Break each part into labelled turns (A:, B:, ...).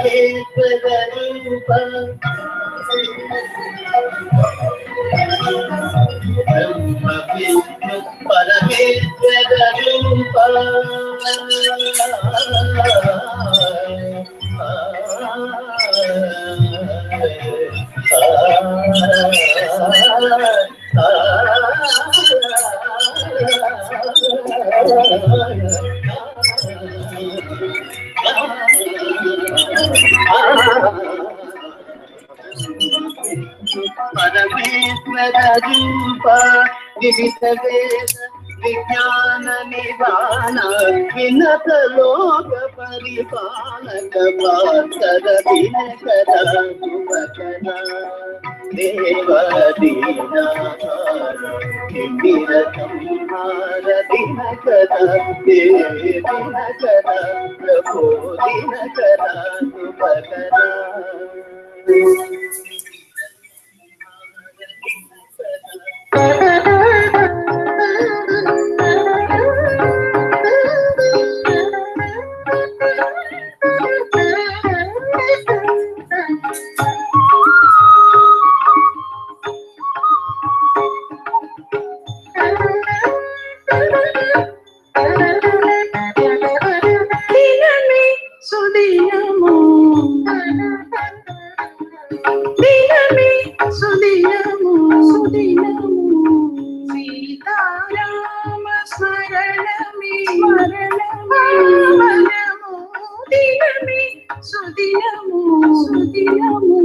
A: పరమేశ్వర రూప బ్రహ్మ విష్ణు పరమేశ్వర రూప పరమేశ్వర రూప వివిధ వేద విజ్ఞాన నివాణ వినత లోక పరిపాలక పాత్ర దినకర శుభకర దేవదీనార సంహార దినకర దేవి దినకర ప్రభో దినకర శుభకర
B: దినమే సుదినము దినమే సుదినము సుదినము సీతారామ స్మరణమే స్మరణము దినమే సుదినము సుదినము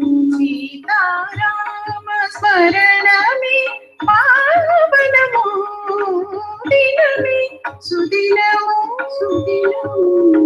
B: సీతారామ స్మరణమే పావనము దినమే సుదినము సుదినము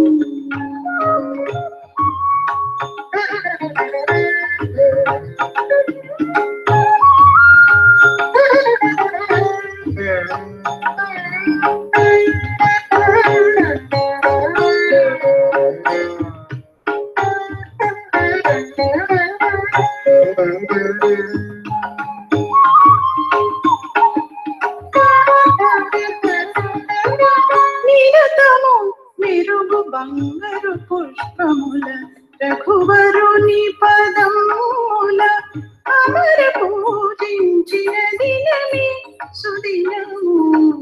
B: నిరతము మెరుగు బంగారు పుష్పముల రఘువరుని పదముల అమర పూజించిన దినమే సుదినము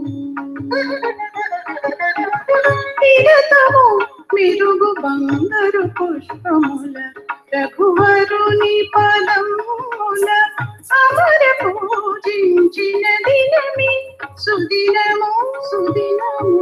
B: నిరతము మెరుగు బంగారు పుష్పముల రఘువరుని పదముల అమర పూజించిన దినమే సుదినము సుదినము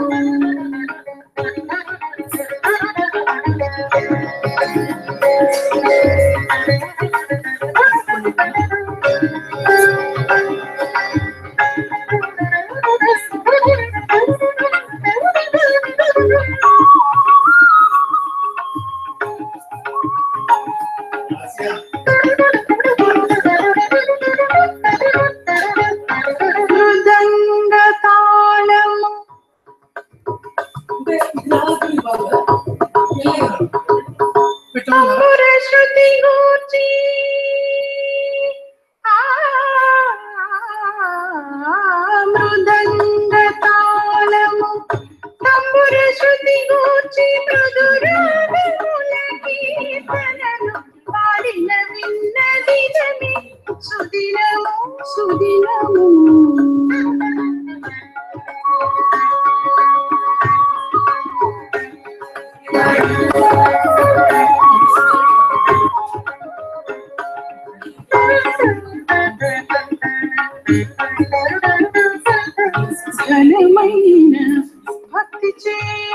B: మృదంగ తాళము అమర శృతి గూర్చి ఆ, మృదంగ తాళము తంబుర శృతి గూర్చి మృదురాగముల కీర్తనలు పాడిన విన్న దినమే సుదినము సుదినము ఘనమైన భక్తి చే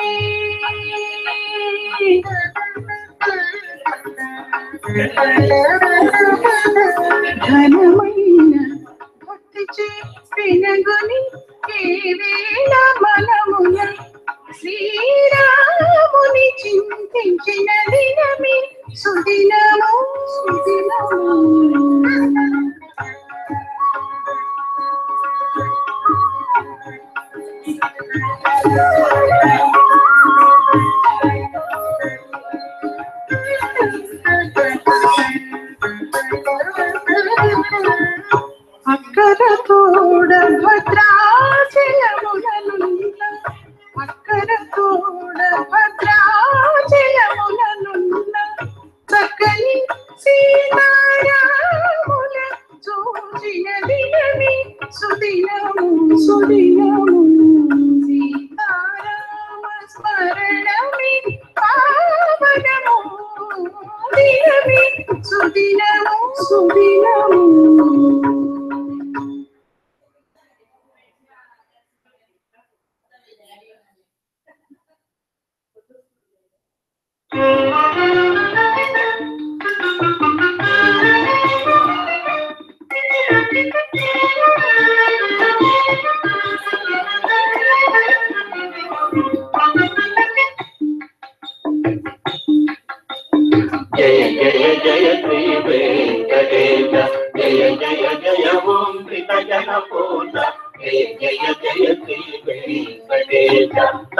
B: ఘనమైన భక్తి చే వినగుని కేవేళ మనమున శ్రీరాముని చింతించిన దినమే సుదినము సుదినము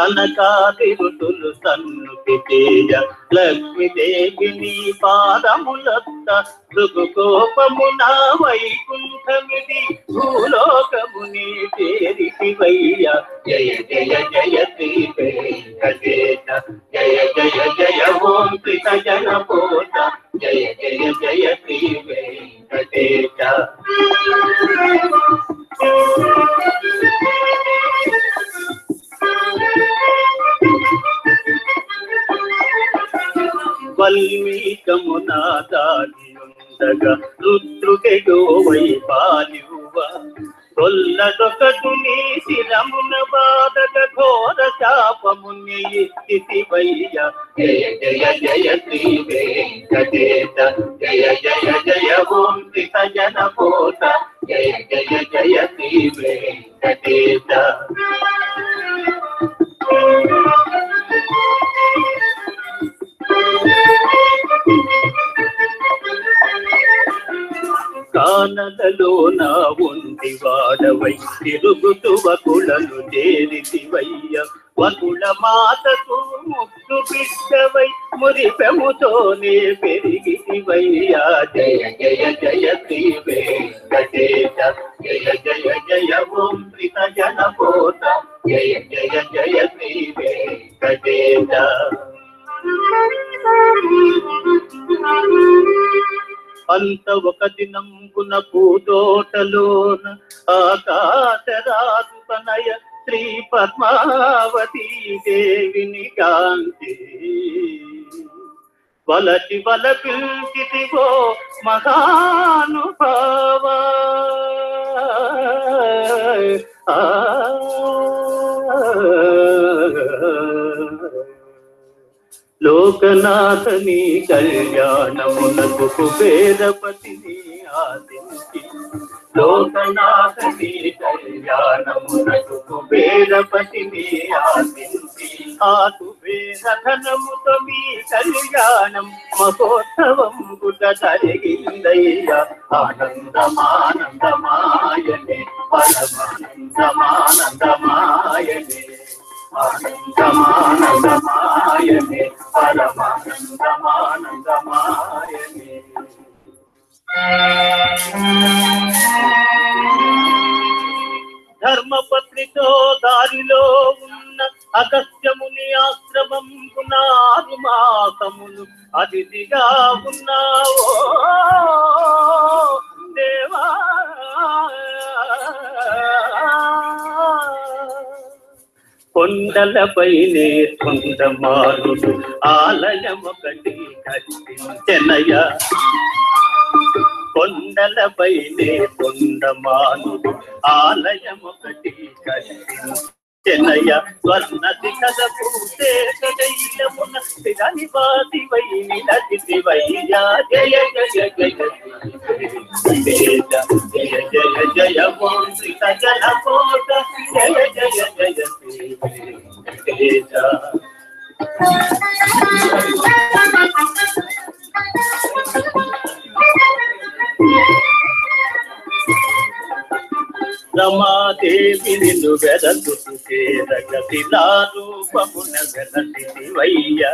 A: కనకాది ఋతులు సన్నుతి చేయ లక్ష్మీదేవి నీ పాదములొత్త భృగు కోపమున వైకుంఠమిది భూలోకముని చేరితివయ్య జయ జయ జయ శ్రీ వెంకటేశ జయ జయ జయ ఓం కృత జన పోత జయ జయ జయ శ్రీ వెంకటేశ వల్మీకమున దాగి ఉండగా రుద్రుడెడో వై పాలివ్వ కొల్లదొకటు నీ శిరమున బాధక ఘోర శాపముని ఇచ్చితివయ్య జయ జయ జయ శ్రీ వెంకటేశ జయ జయ జయ ఓం శ్రీత జన పోత జయ జయ జయ శ్రీ వెంకటేశ కానలలో నా ఉండి వాడవై తిరుగుతు వకులను చేరితివయ్య వకుల మాతకు ముక్కు బిడ్డవై మురిపెముతోనే పెరిగితివయ్య జయ జయ జయ శ్రీ వెంకటేశ జయ జయ జయ ఓం శ్రీత జన పోత జయ జయ జయ శ్రీ వెంకటేశ అంత ఒక దినంకున పూతోటలోన ఆకాశరాజు తనయ శ్రీ పద్మావతి దేవిని కాంతి వలచి వల పిలిచితివో మహానుభావ ఆ లోకనాథని కళ్యాణమునకు కుబేరపతిని ఆదించి లోకనాథని కళ్యాణమునకు కుబేరపతిని ఆదించి ఆ కుబేర ధనముతో మీ కళ్యాణం మహోత్సవం గుట జరిగిందయ్యా ఆనందమానందమాయనే పరమానందమానందమాయనే ఆనందమానందమాయనే పరమానందమానందమాయనే ధర్మపత్నితో దారిలో ఉన్న అగస్త్యముని ఆశ్రమం పునారు మాసములు అతిథిగా ఉన్నావో దేవా కొండలపైనే కొండమారుడు ఆలయమొకటి కట్టించెనయ కొండలపైనే కొండమానుడు ఆలయమొకటి కట్టించెనయ స్వర్ణ శిఖర పూసేకైలమున స్థిరని వాదివై నిలచితివయ్యా జయ జయ జయ జయ జయ జయ జయ ఓం శ్రీ సజన కోట జయ జయ జయ శ్రీ వెంకటేశ రమాదేవి నిన్ను వెదతుకు చేరగతిలా రూపమున వెలసివయ్య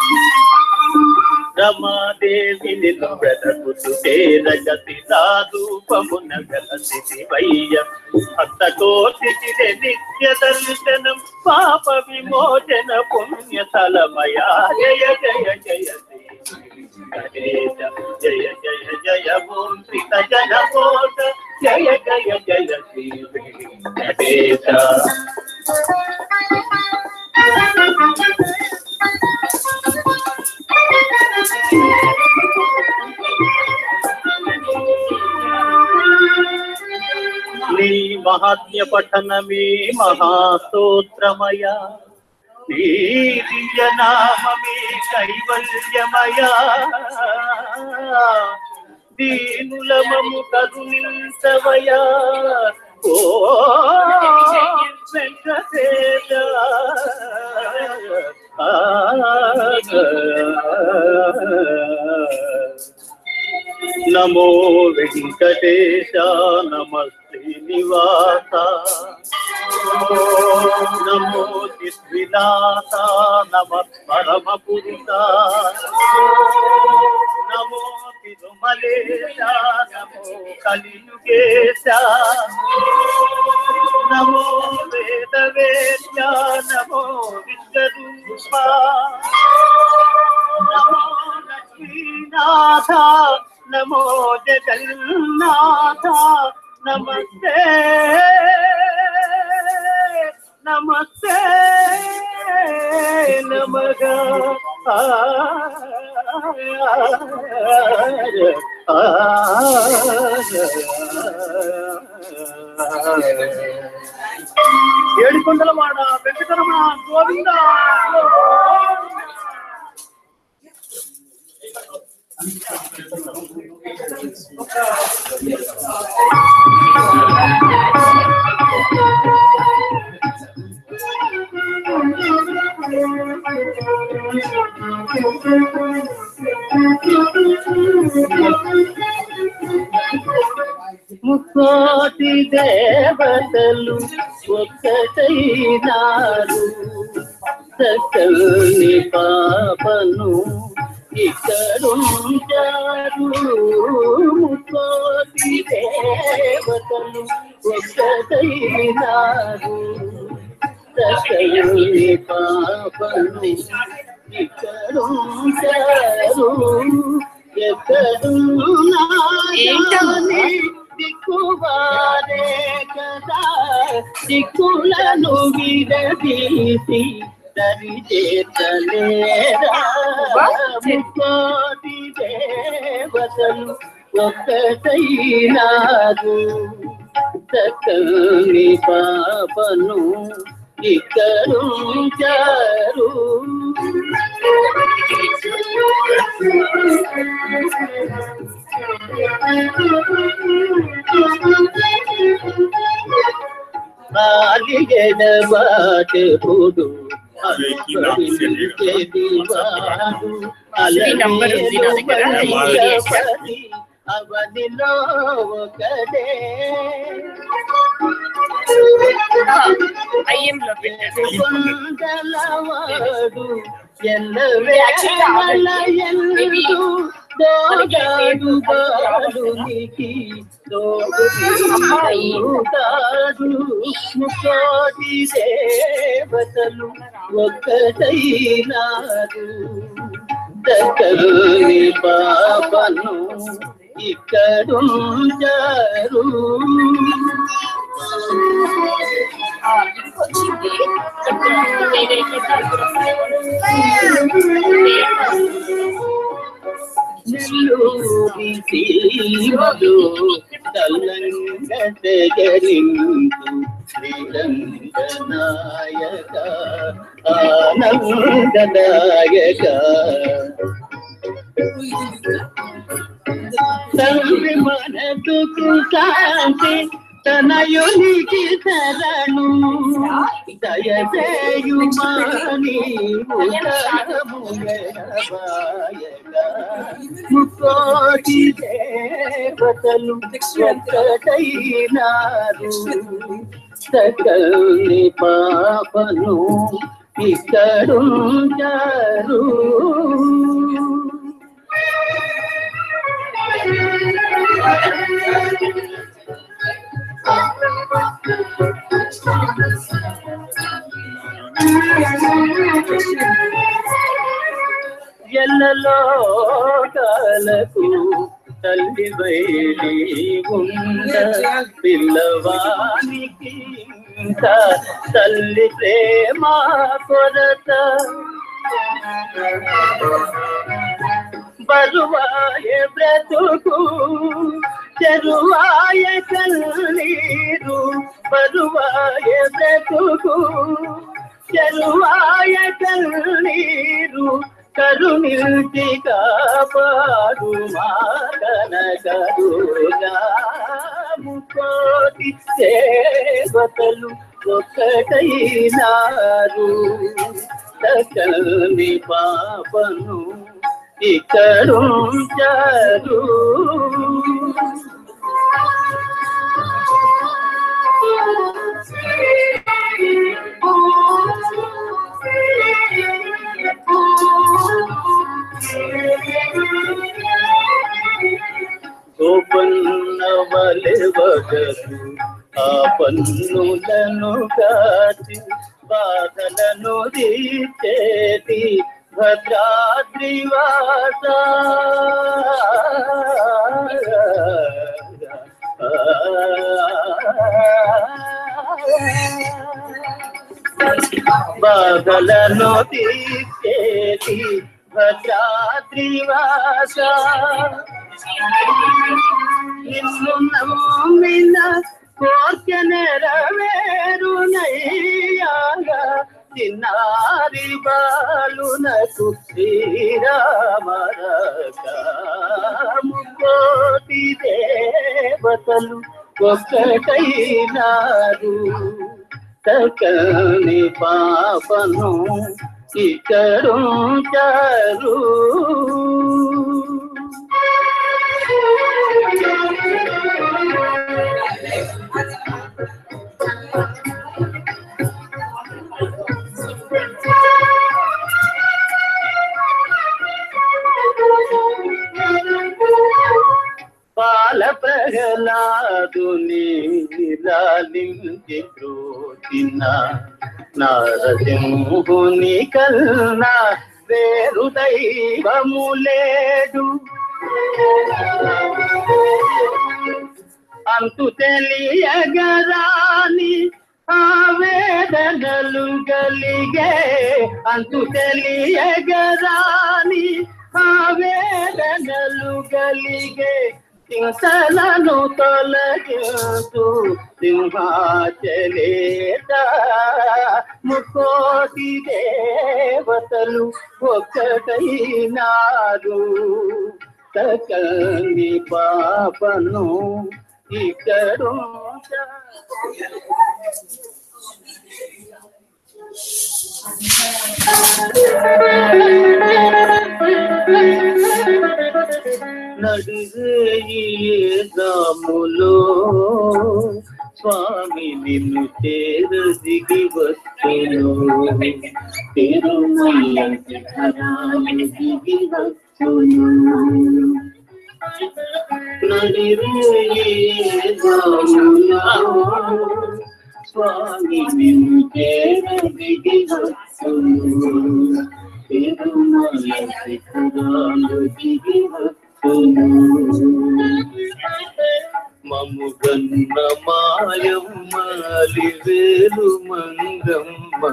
A: రమాదేవి నిన్ను వెదకుతు చేరగతిలా రూపమున వెలసివయ్య భక్త కోటికిదే నిత్య దర్శనం పాప విమోచన పుణ్య తలమయా జయ జయ జయ గణేశ జయ జయ జయ ఓం శ్రీ జన కోట జయ జయ జయ శ్రీ వెంకటేశ నీ మహాత్మ్య పఠనమే మహాస్తోత్రమయ నీ దివ్య నామమే కైవల్యమయ దీనులమము కరుణించవయా ఓ వెంకటేశ నమో వెంకటేశ నమ శ్రీనివాస నమో విలాస నమ పరమ పురుష నమో తిరుమలేశ నమో కలియుగేశ నమో వేద వేద్య నమో విశ్వరూప నమో లక్ష్మీనాథ నమో జగన్నాథ నమస్తే నమస్తే నమగ ఏడుకొండల వాడ వెంకటరమణ గోవింద ముక్కోటి దేవతలు ఒక్కటైనారు సకల్ని పాపను ఇక్కడుంటారు ముక్కోటి దేవతలు ఒక్కటైనారు సకల్ని పాపను ఇక్కడుంటారు ఎక్కడున్నారని దిక్కువారే కదా దిక్కులను విడదీసి దరి చేతలేరా ముక్కోటి దేవతలు ఒక్కటైనారు చక్కని పాపను ఇక్కడుంచారు బాటెప్పుడు
C: నంబర్ ఉంది నా దగ్గర,
A: అవనిలో ఒకడే
C: ఐఎంలో పెట్టాను
A: కొండలవాడు ఎల్లవేళ ఎల్లుడు దోగాడు బాలునికి దోగుతాడు ముకోటి దేవతలు ఒక్కటైనారు దక్కని పాపను ఇక్కడుంటారు
C: వచ్చింది ఏదైతే
A: నెల్లూరి సీమలు తల్లంగ తెగలింపు శ్రీరంగ నాయక ఆనంద నాయక తండ్రి మనసుకు శాంతి తనయునికి శరణు దయచేయుమాని ముకోటి దేవతలు ఒక్కటైనారు సకల్ని పాపను ఇక్కడుంటారు ఎల్లలో కాలకు తల్లి వైలి ఉండ పిల్లవానికి ఇంకా తల్లి ప్రేమ కొరత బరువాయ బ్రతుకు చెరువాయ కన్నీరు బరువాయ బ్రతుకు చెరువాయ కన్నీరు కరుణించి కాపాడు మా కనకరుగా ముకోటి దేవతలు ఒక్కటైనారు సకలి పాపను ఇక్కడుంచారు
B: Oh
A: పన్నులను కాచి బాధలను తీర్చేటి భద్రాద్రివాస బాధలను తీర్చేటి భద్రాద్రివాస నిన్ను నమ్మిన కోర్క నెరవేరునయ్యాగా చిన్నారి బాలునకు శ్రీరామరాముకోటి దేవతలు ఒక్కటైనారు సకని పాపను ఇకరుంచారు బాల ప్రహ్లాదుని లాలించి క్రోచిన నారసింహుని కల్నా వేరు దైవము లేడు అంతు తెలియగరాని ఆవేదనలు గలిగే అంతు తెలియగరాని ఆవేదనలు గలిగే సింసలను తొలగించు సింహాచలేత ముకోటి దేవతలు ఒక్కటైనారు సకలి పాపను ఇకరు నడిరేములో స్వామి నిన్ను చేర దిగి వచ్చును తిరుమల శిఖరాలు దిగి వచ్చును నడిరేములో స్వామి నిన్ను చేర దిగి వచ్చును తిరుమల శిఖరాలు దిగి వచ్చును మము గన్న మాయమ్మాలి వేలు మంగమ్మ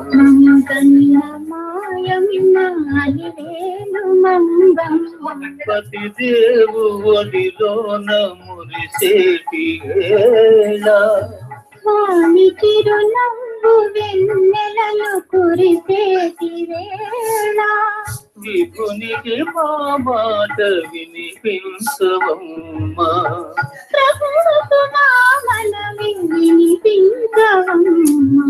A: పతి దేవు ఒడిలోన మురిసేటి వేళ
B: స్వామి చిరునవ్వు వెన్నెలలు కురిసేటి వేళ
A: విభునికి మా మాట వినిపించవమ్మా
B: ప్రభువుకు నా మనవి వినిపించవమ్మా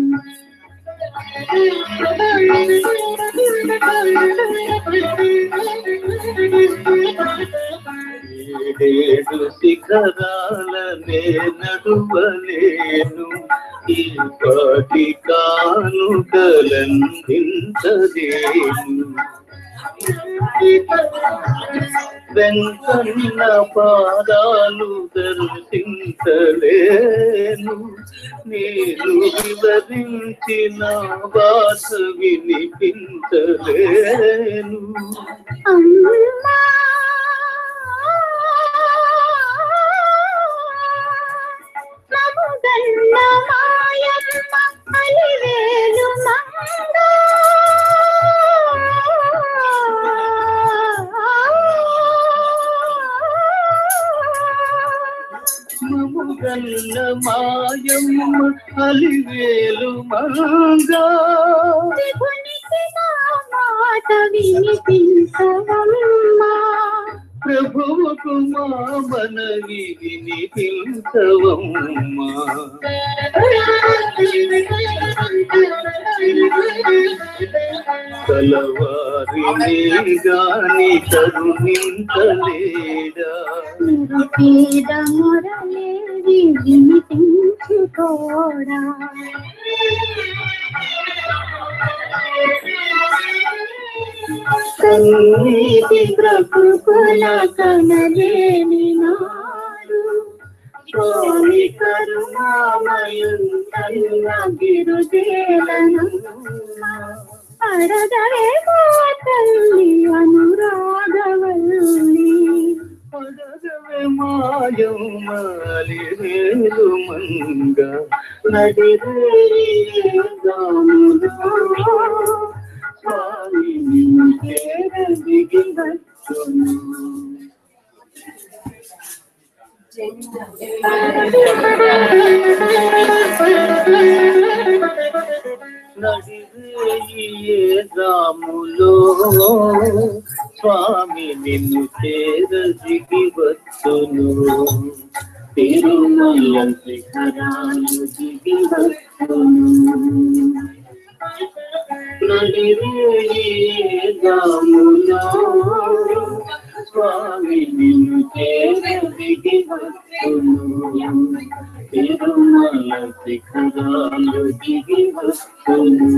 A: ఏడేడు శిఖరాలనే నడువలేను ఈ పాటి కానుకలందించలేను వెంకన్న పాదాలు దర్శించలేను నేను వివరించిన భాష వినిపించలేను
B: అమ్మా నముగన్న మాయమ్మ అలివేలు మంగ
A: మముగల్ల మాయమ్మ అలివేలు మంగా
B: త్రిభునికి నా మాట వినిపించవమ్మా
A: ప్రభువుకు మా మనవి వినిపించవమ్మా కలవారిని గాని కరుణించలేడా
B: నిరుపేద మురళేది వినిపించుకోరా కన్నీటి బ్రతుకుల కనలేని నాడు
A: స్వామి కరుణామయం కన్న గిరుదేలనమ్మ
B: అడగవే మా తల్లి అనురాగవల్లి
A: పడగవే మాయం మాలి వేలు మంగ నడిరేగాములో స్వామి చేర దిగి వచ్చును రాములో స్వామి నిన్ను చేర దిగి వచ్చును తిరుమల శిఖరాలు దిగి వచ్చును నడిరేగాములో స్వామి నిన్ను చేర దిగి వచ్చును తిరుమల శిఖరాలు దిగి వచ్చును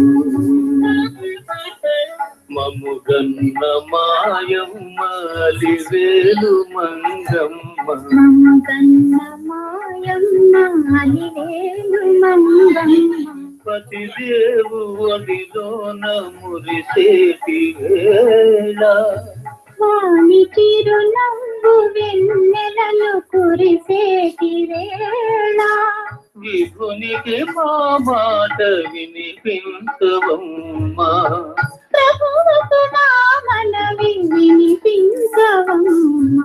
A: మముగన్న మాయమ్మాలి వేలు మంగమ్మ
B: మంగన్న మాయమ్మ అలివేలు మంగమ్మ
A: పతిదేవు అదిలోన మురిసేటి వేళ
B: వాణి చిరునవ్వు వెన్నెలలు కురిసేటి వేళ
A: విభునికి మా మాట వినిపించవమ్మా
B: ప్రభువుకు నా మనవి వినిపించవమ్మా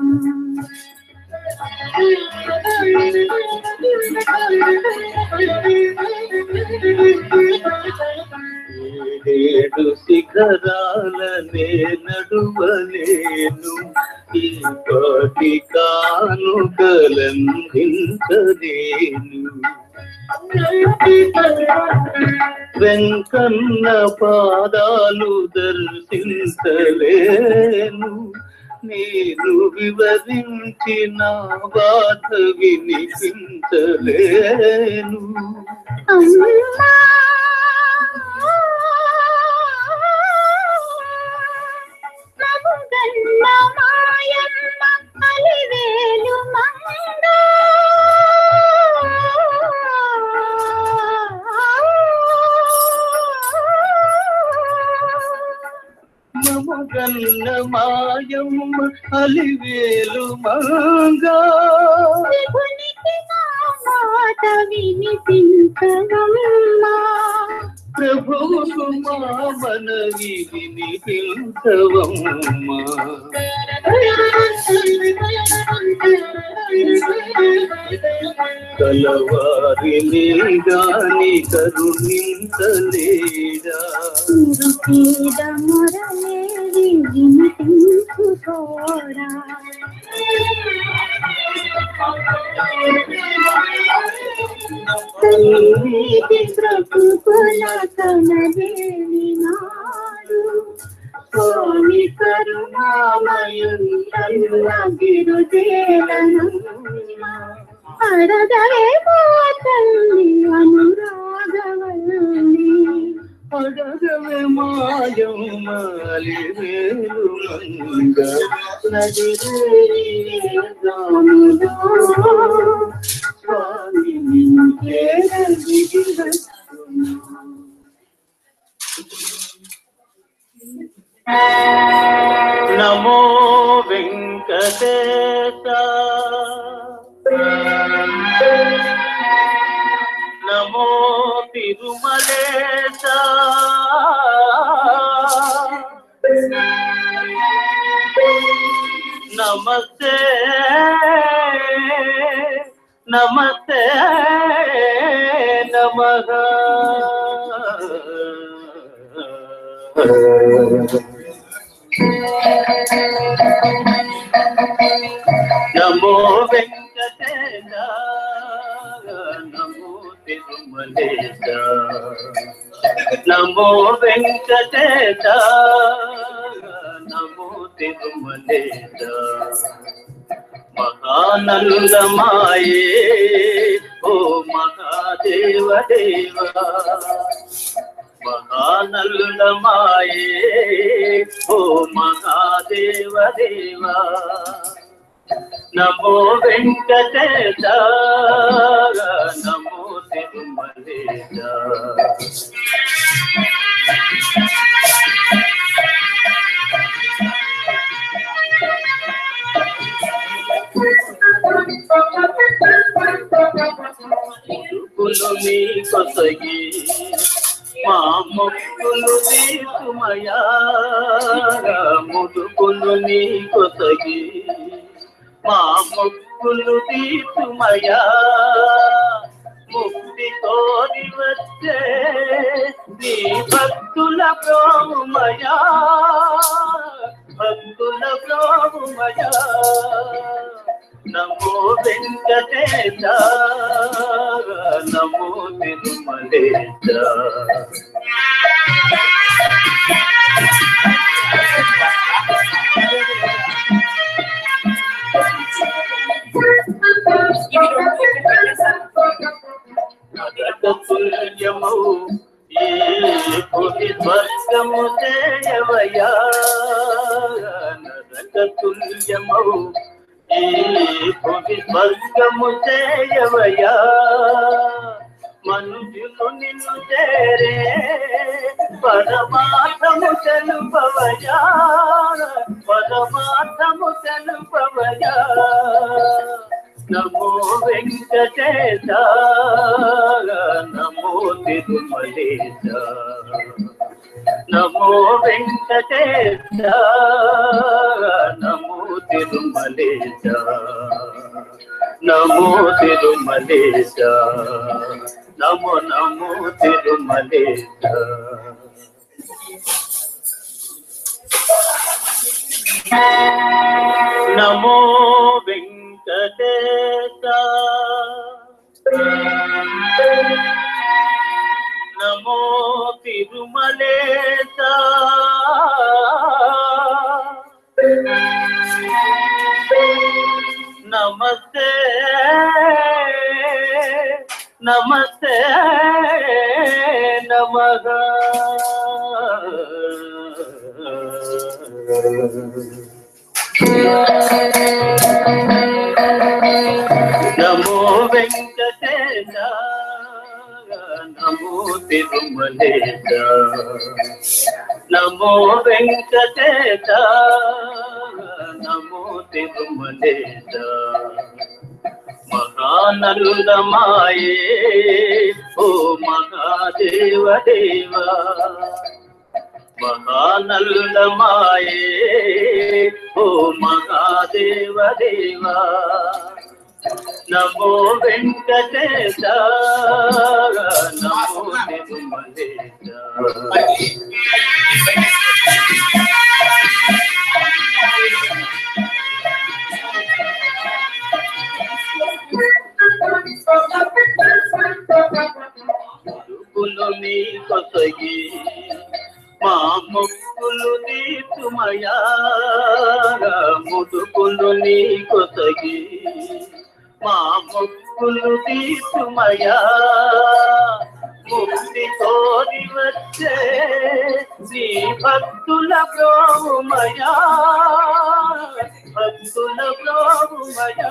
A: ఏడు శిఖరాలనే నడువలేను ఈ పాటి కానుకలందించలేను వెంకన్న పాదాలు దర్శించలేను నేను వివరించిన బాధ వినిపించలేను
B: అమ్మా నవ్వుగన్న మాయమ్మ అలివేలు మంగ
A: మమగన్న మాయమ్మ అలివేలు మంగా
B: విభునికి నా మాట వినిపించవమ్మా
A: ప్రభువుకు మా మనవి వినిపించవమ్మా కలవారిని గాని కరుణించలేడా
B: మురుపేద మురళేవి వినిపించుకోరా నీతి బ్రతుకుల కనదేవి నాడు
A: స్వామి కరుణామయం తల్ల గిరుదేలనమ్మ
B: అడగవే మా తల్లి అనురాగవల్లి
A: అడగవే మాయం మాలి వేలు మంగ నడిరేగాములో స్వామి నిన్ను చేర దిగి వచ్చును. నమో వెంకటేశ నమో తిరుమలేశ నమస్తే నమస్తే నమః నమో వెంకటేశ నమో తిరుమలేశ నమో వెంకటేశ నమో తిరుమలేశ మహానందమాయే ఓ మహాదేవ దేవా మహానల్లుడమాయే ఓ మహాదేవ దేవా నమో వెంకటేశ నమో తిరుమలేశ ముడుకులు నీ కొసగి మా మొక్కులు తీర్చుమయా ముడుకులు నీ కొసగి మా మొక్కులు తీర్చుమయా ముక్తి కోరి వచ్చే నీ భక్తుల ప్రోమయా భక్తుల ప్రోమయా నమో వెంకటేశ నమో తిరుమలేశ నరకతుల్యము ఈ భూమి స్వర్గము చేయవయా నరకతుల్యము ఈ భూమి స్వర్గము చేయవయా మనుషులు నిన్ను చేరే పరమార్థము తెలుపవయా పరమార్థము తెలుపవయా నమో వెంకటేశ నమో తిరుమలేశ నమో వెంకటేశ నమో తిరుమలేశ నమో తిరుమలేశ నమో నమో తిరుమలేశ నమో వెంకటేశ నమో తిరుమలేశ నమస్తే నమస్తే నమః నమో వెంకటేశ నమో తిరుమలేశ నమో వెంకటేశ నమో తిరుమలేశ మహానలుదమాయే ఓ మహాదేవ దేవా మహానలుదమాయే ఓ మహాదేవ దేవా నమో వెంకటేశ నమో తిరుమలేశ ముడుకులు నీ కొసగి మా మొక్కులు తీర్చుమయా ముడుకులు నీ కొసగి మా మొక్కులు తీర్చుమయా ముక్తి కోరి వచ్చే నీ భక్తుల ప్రోమయా భక్తుల ప్రోమయా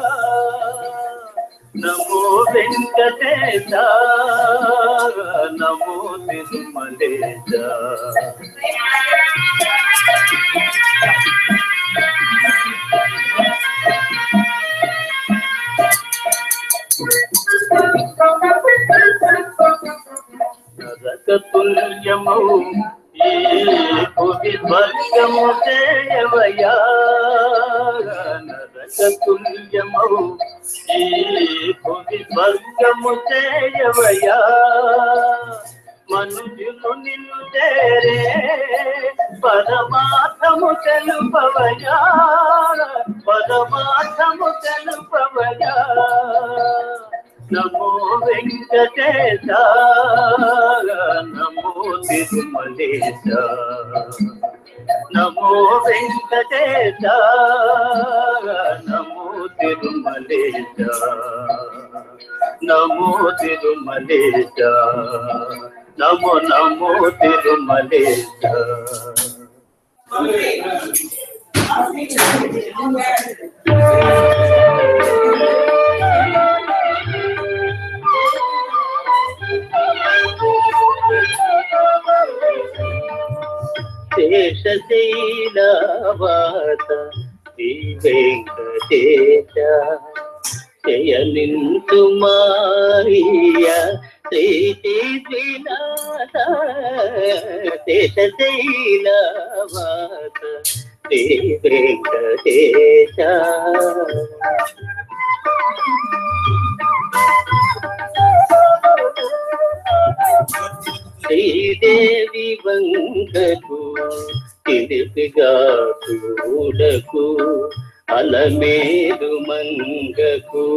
A: నమో వెంకటేశ నమో తిరుమలేశ నరక తుల్యమౌ ఈ భువి స్వర్గము చేయవయా నరక తుల్యమౌ ఈ భువి స్వర్గము చేయవయా మనుషులు నిన్ను చేరే పరమార్థము తెలుపవయా పరమార్థము తెలుపవయా నమో వెంకటేశ నమో తిరుమలేశ నమో వెంకటేశ నమో తిరుమలేశ నమో తిరుమలేశ నమో నమో తిరుమలేశ శేషశైలవాత శ్రీ వెంకటేశ శయనింతు మాయ శ్రీ శ్రీనాథ శేషశైలవాత శ్రీ వెంకటేశ శ్రీదేవి వంకకు తిరిపిగా చూడకు అలమేలు మంగకు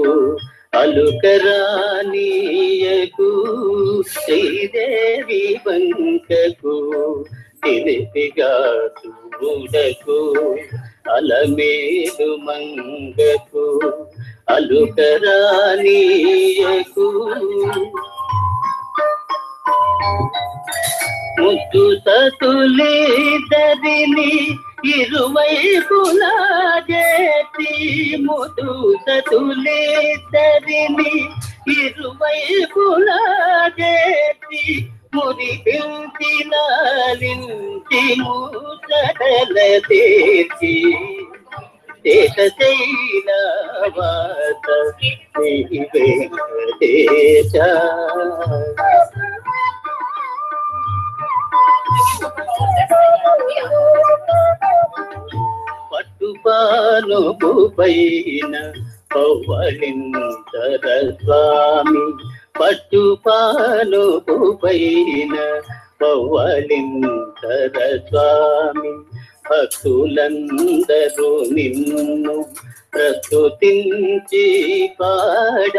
A: అలుకరానీయకు శ్రీదేవి వంకకు తిరిపిగా చూడకు అలమేలు మంగకు అలుకరానీయకు ముద్దు సతులేదరిని ఇరువైపులా చేసి ముద్దు సతులేదరిని ఇరువైపులా చేసి మురి పిలిచినాలించి మూసడల తీర్చి శేషశైలవాత శ్రీ వెంకటేశ పట్టుపానుపు పైన పౌవళింతర స్వామి పట్టుపానుపు పైన పౌవళింతర స్వామి భక్తులందరూ నిన్ను ప్రస్తుతించి పాడ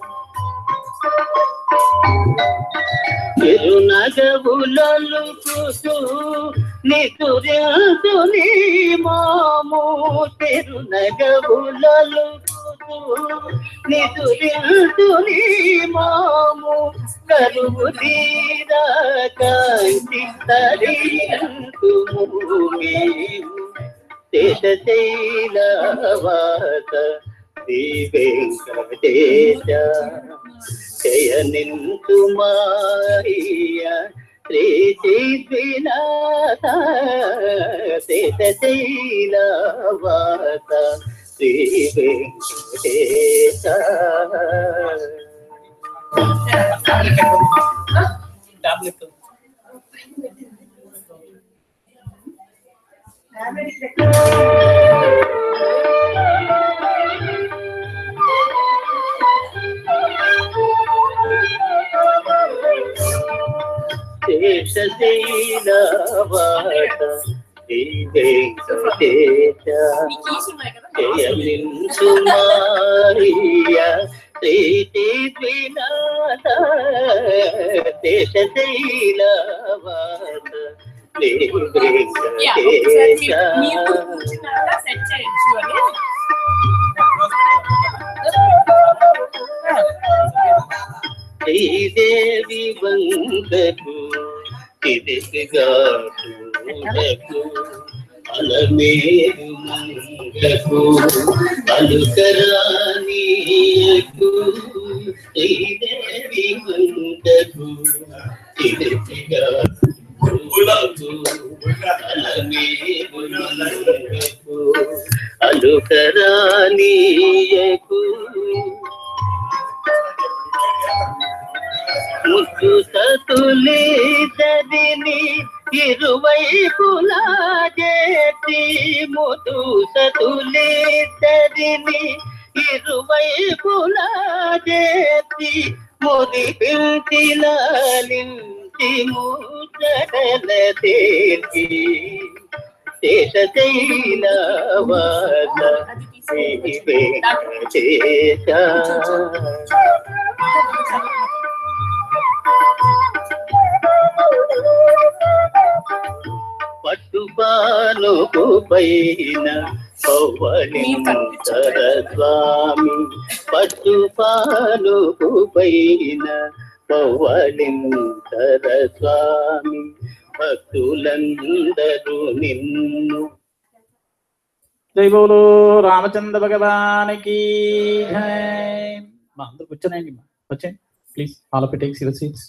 A: చిరునగవులలు చూసు నితుర్యసు నీ మాము తిరునగవులలు చూసు నితుర్యసు నీ మాము కరువు తీరా కాంతి తరియంతుము మేము శేషశైలవాత శ్రీ వెంకటేశ శయనింతు మాయ శ్రీ సిద్ధినాథ శేషశైలవాత శ్రీ వెంకటేశ శేషశైలవాత శ్రీ వెంకటేశ జయలింసు మారియ శ్రీ సిద్ధినాథ శేషశైలవాత శ్రీ వెంకటేశ శ్రీదేవి వంకకు తిరిగిగా చూడకు అలమేరు మంగకు అలుకరానీయకు శ్రీదేవి వంకకు తిరిగిగా చూడకు అలమేరు మంగకు అలుకరానీయకు ముద్దు సతులే తదిని ఇరువైపులా చేసి ముద్దు సతులే తదిని ఇరువైపులా చేసి ముది పిలిచిలాలించి ముద్దడల తేల్చి శేషశైలవాత శ్రీ వెంకటేశ పట్టుపానుకు పైన పౌవళింతర స్వామి పట్టుపానుకు పైన పౌవళింతర స్వామి భక్తులందరూ నిన్ను
D: జై బోలో రామచంద్ర భగవానికి జై మా అందరూ కూర్చోనండి వచ్చేయండి ప్లీజ్ ఆల్ ఆఫ్ టేక్ సిల్ సీట్స్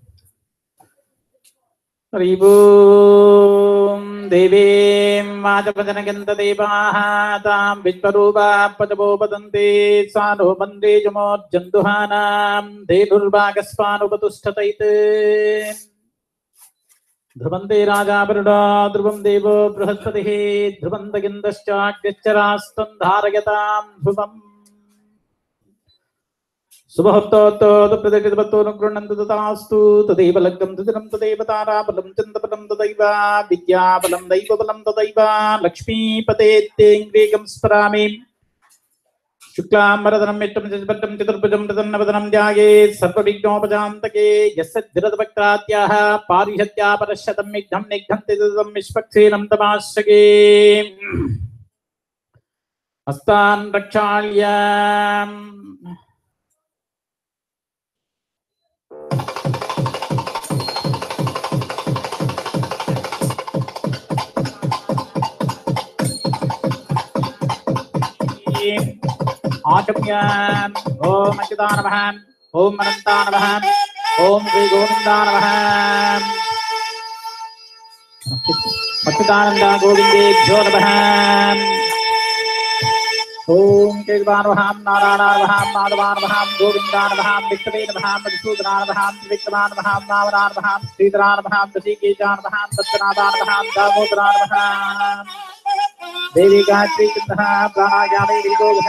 D: హరి ఓం దేవీం వాచపజనగంధదేవాः తాం విశ్వరూపా పచవోపదంతే సానో వందే జమోర్జందుహానాం దేనుర్వాగస్వానుపతుష్టతైత్ ధ్రువందే రాజాపరుడా ధ్రువం దేవో బృహస్పతిः ధ్రువం దగిందశ్చాగ్యశ్చరాస్తం ధారయతాం ధ్రువం శుభహర్తోత్తోత ప్రదక్షితపత్తోనుగృణంతు తదాస్తు తదైవ లగ్నం తుదినం తదైవ తారాబలం చంద్రబలం తదైవ విద్యాబలం దైవబలం తదైవ లక్ష్మీపతేత్తేంగ్రీకం స్మరామి శుక్లాంబరదనం మిట్టం చతుర్భుజం చతుర్భుజం ప్రసన్నవదనం ధ్యాయే సర్వవిఘ్నోపజాంతకే యస్సద్ధిరదభక్తాద్యాः పారిషత్యాపరశతం విఘ్నం నిఘ్నంతి తదం విశ్వక్సేనం తమాశ్రగే హస్తాన్ రక్షాళ్యాం ఆచమ్యాన్ ఓం అచ్యుతా నమః ఓం అనంతా నమః ఓం శ్రీ గోవిందా నమః అచ్యుతానంద గోవిందేభ్యో నమః ఓం కేశవానవహాం నారాయణానవహాం మాధవానవహాం గోవిందానవహాం విష్ణవే నమహాం మధుసూదనానవహాం త్రివిక్రమానవహాం రావణానవహాం శ్రీధరానవహాం ఋషికేశానవహాం సత్యనాథానవహాం దామోదరానవహాం దేవి గాయత్రీ చింతః ప్రాణాయామే విగోగః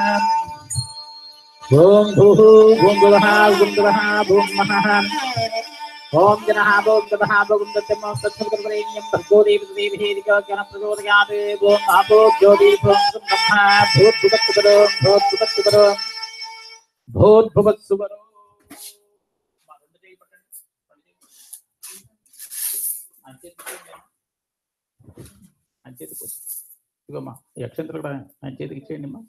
D: ఓం భూః భూం భువః భూం భువః భూం మహః ఓం జనః భోం తపః భోగం దత్తమో సత్సర్వరేణ్యం భర్గో దేవదేవిహేదిక జ్ఞాన ప్రచోదయాత్ ఓం ఆపో జ్యోతి భోం బ్రహ్మ భూద్భువత్సువరో భూద్భువత్సువరో భూద్భువత్సువరో అంచేతికి ఇగోమ్మా ఈ అక్షంతలు కూడా ఆయన చేతికి ఇచ్చేయండి అమ్మా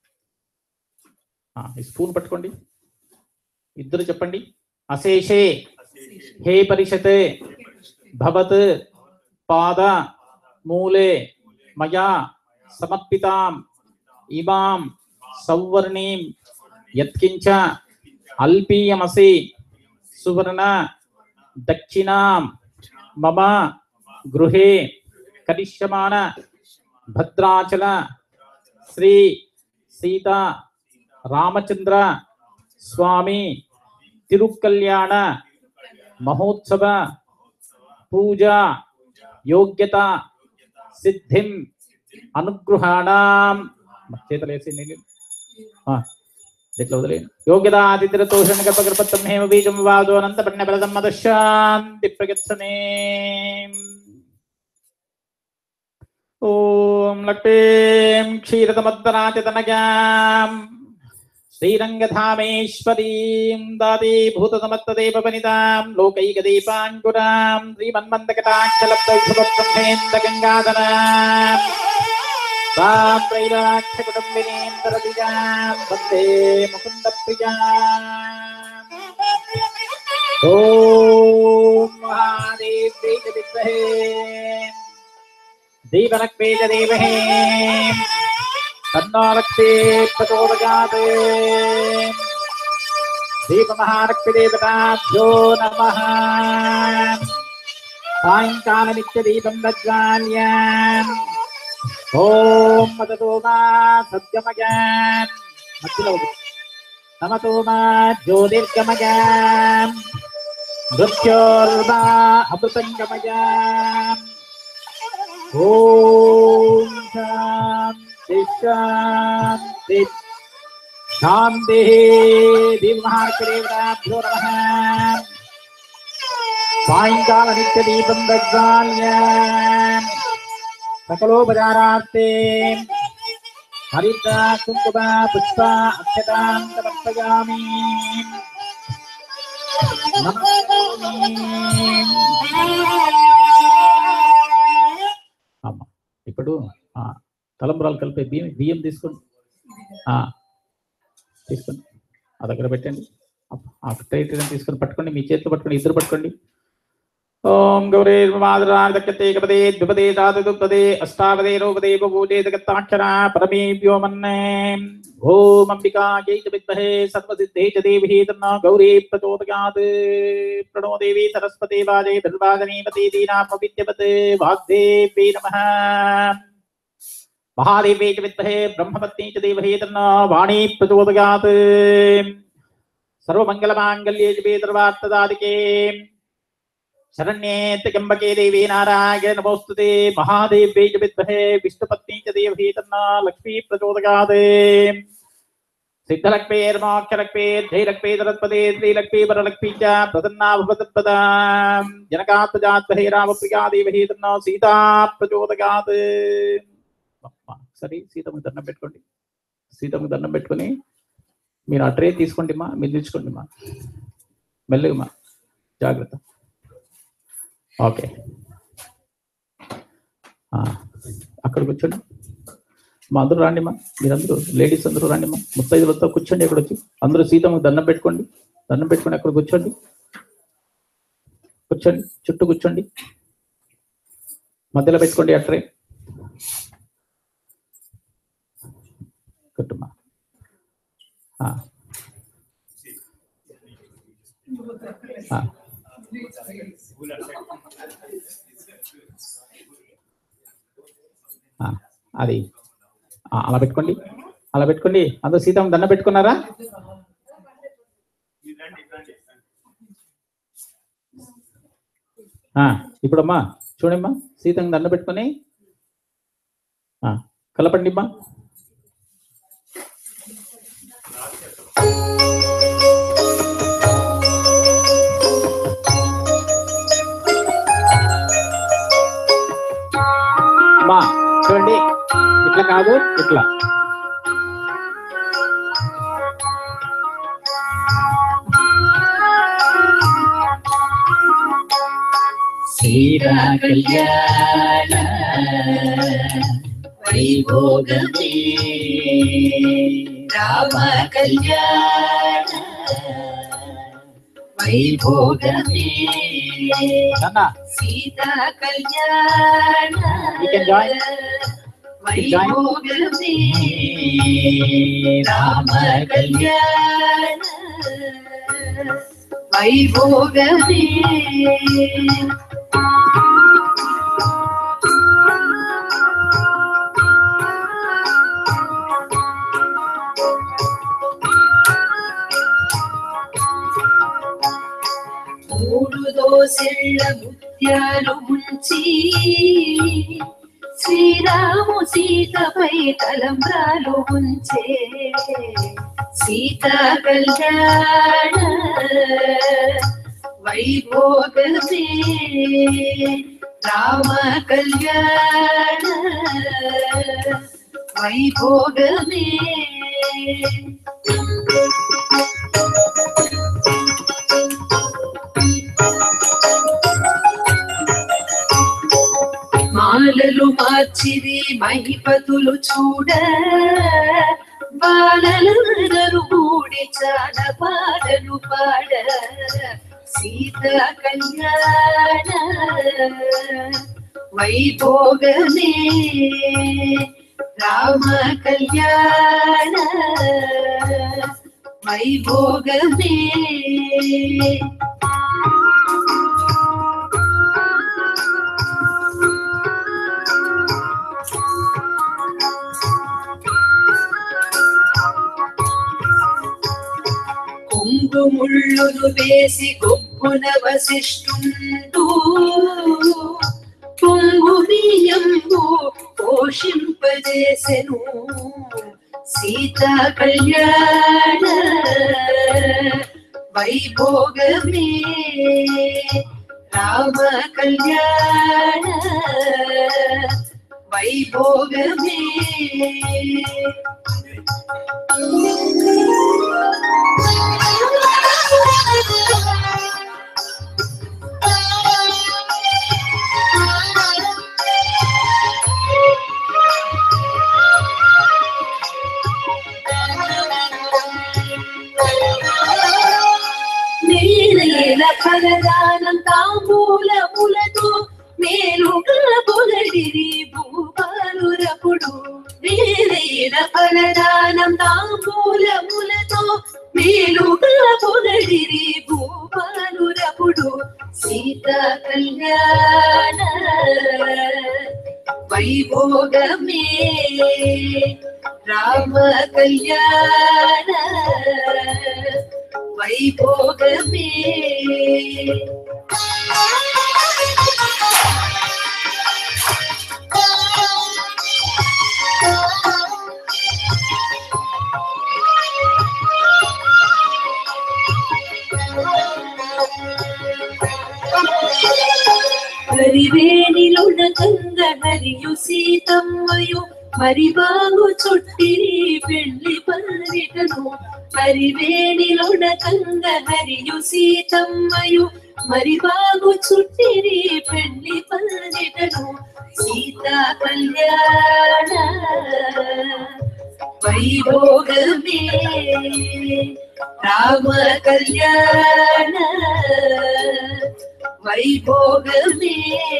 D: ఆ, ఈ స్పూన్ పట్టుకోండి ఇద్దరు చెప్పండి అశేషే హే పరిషత్ భవత్ పాద మూలే మయా సమర్పితాం ఇమాం సౌవర్ణీం యత్కించ అల్పీయమసి సువర్ణ దక్షిణాం మమ గృహే కరిష్యమాణ భద్రాచల శ్రీ సీతా రామచంద్ర స్వామి తిరుకల్యాణ మహోత్సవ పూజ యోగ్యత సిద్ధిం అనుగృహాణం చేతలేసి నీళ్ళు ఆ, ఇట్లా వదిలేయండి యోగ్యత ఆదిత్యతోషణ గర్భగర్భత్వం హేమ బీజం వాదో అనంత పణ్య బలదం మదశాంతి ప్రగచ్చనే ఓం లక్ష్మీం క్షీరతమద్దనాచతనగాం శ్రీరంగధామేశ్వరీం దాదీభూతసమత్తదేవనితాం లోకైకదీపాంకురాం శ్రీమన్మందకటాక్షలబ్ధౌషభబ్రహ్మేంద్ర గంగాధరాం तां त्रैराक्षकुटुम्बिनीन्दरदिजां वन्दे मुकुन्दप्रियाम् ॐ महादेव्यैकविद्महे दीपनक्वेजदेवहे तन्नारक्ते प्रचोदयात् दीपमहारक्तिदेवताभ्यो नमः सायङ्कालनित्यदीपं दज्वाल्याम् ఓం మదతో మా సత్యమగాన్ మధ్యలో ఉంది. నమతో మా జ్యోతిర్గమగాన్ మృత్యోర్మా అమృతంగమగాన్ ఓం శాంతి శాంతి శాంతి దీపమహార్కరేవతాభ్యో నమః సాయంకాల నిత్య దీపం దగ్గాల్యాన్ సకలోపచారార్థే హరిత కుంకుమ పుష్ప అక్షతాం సమర్పయామి అమ్మా ఇప్పుడు ఆ, తలంబ్రాలు కలిపే బియ్యం బియ్యం తీసుకోండి ఆ, తీసుకోండి ఆ దగ్గర పెట్టండి ఆ ట్రైట్ తీసుకొని పట్టుకోండి మీ చేతిలో పట్టుకోండి ఇద్దరు పట్టుకోండి ఓం గౌరీ మాదరాదకతే కపదే ద్విపదే దాదుపదే అష్టాపదే రూపదే బభూతే జగత్తాక్షర పరమే వ్యోమన్నే ఓం అంబికాయై చ విద్మహే సర్వసిద్ధే చ దేవి తన్నా గౌరీ ప్రచోదయాత్ ప్రణో దేవి సరస్వతి వాజే ధర్వాగణీపతి దీనాపవిద్యవత్ వాగ్దేవీ నమః మహాదేవే చ విద్మహే బ్రహ్మపత్ని చ దేవహే తన్నా వాణీ ప్రచోదయాత్ సర్వమంగళమాంగళ్యే శివే సర్వార్థదాదికే శరణ్యే త్ర్యంబకే దేవి నారాయణ నమోస్తుతే మహాదేవ్యై చ విద్మహే విష్ణుపత్ని చ దేవహీ తన్నా లక్ష్మీ ప్రచోదయాత్ సిద్ధలక్ష్మీర్మోక్షలక్ష్మీ ధైలక్ష్మీ సరస్వతే శ్రీలక్ష్మీ వరలక్ష్మీ చ ప్రసన్నా భవతప్రదాం జనకాత్మజాత్మహే రామప్రియా దేవహీ తన్నా సీతా ప్రచోదయాత్ సరే సీతమ్మకి దండం పెట్టుకోండి సీతమ్మకి దండం పెట్టుకొని మీరు ఆ ట్రే తీసుకోండి మా మీరు తెచ్చుకోండి మా మెల్లగా మా జాగ్రత్త ఓకే ఆ, అక్కడ కూర్చోండి మా అందరూ రండి మా మీరందరూ లేడీస్ అందరూ రండి మా ముత్తైదులతో కూర్చోండి అక్కడ వచ్చి అందరూ సీతమ్మకి దండం పెట్టుకోండి దండం పెట్టుకొని అక్కడ కూర్చోండి కూర్చోండి చుట్టూ కూర్చోండి మధ్యలో పెట్టుకోండి ఆ ట్రే కుట్టుమా ఆ. ఆ. ఆ, అది ఆ, అలా పెట్టుకోండి అలా పెట్టుకోండి అందరూ సీతమ్మ దండ పెట్టుకున్నారా ఆ, ఇప్పుడమ్మా చూడమ్మా సీతమ్మ దండ పెట్టుకొని ఆ, కలపండి అమ్మా అమ్మా చూడండి ఇట్లా కాదు ఇట్లా
C: శ్రీరా కళ్యాణ వైభోగమే రామ కళ్యాణ వైభోగమే
D: నాన్న
C: సీతా కళ్యాణ
D: You can join.
C: వైభోగమే రామ కళ్యాణ వైభోగమే మూడు దోసెళ్ళ ముత్యాలు ముంచి శ్రీరాము సీతపై తలంబ్రాలు ఉంచే సీతా కళ్యాణ వైభోగమే రామ కళ్యాణ వైభోగమే మాలలు మార్చిరి మహిపతులు చూడ బాలలందరూ కూడి చాల పాటలు పాడ సీత కళ్యాణ వైభోగమే రామ కళ్యాణ వైభోగమే కొంగు ముళ్ళును వేసి గొప్పన వశిష్ఠుండు పొంగు బియ్యంబు పోషింపజేసెను సీతా కళ్యాణ వైభోగమే రామ కళ్యాణ వైభోగమే నేల ఫలదానం తాంబూలము ఫలదానం తాంబూలములతో మేలుగా పొగడిరి భూపాలురపుడు సీత కళ్యాణ వైభోగమే రామ కళ్యాణ వైభోగమే హరివేణిలుడ గంగ హరియు సీతమ్మయు మరి బాగు చుట్టిరి పెళ్లి పరిటను హరివేణిలుడ గంగ హరియు సీతమ్మయు మరి బాగు చుట్టిరి పెళ్లి పరిటను సీతా కళ్యాణ వైభోగమే రామ కళ్యాణ వైభోగమే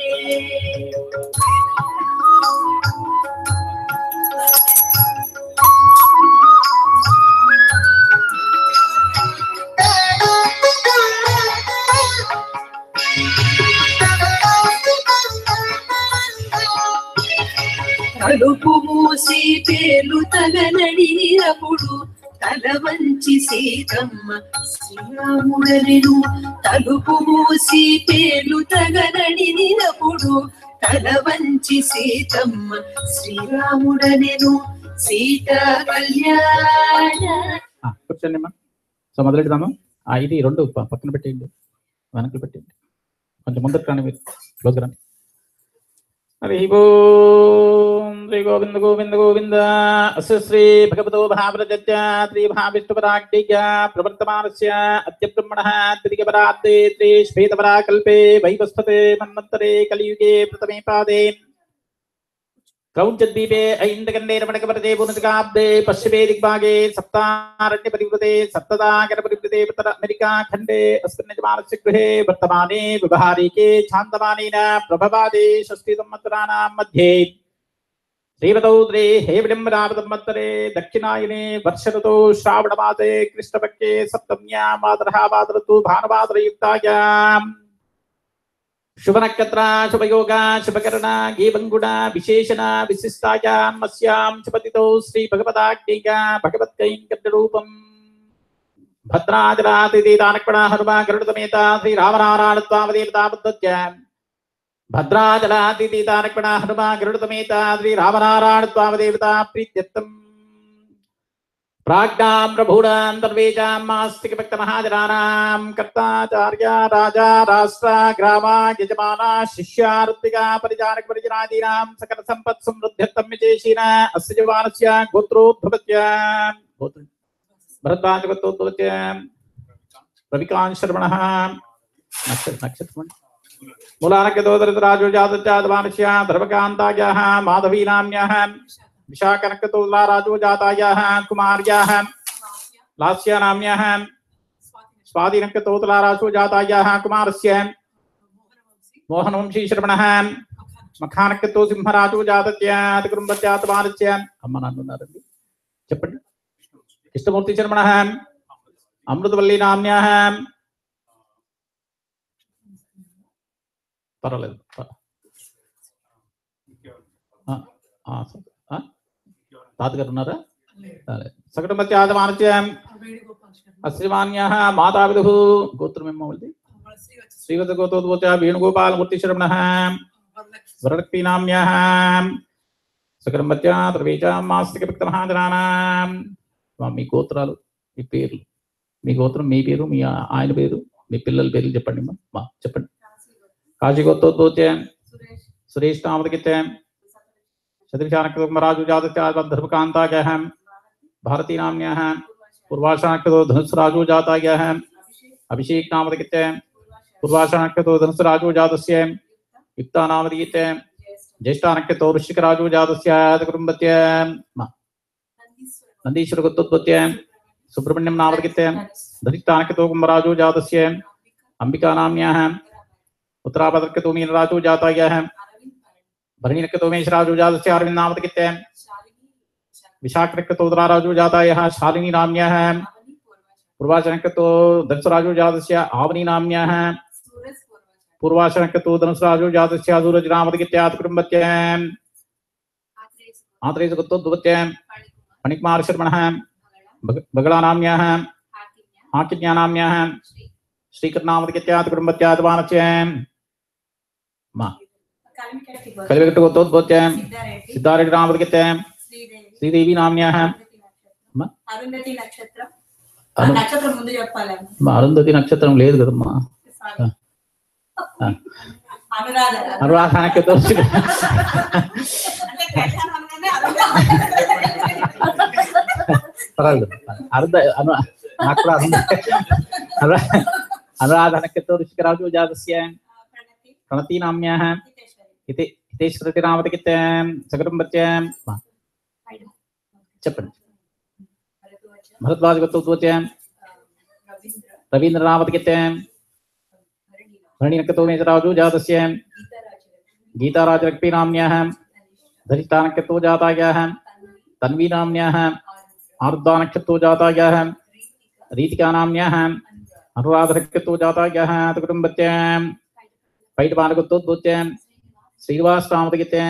C: తలుపు మూసి పేర్లు తగనడిరపుడు తల వంచి సీతమ్మ శ్రీరాముడనెను తలుపు మూసి పేర్లు తగనడిరపుడు తల వంచి సీతమ్మ శ్రీరాముడనెను సీత కళ్యాణ
D: ఆ, కూర్చోండి అమ్మా సో మొదలెడదాము ఆ, ఇది రెండు ప- పక్కన పెట్టేయండి వెనక్కి పెట్టేయండి కొంచెం ముందరికి రండి మీరు క్లోజ్ రండి హరి ఓం శ్రీ గోవింద గోవింద గోవింద అస్య శ్రీ భగవతో భావరజత్య శ్రీ భావిష్ణుపరాజ్ఞ ప్రవర్తమానస్య అద్య బ్రహ్మణः త్రిదిగపరాద్దే శ్రీ శ్వేతపరా కల్పే వైవస్పతే మన్వంతరే కలియుగే ప్రథమే పాదే క్రౌంచద్వీపే ఐందగండే రమణకపరదే పునతికాబ్దే పశ్చిమే దిగ్భాగే సప్తారణ్య పరివృతే సప్తదాగర పరివృతే ఉత్తర అమెరికా ఖండే అస్మిన్నజమానస్య గృహే వర్తమానే వ్యవహారికే ఛాందమానేన ప్రభవాదే షష్ఠి సంవత్సరాణాం మధ్యే శ్రీవతౌ త్రే హే విడంబరావతమ్మత్తరే దక్షిణాయనే వర్షఋతౌ శ్రావణమాసే కృష్ణపక్షే సప్తమ్యా మాతరः మాతరతు భానుమాతరయుక్తాయాం శుభనక్షత్ర శుభయోగ శుభకరణ గీవంగుణ విశేషణ విశిష్టాయాం అస్యాం శుభతితో శ్రీ భగవదాజ్ఞ భగవత్కైంకర్యరూపం భద్రాజరాతిథి తానక్పణ హనుమ గరుడతమేత శ్రీ రామనారాయణత్వామదేవతాబుద్ధత్య భద్రాజలాతిథి తానక్పణ హనుమ గరుడతమేత శ్రీ రామనారాయణత్వామదేవతా ప్రీత్యర్థం ప్రాజ్ఞాం ప్రభూడాం దర్వేజాం మాస్తిక భక్త మహాజనానాం కర్తాచార్య రాజా రాష్ట్ర గ్రామ యజమాన శిష్య ఋత్విక పరిచారక పరిజనాదీనాం సకల సంపత్ సమృద్ధ్యర్థం విశేషేణ అస్య జవానస్య గోత్రోద్భవత్య గోత్రం భరద్వాజ గోత్రోద్భవత్య రవికాంత్ శర్మణ నక్షత్ర నక్షత్రం మూలానకదోదరరాజో జాతజాతవానస్య ధర్మకాంతాయాः మాధవీనామ్యాः విశాఖనక్కతోలారాజో జాతాయాः కుమార్యాः లాస్యానామ్యాः స్వాధీనక్కతోతలారాజో జాతాయాः కుమారస్య మోహనవంశీ శర్మణः మఖానక్కతో సింహరాజు జాతత్యాత కుటుంబత్యాతమానస్య అమ్మ నాన్న ఉన్నారండి చెప్పండి కృష్ణమూర్తి శర్మణः అమృతవల్లి నామ్యాः పర్వాలేదు పర్వాలేదు. ఆ, ఆ, సరే. ఆ? తాతగారు ఉన్నారా సకటమత్యాదమానస్యం అశ్రీమాన్యాः మాతాపితుः గోత్రమేమో వాళ్ళది శ్రీవత గోత్రోద్భూత వేణుగోపాలమూర్తి శరమణः వరలక్ష్మీనామ్యాः సకటమత్యా ప్రవేశాం మాస్తిక భక్త మహాజనానాం మీ గోత్రాలు మీ పేర్లు మీ గోత్రం మీ పేరు మీ ఆ- ఆయన పేరు మీ పిల్లల పేర్లు చెప్పండి అమ్మా. మా చెప్పండి కాశీ గోత్రోద్భూత సురేష్ నామదగిత్య शतविशानकृतराजु जातश्चाधर्मकान्ताज्ञः भारती नाम्न्यः पूर्वाशानकृतो धनुस्राजो जाताज्ञः अभिषेक नामदगित्य पूर्वाशानकृतो धनुस्राजो जातस्य युक्ता नामदगित्य ज्येष्ठानकृतो वृश्चिकराजो जातस्य कुटुम्बत्य नन्दीश्वरगुत्तोत्पत्य सुब्रह्मण्यं नामदगित्य धनिष्ठानकृतो कुम्भराजो जातस्य अंबिका नाम्न्यः उत्तराभद्रकृतो मीनराजो जाताज्ञः भरणीनकृतो मेषराजो जातस्य अरविन्द नामदगित्य विशाखनकृतो राजो जाता यः शालिनी नाम्यः पूर्वाचनकृतो धनुसराजो जातस्य आवनी नाम्यः पूर्वाचनकृतो धनुसराजो जातस्य सूरजनामदित्यात् कुटुम्बत्याम् आत्रेयसकृतो द्वत्याम् मणिकुमारशर्मणः भग- बगलानाम्यः आकिज्ञानाम्यः श्रीकृतनामदित्यात् कुटुम्बत्यात् वानस्याम् मा कलिवेकटोद्भूत्याम् सिद्धारेड्डिनामदित्याम् శ్రీదేవి నామ్యాహ అమ్మా?
E: అరుంధతి నక్షత్రం
D: అను-
E: నక్షత్రం ముందు చెప్పాలి
D: మా అరుంధతి నక్షత్రం లేదు కదమ్మా ఆ. ఆ.
E: అనురాధ
D: అనురాధానికి
E: అంటే కళ్యాణం అనగానే అరుంధతి.
D: పర్వాలేదు అరుంధ అను నాకు కూడా అరుంధ అను అనురాధ నక్షత్రం ఋషికరాజు జాతస్య
E: ప్రణతి
D: ప్రణతి నామ్యాహ
E: హితేశ్వరి
D: ఇతి హితేశ్వరతి నామదిత్యాం సకుటుంబత్యాం మా. చెప్పండి
E: భరద్వాజ
D: భరద్వాజ గోత్రోద్భూత్యాం
E: రవీంద్ర
D: రవీంద్ర నామదిత్యాం
E: హరిణి
D: భరణి నక్షత్రం మేషరాజు జాతస్య
E: గీతారాజు
D: గీతారాజలక్ష్మీ నామ్యాహ ధరిష్ఠా నక్షత్रो జాతాయాः तन्वी नाम्याः आर्द्रा नक्षत्रो जातायाः रीतिका नाम्याः अनुराधनक्षत्रो जातायाः कुटुम्बत्यां पैटपानकुत्तोद्भूत्यां श्रीनिवासरामदगित्यां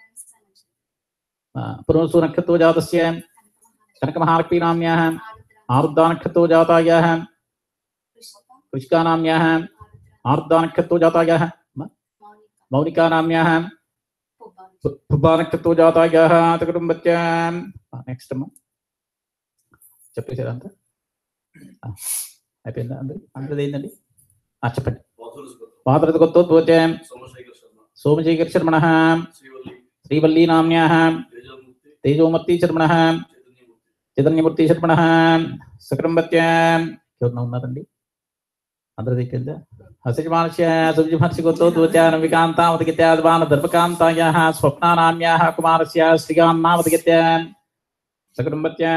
D: पुनर्सु नक्षत्रो जातस्य कनकमहालक्ष्मी नाम्याः आरुद्रा नक्षत्रो जातायाः कृषिका नाम्याः आरुद्रा नक्षत्रो जातायाः म- मौनिका नाम्याः పుబ్బా నక్షత్రో జాతాయాः కుటుంబత్యాం నెక్స్ట్ అమ్మా చెప్పేసారు అంతా ఆ, అయిపోయిందా అందరి అందరిది ఏంటండి ఆ, చెప్పండి పాత్రత కొత్తోద్భూత్యాం సోమశేఖర్ శర్మణ శ్రీవల్లీ నామ్యాः తేజోమూర్తి శర్మణ చైతన్యమూర్తి శర్మణ సకుటుంబత్యాం ఎవరన్నా ఉన్నారండి అందరిది అయిపోయిందా हसिजमानस्य सुविजमहर्षि गोत्रोद्वत्यान विकान्तावतगित्याद्वान दर्पकान्तायाः स्वप्नानाम्याः कुमारस्य श्रीगान्नावतगित्यान् సకుటుంబత్యా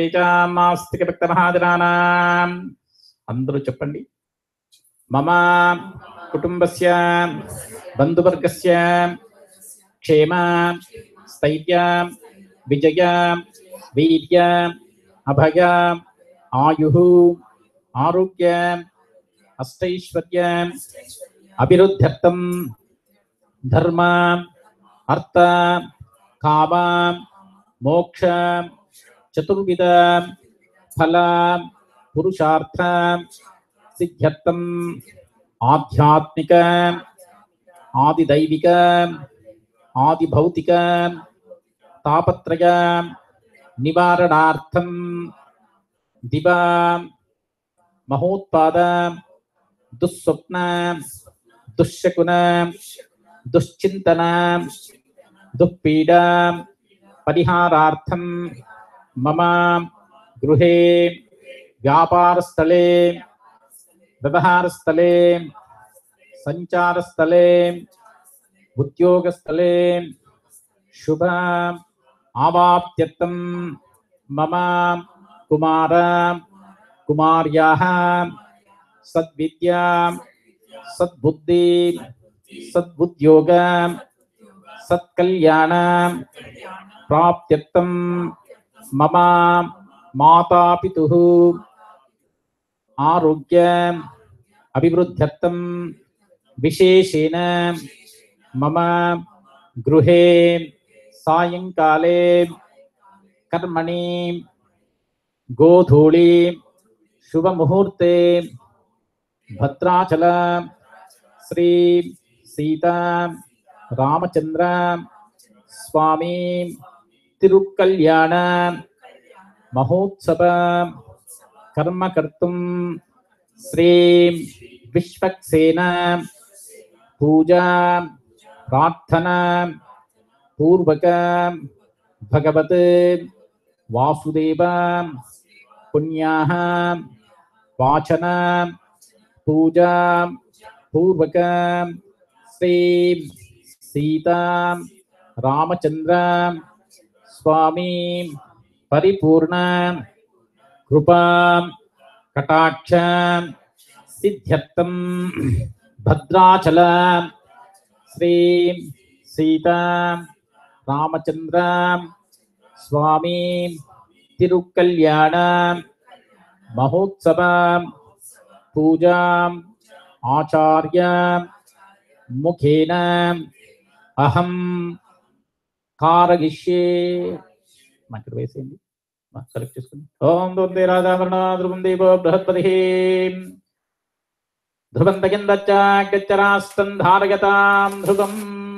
D: ప్రవేశామాస్తికభక్తమహాజనానాం అందరూ చెప్పండి మమ కుటుంబస్య బంధువర్గస్య క్షేమ స్థైర్య విజయ వీర్య అభయ ఆయు ఆరోగ్య అష్టైశ్వర్య అభివృద్ధ్యర్థం ధర్మ అర్థ కామ మోక్ష చతుర్విధ ఫల పురుషార్థ సిద్ధ్యర్థం ఆధ్యాత్మిక ఆదిదైవిక ఆదిభౌతిక తాపత్రయ నివారణార్థం దివా మహోత్పాద దుస్వప్న దుశ్శకున దుశ్చింతన దుఃపీడ పరిహారార్థం మమ గృహే వ్యాపారస్థలే వ్యవహారస్థలే సంచారస్థలే ఉద్యోగస్థలే శుభ ఆవాప్త్యర్థం మమ కుమార కుమార్యాः సద్విద్యా సద్బుద్ధి సద్బుద్యోగ సత్కల్యాణ ప్రాప్త్యర్థం మమ మాతాపితుः ఆరోగ్య అభివృద్ధ్యర్థం విశేషేణ మమ గృహే సాయంకాలే కర్మణి గోధూళి శుభముహూర్తే భద్రాచల శ్రీ సీతా రామచంద్ర స్వామి తిరుకల్యాణ మహోత్సవ కర్మ కర్తుం శ్రీ విశ్వక్సేన పూజా ప్రార్థన పూర్వక భగవత్ వాసుదేవ పుణ్యాః వాచన పూజా పూర్వక శ్రీ సీతా రామచంద్ర స్వామి పరిపూర్ణ కృపా కటాక్ష సిద్ధ్యర్థం భద్రాచల శ్రీ సీతా రామచంద్ర స్వామి తిరుకల్యాణ మహోత్సవ పూజా ఆచార్య ముఖేన అహం కారగిష్యే ఇక్కడ వేసేయండి కలెక్ట్ చేసుకుని ఓం దుర్దే రాజావరణ ధ్రువం దేవ బృహస్పతి ధ్రువం తగిందచ్చ గచ్చరాస్తం ధారయతాం ధ్రువం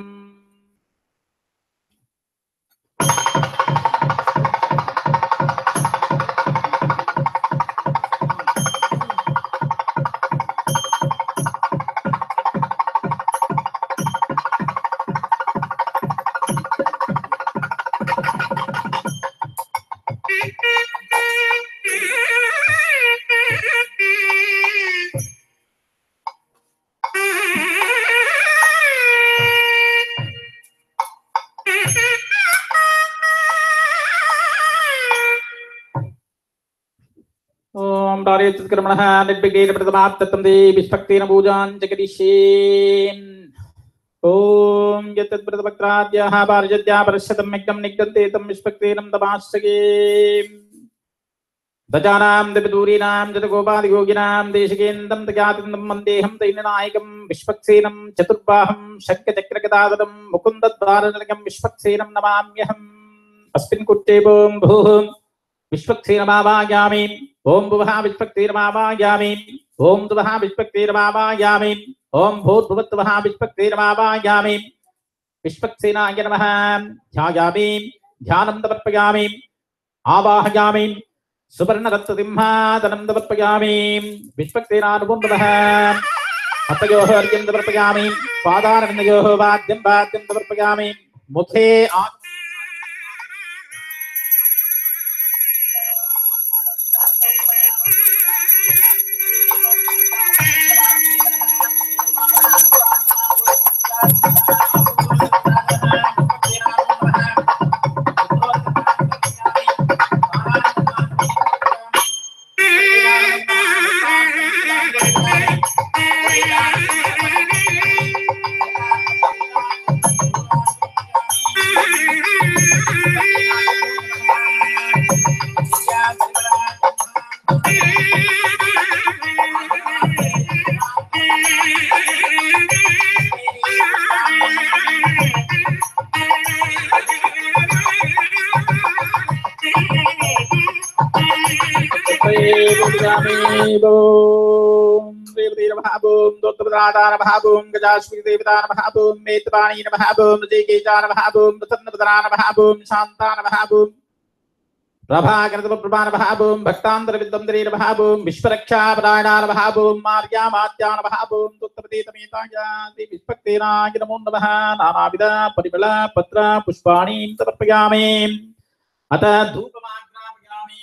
D: ఓం దారేత్కర్మణ నిర్విఘ్నేన ప్రథమాత్తత్వం దే విష్పక్తేన పూజాం జగదిష్యే ఓం యత్తద్వ్రతభక్త్రాద్యాః పారిజద్యా పరశ్యతం మిగ్నం నిగ్ధంతే తం విష్పక్తేనం తమాశ్రగే దజానాం దిపదూరీనాం జతగోపాదిగోగినాం దేశికేందం తజాతిందం వందేహం దైననాయకం విష్పక్సేనం చతుర్బాహం శంఖచక్రగదాధరం ముకుందద్వారజనకం విష్పక్సేనం నమామ్యహం అస్మిన్ కుట్టే ఓం భూః విష్పక్సేనమావాయామి ఓం భువః విష్పక్తిర్మావాయామి ఓం దువః విష్పక్తిర్మావాయామి ఓం భూర్భువత్వః విష్పక్తిర్మావాయామి విష్పక్సేనాయ నమః ధ్యాయామి ధ్యానం సమర్పయామి ఆవాహయామి సువర్ణరత్నసింహాదనం సమర్పయామి విష్పక్సేనానుభవం నమః హస్తయోः అర్ఘ్యం సమర్పయామి పాదారవిందయోः వాద్యం వాద్యం సమర్పయామి ముఖే ఆ భాగోం గజాశ్రీ దేవతా భాగోం మేత్పాణీ భాగోం జయకేజాన భాగోం ప్రసన్నపదనాన భాగోం శాంతాన భాగోం ప్రభాకరతమ ప్రమాణ భాగోం భక్తాంతర విద్వందరీన భాగోం విశ్వరక్షాపరాయణాన భాగోం మార్యామాత్యాన భాగోం తుత్తపతీతమేతాయాది విష్పక్తేనాయ నమో నమః నానావిధ పరిమళ పత్ర పుష్పాణి సమర్పయామి అత ధూపమాగ్రాపయామి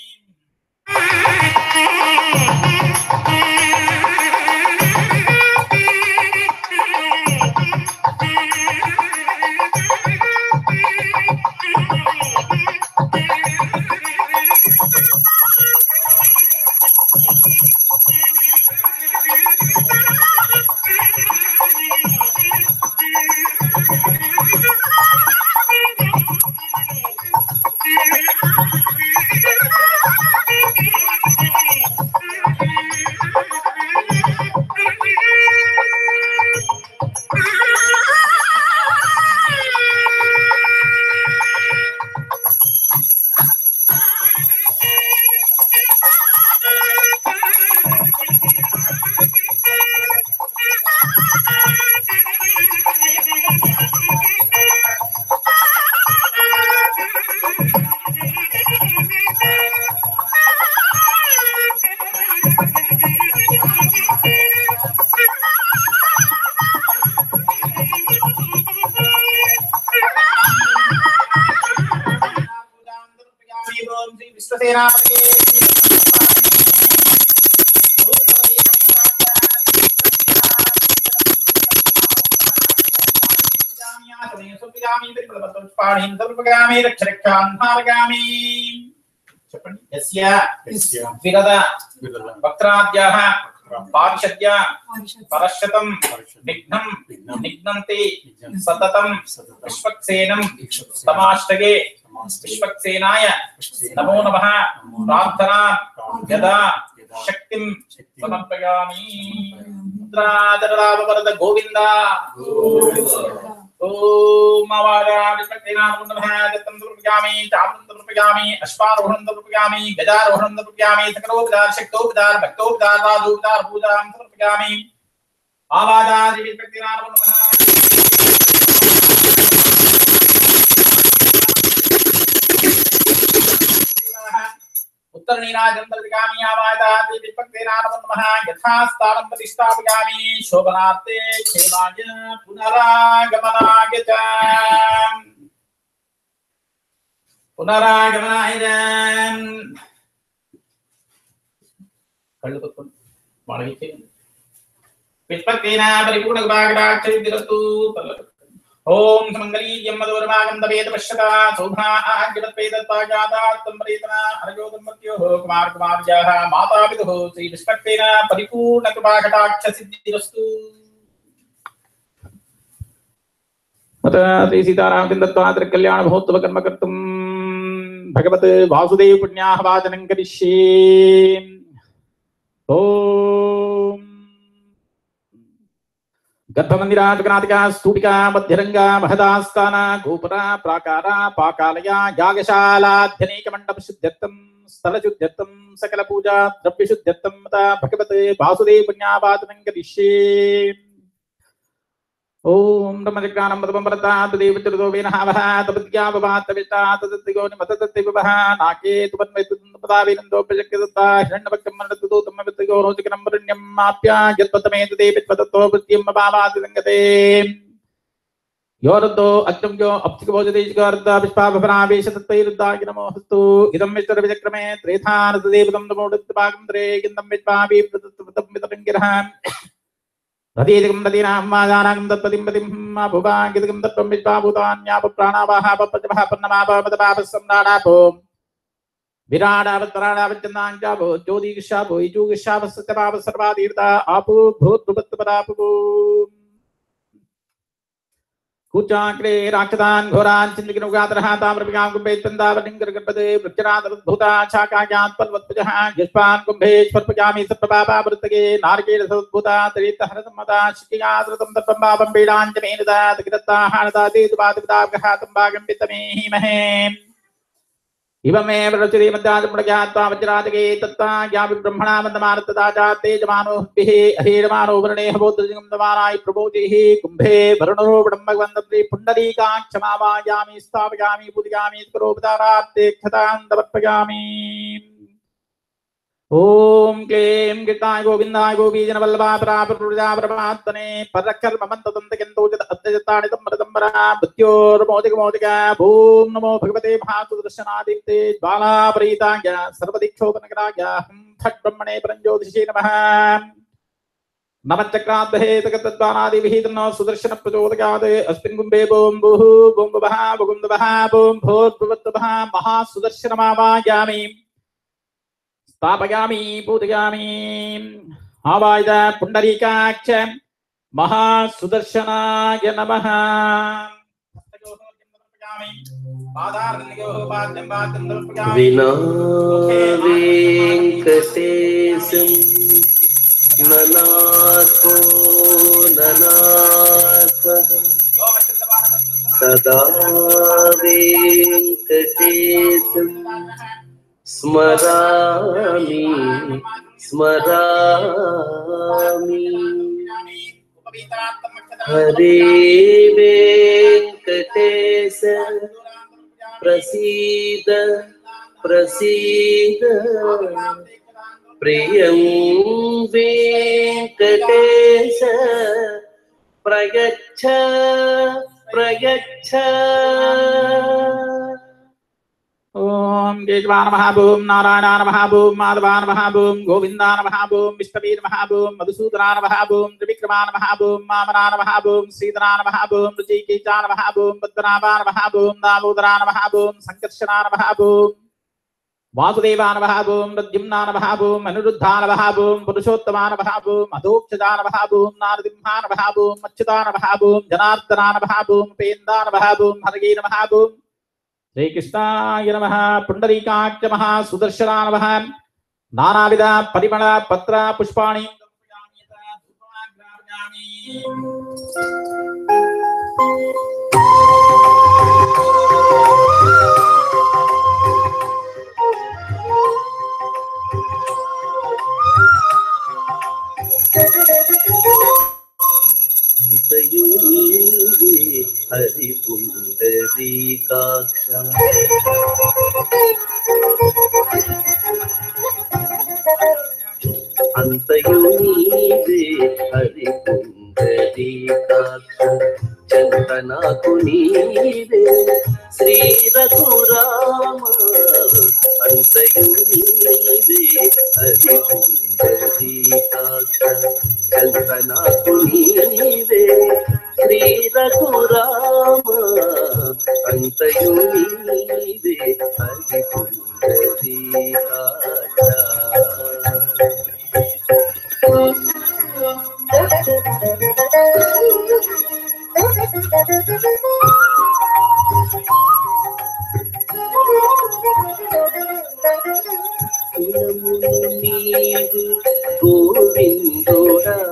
D: చెప్పండి యస్య విగత వక్త్రాద్యాః పారిషద్య పరశతం విఘ్నం నిఘ్నంతి సతతం విశ్వక్సేనం సమాష్టగే విశ్వక్సేనాయ నమో నమ ప్రార్థనా యదా శక్తిం సమర్పయామి ముద్రాధరరామవరద గోవింద ఓం అవారాజపతినామృతమహాదత్తం సమర్పయామి చామృతం సమర్పయామి అశ్వారోహణం సమర్పయామి గజారోహణం సమర్పయామి సకలోపచార శక్తోపచార భక్తోపచార రాజోపచార పూజాం సమర్పయామి उत्तरनीराजन्तर्गामि आवादाति विपक्तेनानमो नमः यथास्थानं प्रतिष्ठापयामि शोभनार्थे क्षेमाय पुनरागमनाय च పునరాగమనాయ కళ్ళు కొట్టుకోండి వాళ్ళకి విష్పత్తేన పరిపూర్ణ భాగరాక్షరిద్రస్తు ఓం సుమంగళీయం మధురమాగం తవేద పశ్యత శోభా ఆగ్యవత్వేదత్వాజాతాత్తం ప్రేతన అరజోదం మృత్యోః కుమార్ కుమార్యాః మాతాపితుః శ్రీ విష్పత్తేన పరిపూర్ణ కృపాకటాక్ష సిద్ధిరస్తు अत श्री सीताराम दत्तात्र कल्याण महोत्सव कर्म कर्तुम भगवत वासुदेव पुण्याह वाचनं करिष्ये ओम गर्भमन्दिरा जगन्नाथिका स्तूपिका मध्यरङ्गा महदास्ताना गोपुरा प्राकारा पाकालया यागशालाध्यनेकमण्डपशुद्ध्यर्थं स्थलशुद्ध्यर्थं सकलपूजा द्रव्यशुद्ध्यर्थं तथा भगवत वासुदेव पुण्यावाचनं करिष्ये ఓం బ్రహ్మచక్రానం మదపం పరతాత్ దేవచరదో వేనహావహ తపద్యాపవాత్ తవిష్టాత్ తత్తిగో నిమతతత్తి వివహ నాకే తుపన్వైతుపదావినందో ప్రజక్యదత్తా హిరణ్యభక్తం మనతతో తమ్మ విత్తిగో రోచకరం వరుణ్యం మాప్యా యత్పతమేత దేవిత్వతత్తో వృత్తిం అపావాతి సంగతే योरतो अग्नम्यो अप्तिकभोजदेशकार्दा पुष्पाभरावेशतत्तैरुद्धागि नमो हस्तु इदं विष्टरविचक्रमे त्रेधानतदेवतं नमोडुत्तभागं त्रे किन्दं विद्वापि प्रदत्तवतं वितरङ्गिरः रतीदिकं रतीनां माजानागं तत्पतिं पतिं भुवाङ्गिदिकं तत्त्वं विद्वाभूतान्यापप्राणावाः पपजवः पन्नमापमदपापः सम्राडापो विराडावत्पराडावच्चन्दाञ्चापो ज्योतिषापो यजुगिषापः सर्वातीर्था आपो भूद्भुवत्पदापो కూచాగ్రే రాక్షదాన్ ఘోరాన్ చిందికినుగాతరః తామ్రపికాం కుంభే స్పందావలింగర్గపదే వృక్షరాదద్భుతా శాకాయాత్ పర్వత్పజః యష్పాన్ కుంభేశ్వర్పజామి సప్రపాపా వృత్తగే నారికేల సద్భుతా తరిత హరసమ్మతా శిఖియాద్రతం తప్పం పాపం పీడాంచమేనుదా తగిదత్తాహానదా తేతుపాదిపితాగహాతం భాగం పితమేహిమహే ఇవమేవ రచతే మధ్యాజముడజ్ఞాత్వా వజ్రాజగే తత్తా యావి బ్రహ్మణా మందమానతదా జాతే జమానో హృద్భిః అహీరమానో వరుణే హవోద్రజం దమానాయ ప్రబోధిః కుంభే వరుణో బ్రహ్మగవందత్రి పుండరీకాక్షమావాయామి స్థాపయామి పూజయామి స్వరూపదారాత్తే క్షతాం సమర్పయామి ఓం క్లీం గిటాయ గోవిందాయ గోపీజనవల్లభా పరాపరమాత్మనే పరకర్మమంతదంతకెంతోజత అద్దజతాడితం మృదంబర మృత్యోర్మోదికమోదిక భూం నమో భగవతే భాసుదర్శనాదిత్తే జ్వాలాపరీతాయ సర్వదిక్షోపనగరాయ హం ఫట్ బ్రహ్మణే పరంజ్యోతిషే నమః నమచక్రాద్భేతగతద్వానాదివిహితన్నో సుదర్శన ప్రచోదయాద్ అస్మిన్ గుంబే బోం భూః బోం భువః భుగుందవః బోం భూర్భువత్వః మహాసుదర్శనమావాయామి స్థాపయామి పూజయామి ఆవాయ పుండరీకాక్ష మహాసుదర్శనాయ నమ
A: వినా వెంకటేశం ననాథో ననాథ సదా వెంకటేశం స్మరామి స్మరామి హరే వెంకటేశ ప్రసీద ప్రసీద ప్రియం వెంకటేశ ప్రయచ్చ ప్రయచ్చ
D: ఓం కేశవా నమః భూం నారాయణ నమః భూం మాధవా నమః భూం గోవిందా నమః భూం విష్ణవే నమః భూం మధుసూదనా నమః భూం త్రివిక్రమా నమః భూం మామనా నమః భూం శ్రీధరా నమః భూం రుచికేశా నమః భూం పద్మనాభా నమః భూం దామోదరా నమః భూం సంకర్షణా నమః భూం వాసుదేవా నమః భూం ప్రద్యుమ్నా నమః భూం అనిరుద్ధా నమః భూం పురుషోత్తమా నమః భూం అధోక్షజా నమః భూం నారసింహా నమః భూం అచ్యుతా నమః భూం జనార్దనా నమః భూం ఉపేందా నమః భూం హరగే నమః భూం శ్రీకృష్ణాయ నమ పుండరీకాక్ష మహా సుదర్శనా నమ నానావిధ పరిమళ పత్ర పుష్పాణి
A: అంతయు నీవే హరి పుండరీకాక్ష అంతయు నీవే హరి పుండరీకాక్ష చంతనాకు నీవే శ్రీ రఘురామ అంతయు నీవే హరి పుండరీకాక్ష చంతనాకు నీవే శ్రీ రఘురామ అంతయు నీవే హరి పుండరీకాక్ష కులము నీవు గోవిందుడా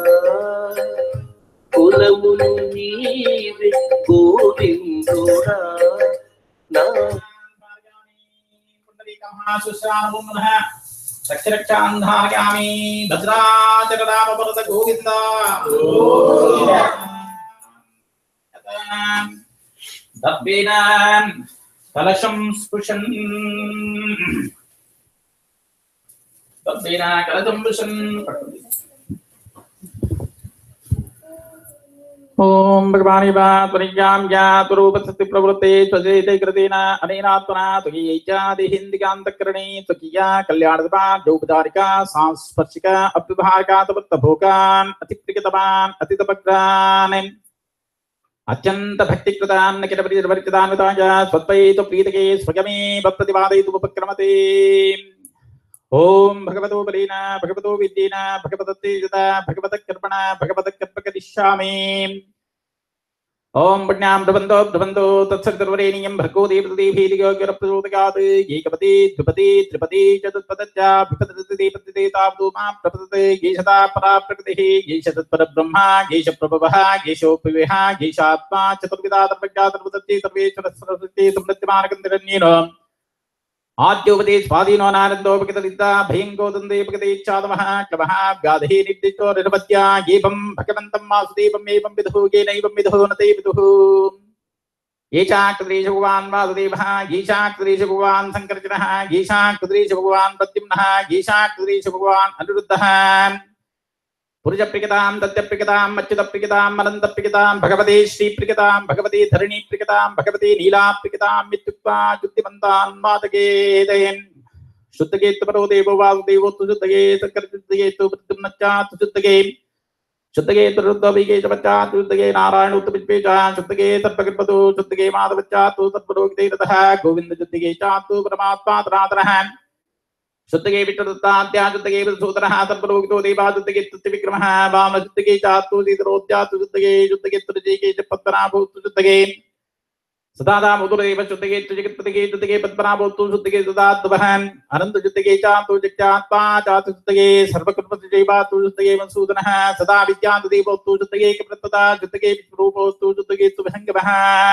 A: కులమును నీవే గోవిందుడా నా
D: రక్షరక్షాంధారయామి భద్రాచరరామపరత గోవింద దబ్బేన కలశం స్పృశన్ దబ్బేన కలశం స్పృశన్ పట్టుది ఓం భగవాని వా త్వరియాం యా త్వరూపసతి ప్రవృత్తే త్వజేతే కృతేన అనేనాత్మనా త్వయైచాది హిందికాంతకరణే త్వకియా కళ్యాణదపా జౌపచారిక సాంస్పర్శిక అభ్యుభారకా తపత్తభోగాన్ అతిప్రికతమాన్ అతితపగ్రాన్ అత్యంత భక్తికృతాన్ కిరపరివర్తితాన్వితాయ స్వత్వైతు ప్రీతకే స్వయమేవ ప్రతిపాదయితుపక్రమతే ఓం భగవతో బలీన భగవతో విద్యేన భగవత తేజత భగవత కర్మణ భగవత కర్మకరిష్యామి ఓం పుణ్యాం భ్రవంతో భ్రవంతో తత్సర్వరేణీయం భర్గో దేవదేవీర్యోగ్యరప్రచోదయాత్ ఏకపతి ద్విపతి త్రిపతి చతుత్పదచ్చ విపదతి దేవతి తావదు మా ప్రపదతే గేషతా పరా ప్రకృతిః గేష తత్పర బ్రహ్మ గేష ప్రభవః గేషోపివేహ గేషాత్మా చతుర్విధా తర్వజ్ఞా తర్వదత్తి సర్వేశ్వర సరస్వతి సమృద్ధిమానకందిరణ్యేన ఆద్యోపతి స్వాధీనో నానందోపకితలిత భయం గోదందేపకతే చాదమః క్లమః గాధే నిర్దిష్టో నిరపత్య ఏవం భగవంతం వాసుదేవం ఏవం విదుః కేనైవం విదుః నతే విదుః ఏచాకృదేశ భగవాన్ వాసుదేవः ఈశాకృదేశ భగవాన్ శంకరచనः ఈశాకృదేశ భగవాన్ ప్రద్యుమ్నः ఈశాకృదేశ భగవాన్ అనిరుద్ధः పురుషప్రికతాం దత్యప్రికతాం అచ్యుతప్రికతాం అనంతప్రికతాం భగవతే శ్రీప్రికతాం భగవతే ధరణీప్రికతాం భగవతే నీలాప్రికతాం ఇత్యుక్త్వా శుద్ధిమంతాన్ మాతకేదయన్ శుద్ధగేత్తుపరో దేవో వాసుదేవోత్తు శుద్ధగే శంకరశుద్ధగేత్తు ప్రద్యుమ్నచ్చాత్తు శుద్ధగే శుద్ధగే రుద్రవిగే చవచ్చాత్తు శుద్ధగే నారాయణ ఉత్తమిత్వేచ శుద్ధగే సర్పగర్భతో శుద్ధగే మాధవచ్చాత్తు సర్పరోగితే రథः గోవింద శుద్ధగే చాత్తు పరమాత్మా తరాతరः శుద్ధగే విట్టదత్తాద్యా శుద్ధగే సూతరः సర్వలోకితో దేవా శుద్ధగే స్తుతి విక్రమः వామ శుద్ధగే చాత్తు సీతరోద్యాత్తు శుద్ధగే శుద్ధగే తురజేకే చ పద్మనాభోత్తు శుద్ధగే సదాదా ముదురేవ శుద్ధగే తుజగత్పతిగే శుద్ధగే పద్మనాభోత్తు శుద్ధగే సదాద్వహన్ అనంత శుద్ధగే చాత్తు జగ్జాత్మా చాతు శుద్ధగే సర్వకృపతి జైవాత్తు శుద్ధగే మసూదనः సదా విద్యాంతు దేవోత్తు శుద్ధగే ప్రతదా శుద్ధగే విష్ణురూపోత్తు శుద్ధగే శుభంగమः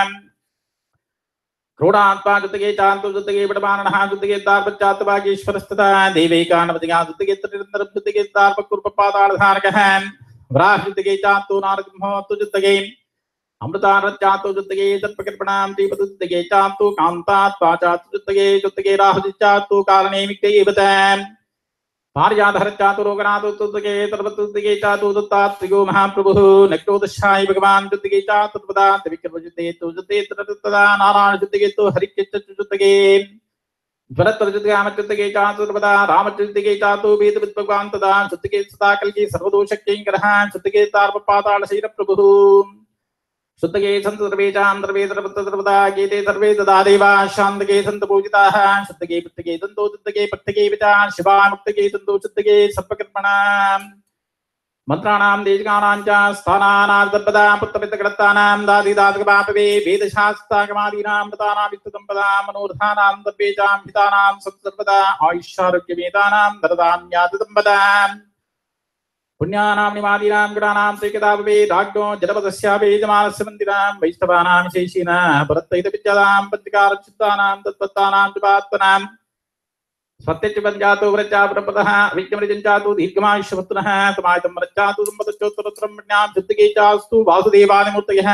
D: క్రోడాత్మా జుతగే చాంతు జుతగే విడమానః జుతగే దార్పచాత్వాగీశ్వరస్తత దేవైకానవతిగా జుతగే నిరంతరం జుతగే దార్పకుర్ప పాతాళధారకః వ్రాహ జుతగే చాంతు నారసింహోత్తు జుతగే అమృతారచాతు జుతగే సర్పకర్పణాం శ్రీపదు జుతగే చాంతు కాంతాత్వా చాతు జుతగే జుతగే రాహుజిచాతు కారణే మిక్తయేవతాం పారిజాతహర చాతు రోగనాథు తుద్దగే తర్వతుద్దగే చాతు దత్తాత్రిగో మహాప్రభుః నక్రోదశాయి భగవాన్ తుద్దగే చాతు తదా త్రివిక్రమజుతే తు జుతే తదా నారాయణ తుద్దగే తు హరిక్యచ్చ తుద్దగే జ్వరత్వజుతగామత్యుద్దగే చాతు తదా రామచుద్దగే చాతు వేద విద్భగవాన్ తదా తుద్దగే సదా కల్కి సర్వదోషక్యంకరః తుద్దగే తార్ప పాతాళ శైర ప్రభుః శుద్ధగే సంత సర్వేషాం సర్వే సర్వదా గీతే సర్వే తదా దేవా శాంతగే సంత పూజితాః శుద్ధగే పుత్తగే దంతో దుద్దగే పట్టగే వితా శివా ముక్తగే దంతో శుద్ధగే సర్వకర్మణాం మంత్రాణాం దేశికానాం చ స్థానానాం సర్వదా పుత్రపితకృత్తానాం దాదిదాతకపాపవే వేదశాస్త్రాగమాదీనాం మృతానాం విత్తంపదాం మనోరథానాం దబ్బేజాం హితానాం సర్వదా ఆయుష్యారోగ్యమేతానాం దరదాన్యాదంపదాం పుణ్యానాం నిమాదీనాం గుణానాం శ్రీకదాపవే రాజ్ఞో జనపదస్యాపే యజమానస్య మందిరాం వైష్ణవానాం శేషిన పరత్తైత విద్యాదాం పంతికారం చిత్తానాం తత్పత్తానాం త్రిపాత్మనాం స్వత్యచ్చ పంచాతో వ్రజా ప్రపదః విజ్ఞమృజంచాతు దీర్ఘమాయుష్యవత్తునః సమాహితం వ్రజాతు సంపదచ్చోత్తరోత్తరం పుణ్యాం శుద్ధికే చాస్తు వాసుదేవానిమూర్తయः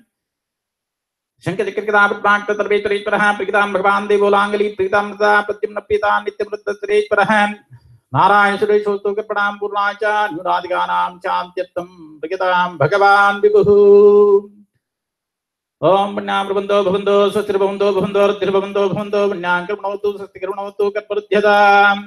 D: శంకచక్రకృతాపద్మాక్తర్వేశ్వరేశ్వరः ప్రీతాం భగవాన్ దేవోలాంగలి ప్రీతాం మృతా ప్రత్యుమ్న పీతా నిత్యమృతశ్రేశ్వరः నారాయణ సురేశోస్తు కృపణాం పూర్ణాచ న్యూనాదిగానాం శాంత్యర్థం భగతాం భగవాన్ విభుః ఓం పుణ్యాం ప్రబంధో భవందో స్వస్తిర్భవందో భవందో రుద్ధిర్భవందో భవందో పుణ్యాం కృపణవతు స్వస్తి కృపణవతు కర్పరుధ్యతాం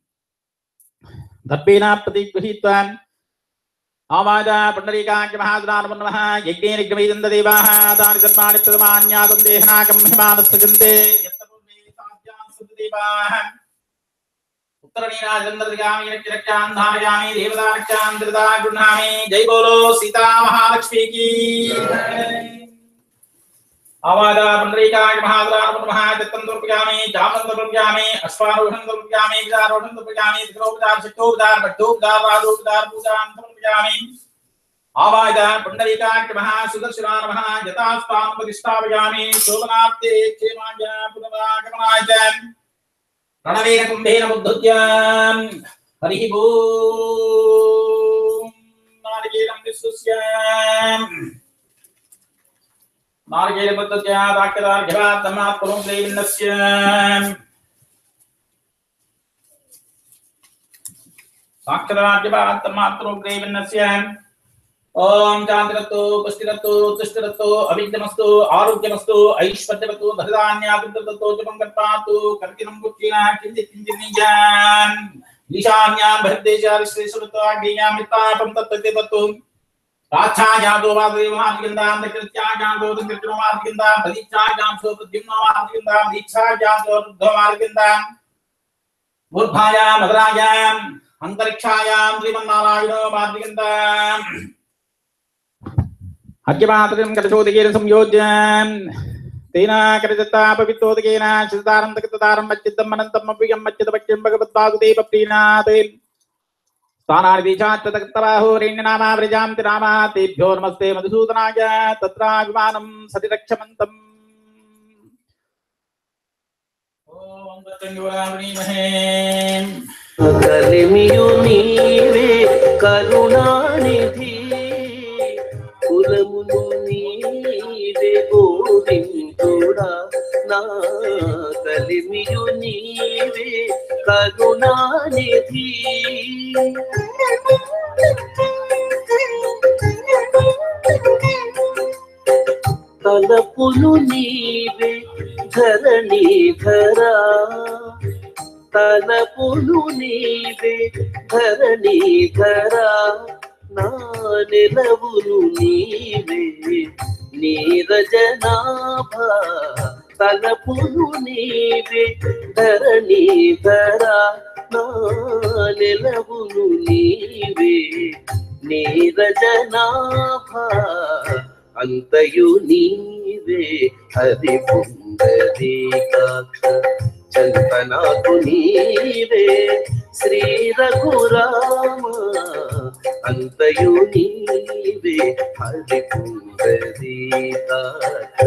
D: దర్భేన ప్రతిగృహీత్వాన్ ఆవాజ పుండరీకాంక్ష మహాజనానమన్నమః యజ్ఞే నిగ్రమేదంద దేవాः దాని ధర్మాణి ప్రథమాన్యాదం దేహనాకం హిమానస్సజంతే యత్తపూర్ణే సాధ్యాం సుదేవాः ఉత్తరణీరాజంద్రగామి రక్షాన్ ధారయామి దేవదారక్షాన్ ధృతా గృహామి జై బోలో సీతా మహాలక్ష్మి కీ ఆవాద పుండరీకాయ మహాద్రాణ నమః దత్తం దుర్పయామి జామం దుర్పయామి అశ్వారోహణం దుర్పయామి విజారోహణం దుర్పయామి త్రిలోపచార శక్తోపచార భక్తోపచార రాజోపచార పూజాం సమర్పయామి ఆవాద పుండరీకాయ మహా సుదర్శనా నమః యథాస్థానం ప్రతిష్టాపయామి శోభనార్థే క్షేమాయ పునరాగమనాయ చ ప్రణవేన కుంభేన ఉద్ధృత్య హరి ఓం నారికేలం విశ్వస్య నారికేలబద్ధత్యా వాక్యదార్ఘ్యవాత్తమాత్మనం దేవిన్నస్య సాక్షరార్ఘ్యవాత్తమాత్మనం దేవిన్నస్య ఓం శాంతిరత్తు పుష్టిరత్తు తుష్టిరత్తు అవిద్యమస్తు ఆరోగ్యమస్తు ఐశ్వర్యవత్తు ధరధాన్యాభివృద్ధతో జపం కర్తాతు కర్కినం కుక్షీణ కింది కింజినియాన్ ఈశాన్యాం బహిర్దేశారి శ్రీశ్వరత్వాగ్నేయాం మిత్తాపం తత్వత్తు రాక్షాజాతో వాదదేవాదిగిందాం దక్షిణత్యాజాతో దక్షిణమాదిగిందాం ప్రదీక్షాజాంతో ప్రద్యుమ్నమాదిగిందాం దీక్షాజాతో రుద్ధమాదిగిందాం ఊర్ధ్వాయాం మధురాయాం అంతరిక్షాయాం శ్రీమన్నారాయణో మాదిగిందాం అర్ఘ్యమాత్రం కలశోదకేన సంయోజ్యం తేన కరచత్తాపవిత్తోదకేన శితారం తకతారం మచ్చిద్దం అనంతం అవ్యయం మచ్చిద పక్ష్యం భగవద్వాసుదేవ ప్రీణాత్ స్థానాని దీశాత్తరాహోరేణ్యనామా వ్రజాంతి నామా తేభ్యో నమస్తే మధుసూదనాయ తత్రాభిమానం సతి రక్షమంతం ఓం దత్తంగురామణీమహే
A: కలిమియు నీవే కరుణానిధి కులమును నీవే గోవిందుడా నా కలిమియు నీవే కరుణానిధి తలపులు నీవే ధరణి ధరా తలపులు నీవే ధరణి ధరా నా నిలవులు నీవే నీరజనాభ తలపులు నీవే ధరణి ధరా నా నిలవులు నీవే నీరజనాభ అంతయు నీవే హరి పుండరీకాక్ష చంతనాకు నీవే శ్రీ రఘురామ అంతయు నీవే హరి పుండరీకాక్ష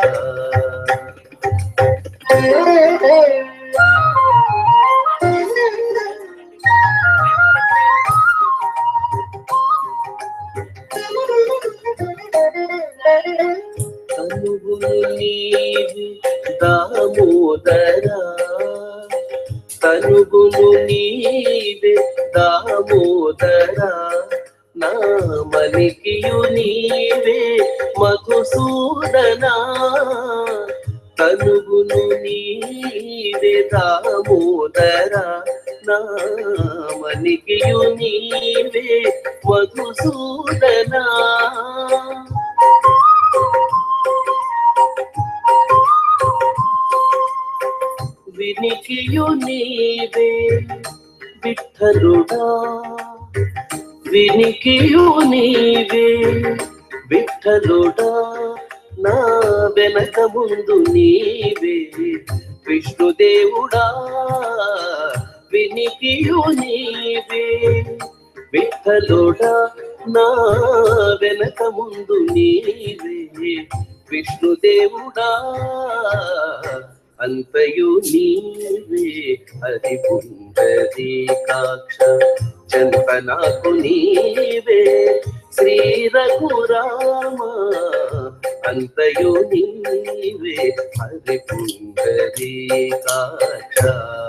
A: కనుగులు నీవి దామోదరా కనుగులు నీవే దామోదరా నా మలికియు నీవే మధుసూదనా కనుగులు నీవే దామోదరా నా మలికియు నీవే మధుసూదనా వినికియు నీవే విఠలుడా వినికియు నీవే విఠలుడా నా వెనక ముందు నీవే విష్ణుదేవుడా వినికియు నీవే విఠలుడా నా వెనక ముందు నీవే విష్ణుదేవుడా అంతయు నీవే హరి పుండరీకాక్ష చంత నాకు నీవే శ్రీ రఘురామ అంతయు నీవే హరి పుండరీకాక్ష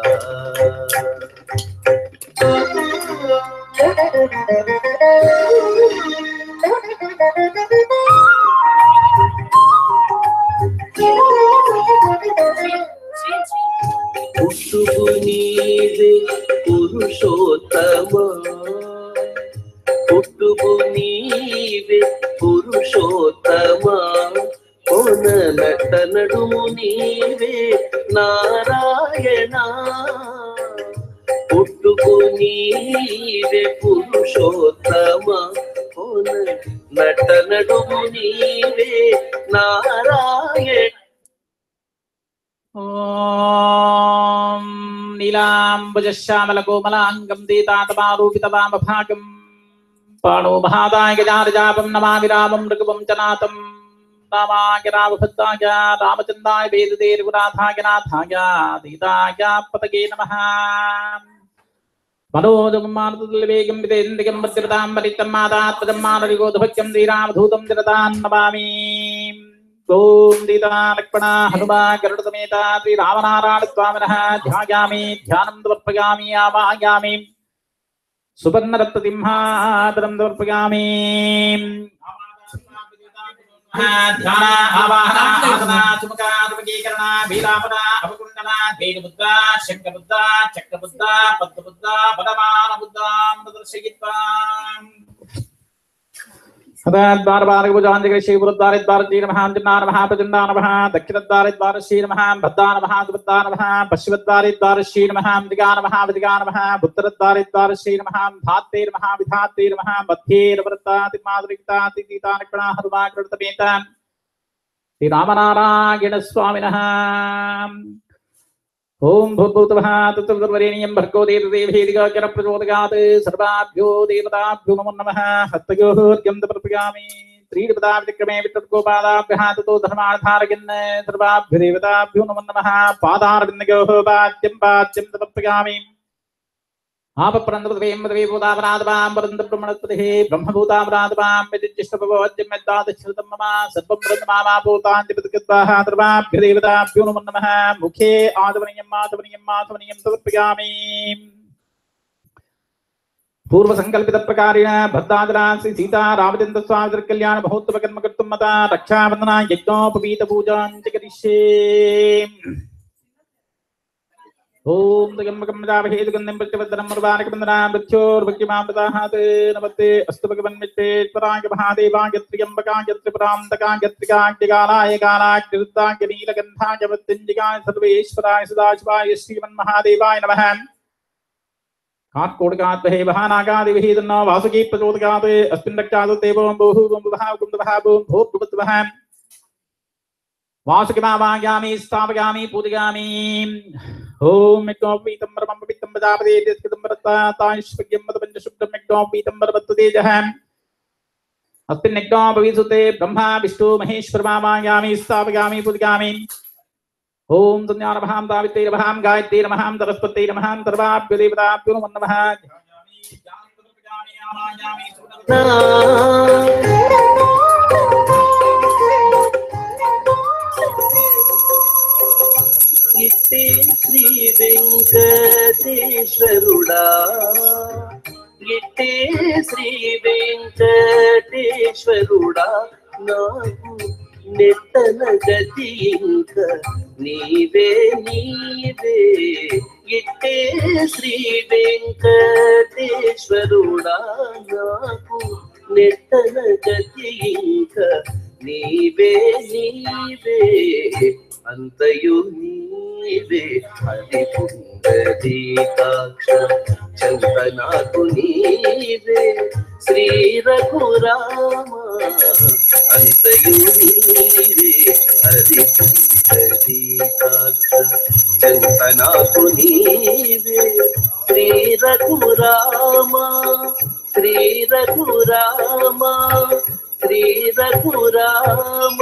A: పుట్టుకు నీవే పురుషోత్తమా పుట్టుకు నీవే పురుషోత్తమా కోన నట నడుము నీవే నారాయణ పుట్టుకు నీవే పురుషోత్తమా కోన నట నడుము నీవే నారాయణ
D: ఓం నీలాంబుజశ్యామలకోమలాంగం దీతాతమారూపితవామభాగం పాణో మహాదాయ గజారజాపం నమామి రామం ఋగువం చనాతం రామాయ రామభద్రాయ రామచంద్రాయ వేదదేరురాధాయ నాథాయ దీతాయ పతగే నమః మనోజమానతుల్వేగం విదేంద్రియం వజ్రతాం వరితం మాదాత్మజం మానరిగోధభక్యం శ్రీరామధూతం జరతాన్ నమామి ఓం దీతాలక్ష్మణ హనుమా గరుడసమేత శ్రీ రామనారాయణ స్వామినః ధ్యాయామి ధ్యానం సమర్పయామి ఆవాహయామి సువర్ణరత్నసింహాదరం సమర్పయామి ధ్యాన ఆవాహన ఆసన సుముఖాత్మకీకరణ వీరాపన అవకుండన ధైర్యబుద్ధ శంఖబుద్ధ చక్రబుద్ధ పద్మబుద్ధ పదమాన బుద్ధాం ప్రదర్శయిత్వా సదాద్వారభారగభుజాంజగ శ్రీపురద్వారిద్వార శ్రీ నమః అంజనా నమః ప్రచండా నమః దక్షిణద్వారిద్వార శ్రీ నమః భద్దా నమః సుభద్దా నమః పశ్చిమద్వారిద్వార శ్రీ నమః విదిగా నమః విదిగా నమః ఉత్తరద్వారిద్వార శ్రీ నమః ధాత్తే నమః విధాత్తే నమః మధ్యే రవృత్తాతి మాధురిక్తాతి గీతానికణ హనుమా కృతమేత శ్రీ రామనారాయణ స్వామినః ఓం భూర్భూతః తత్వరేణీయం భర్గో దేవదేవేదిగా జన ప్రచోదయాత్ సర్వాభ్యో దేవతాభ్యో నమో నమః హస్తయోర్గం ప్రపగామి త్రీపదా విక్రమే విత్తత్కోపాదాభ్యः తతో ధర్మార్థారగిన్ సర్వాభ్య దేవతాభ్యో నమో నమః పాదారవిందయోః పాద్యం పాద్యం సమర్పయామి ఆపప్రందపదవేం పదవే భూతాపరాధపాం వరంద బ్రహ్మణస్పతిః బ్రహ్మభూతాపరాధపాం యజిష్టపవోద్యం యద్దాదశ్రుతం మమ సర్వం బ్రహ్మమామా భూతాంతి ప్రతిగద్వాః సర్వాభ్య దేవతాభ్యో నమో నమః ముఖే ఆదవనీయం ఆదవనీయం ఆదవనీయం సమర్పయామి పూర్వ సంకల్పిత ప్రకారేణ భద్రాదరా శ్రీ సీతా రామచంద్ర స్వామి కళ్యాణ మహోత్సవ కర్మ కర్తుం మత రక్షాబంధన యజ్ఞోపవీత పూజాం చ కరిష్యే ఓం త్రయంబకం జామహే సుగంధిం ప్రత్యవద్దనం మృవానకబంధనా మృత్యోర్భక్తిమామృతాహాత్ నమస్తే అస్తు భగవన్ విశ్వేశ్వరాయ మహాదేవాయ త్ర్యంబకాయ త్రిపురాంతకాయ త్రికాగ్యకాలాయ కాలాగ్నిరుద్ధాయ నీలగంధాయ మృత్యుంజయాయ సర్వేశ్వరాయ సదాశివాయ శ్రీమన్మహాదేవాయ నమః కాట్కోడకాత్మహే మహానాగాదివిः తన్నో వాసుకీ ప్రచోదయాత్ అస్మిన్ రక్షాతు దేవోం బహు బహ కుందభ భూం భూర్భువద్భః వాసుకిమావాయామి స్థాపయామి పూజయామి ఓం యజ్ఞోపీతం పరమం పవిత్రం ప్రజాపదే దేశకృతం వరత్తాయుష్పగ్యం మద పంచశుద్ధం యజ్ఞోపీతం వరవత్తు తేజః అస్మిన్ యజ్ఞోపవీసుతే బ్రహ్మ విష్ణు మహేశ్వరమావాయామి స్థాపయామి పూజయామి ఓం సంజ్ఞానమహాం దావిత్తే నమహాం గాయత్రే నమహాం సరస్వతే నమహాం సర్వాభ్యో దేవతాభ్యో నమో నమః ధ్యాయామి ధ్యానం సమర్పయామి ఆవాహయామి సుమనః
A: ఇట్టే శ్రీ వెంకటేశ్వరుడా ఇట్టే శ్రీ వెంకటేశ్వరుడా నాకు నెత్తన గతి ఇంక నీవే నీవే ఇట్టే శ్రీ వెంకటేశ్వరుడా నాకు నెత్తన గతి ఇంక నీవే నీవే అంతయు నీ నీవే హరి పుండరీకాక్ష చంత నాకు నీవే శ్రీ రఘురామ అంతయు నీవే హరి పుండరీకాక్ష చంత నాకు నీవే శ్రీ రఘురామ శ్రీ రఘురామ శ్రీ రఘురామ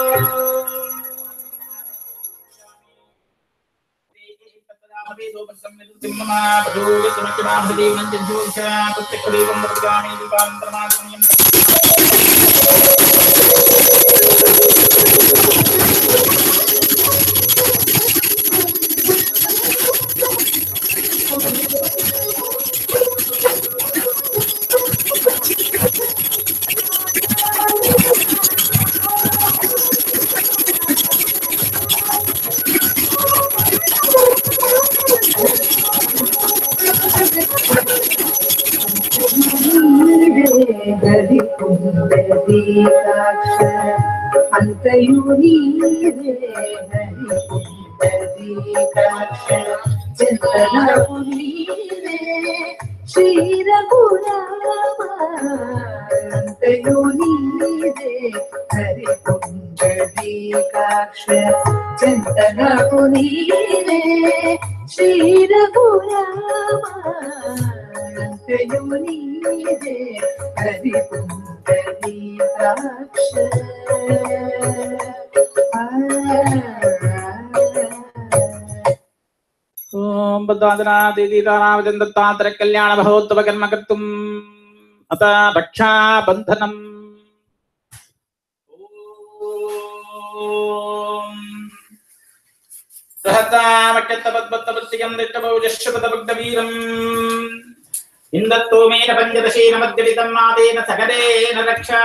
C: గది పుండరీకాక్ష అంతయు నీవే హరి పుండరీకాక్ష చందనపు నీవే శ్రీ రఘురామ అంతయు నీవే హరి పుండరీకాక్ష చందనపు నీవే శ్రీ రఘురామ అంతయు నీవే హరి పుండరీకాక్ష
D: ఓం బద్వాదనా దీదీతానావచందత్తాంతర కళ్యాణ భగవత్వ కర్మ కర్తుం అత రక్షాబంధనం ఓం సహతామక్షత్తపద్మత్తపత్తికం దిట్టబౌజశ్వపదభగ్ధవీరం ఇందత్తోమేన పంచదశేన మధ్యవితం మాదేన సకలేన రక్షా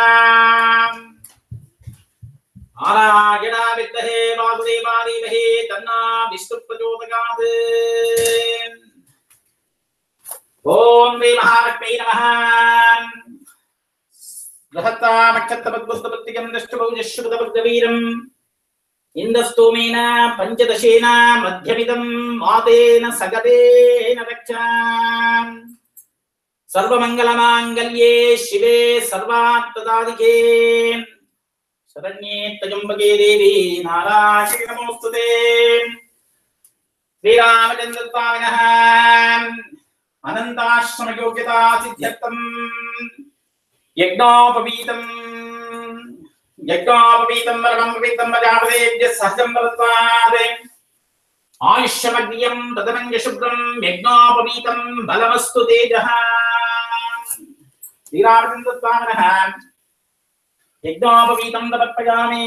D: నారాయణా విద్మహే వాసుదేవాధీమహే తన్నా విష్ణు ప్రచోదయాత్ ఓం శ్రీ మహాలక్ష్మీ నమః బృహత్తామక్షత్తపద్మస్తపత్తికం దష్టభౌజశ్రుతభగ్ధవీరం ఇందస్తోమేన పంచదశేన మధ్యమిదం మాతేన సగతేన రక్షా సర్వమంగళమాంగళ్యే శివే సర్వార్థదాదికే శరణ్యే త్రయంబకే దేవి నారాయణి నమోస్తుతే శ్రీరామచంద్రస్వామినః అనంతాశ్రమ యోగ్యతా సిద్ధ్యర్థం యజ్ఞోపవీతం యజ్ఞోపవీతం వరణం పవిత్రం ప్రజాపదేభ్య సహజం వరత్వాద్ ఆయుష్యమగ్నియం ప్రథమం శుభ్రం యజ్ఞోపవీతం బలమస్తు తేజః శ్రీరామచంద్రస్వామినః యజ్ఞోపవీతం సమర్పయామి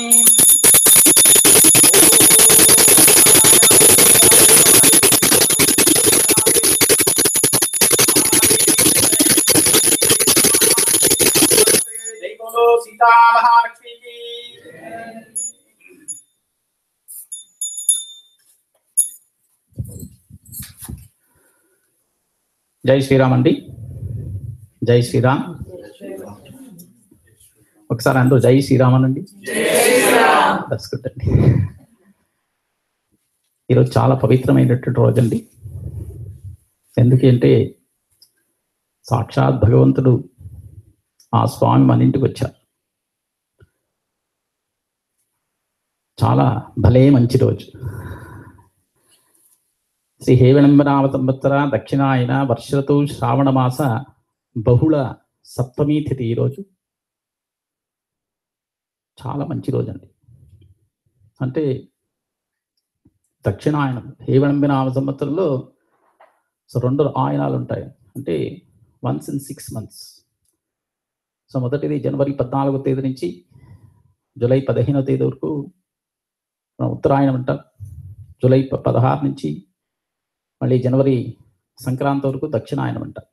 D: జై బోలో సీతా మహాలక్ష్మీకి జై శ్రీరామ్ అండి జై శ్రీరామ్ ఒకసారి అందరూ జై శ్రీరామ్ అనండి That's good అండి ఈరోజు చాలా పవిత్రమైనటువంటి రోజు అండి ఎందుకంటే సాక్షాత్ భగవంతుడు ఆ స్వామి మన ఇంటికి వచ్చారు చాలా భలే మంచి రోజు శ్రీ హేవిళంబనామ సంవత్సర దక్షిణాయన వర్షతు శ్రావణ మాస బహుళ సప్తమి తిథి ఈరోజు చాలా మంచి రోజు అండి అంటే దక్షిణాయనం హేవళంబినామ సంవత్సరంలో సో రెండు ఆయనాలు ఉంటాయి అంటే once in six months so మొదటిది జనవరి పద్నాలుగో తేదీ నుంచి జూలై పదిహేనో తేదీ వరకు మనం ఉత్తరాయణం అంటాం జూలై ప- పదహారు నుంచి మళ్ళీ జనవరి సంక్రాంతి వరకు దక్షిణాయనం అంటాం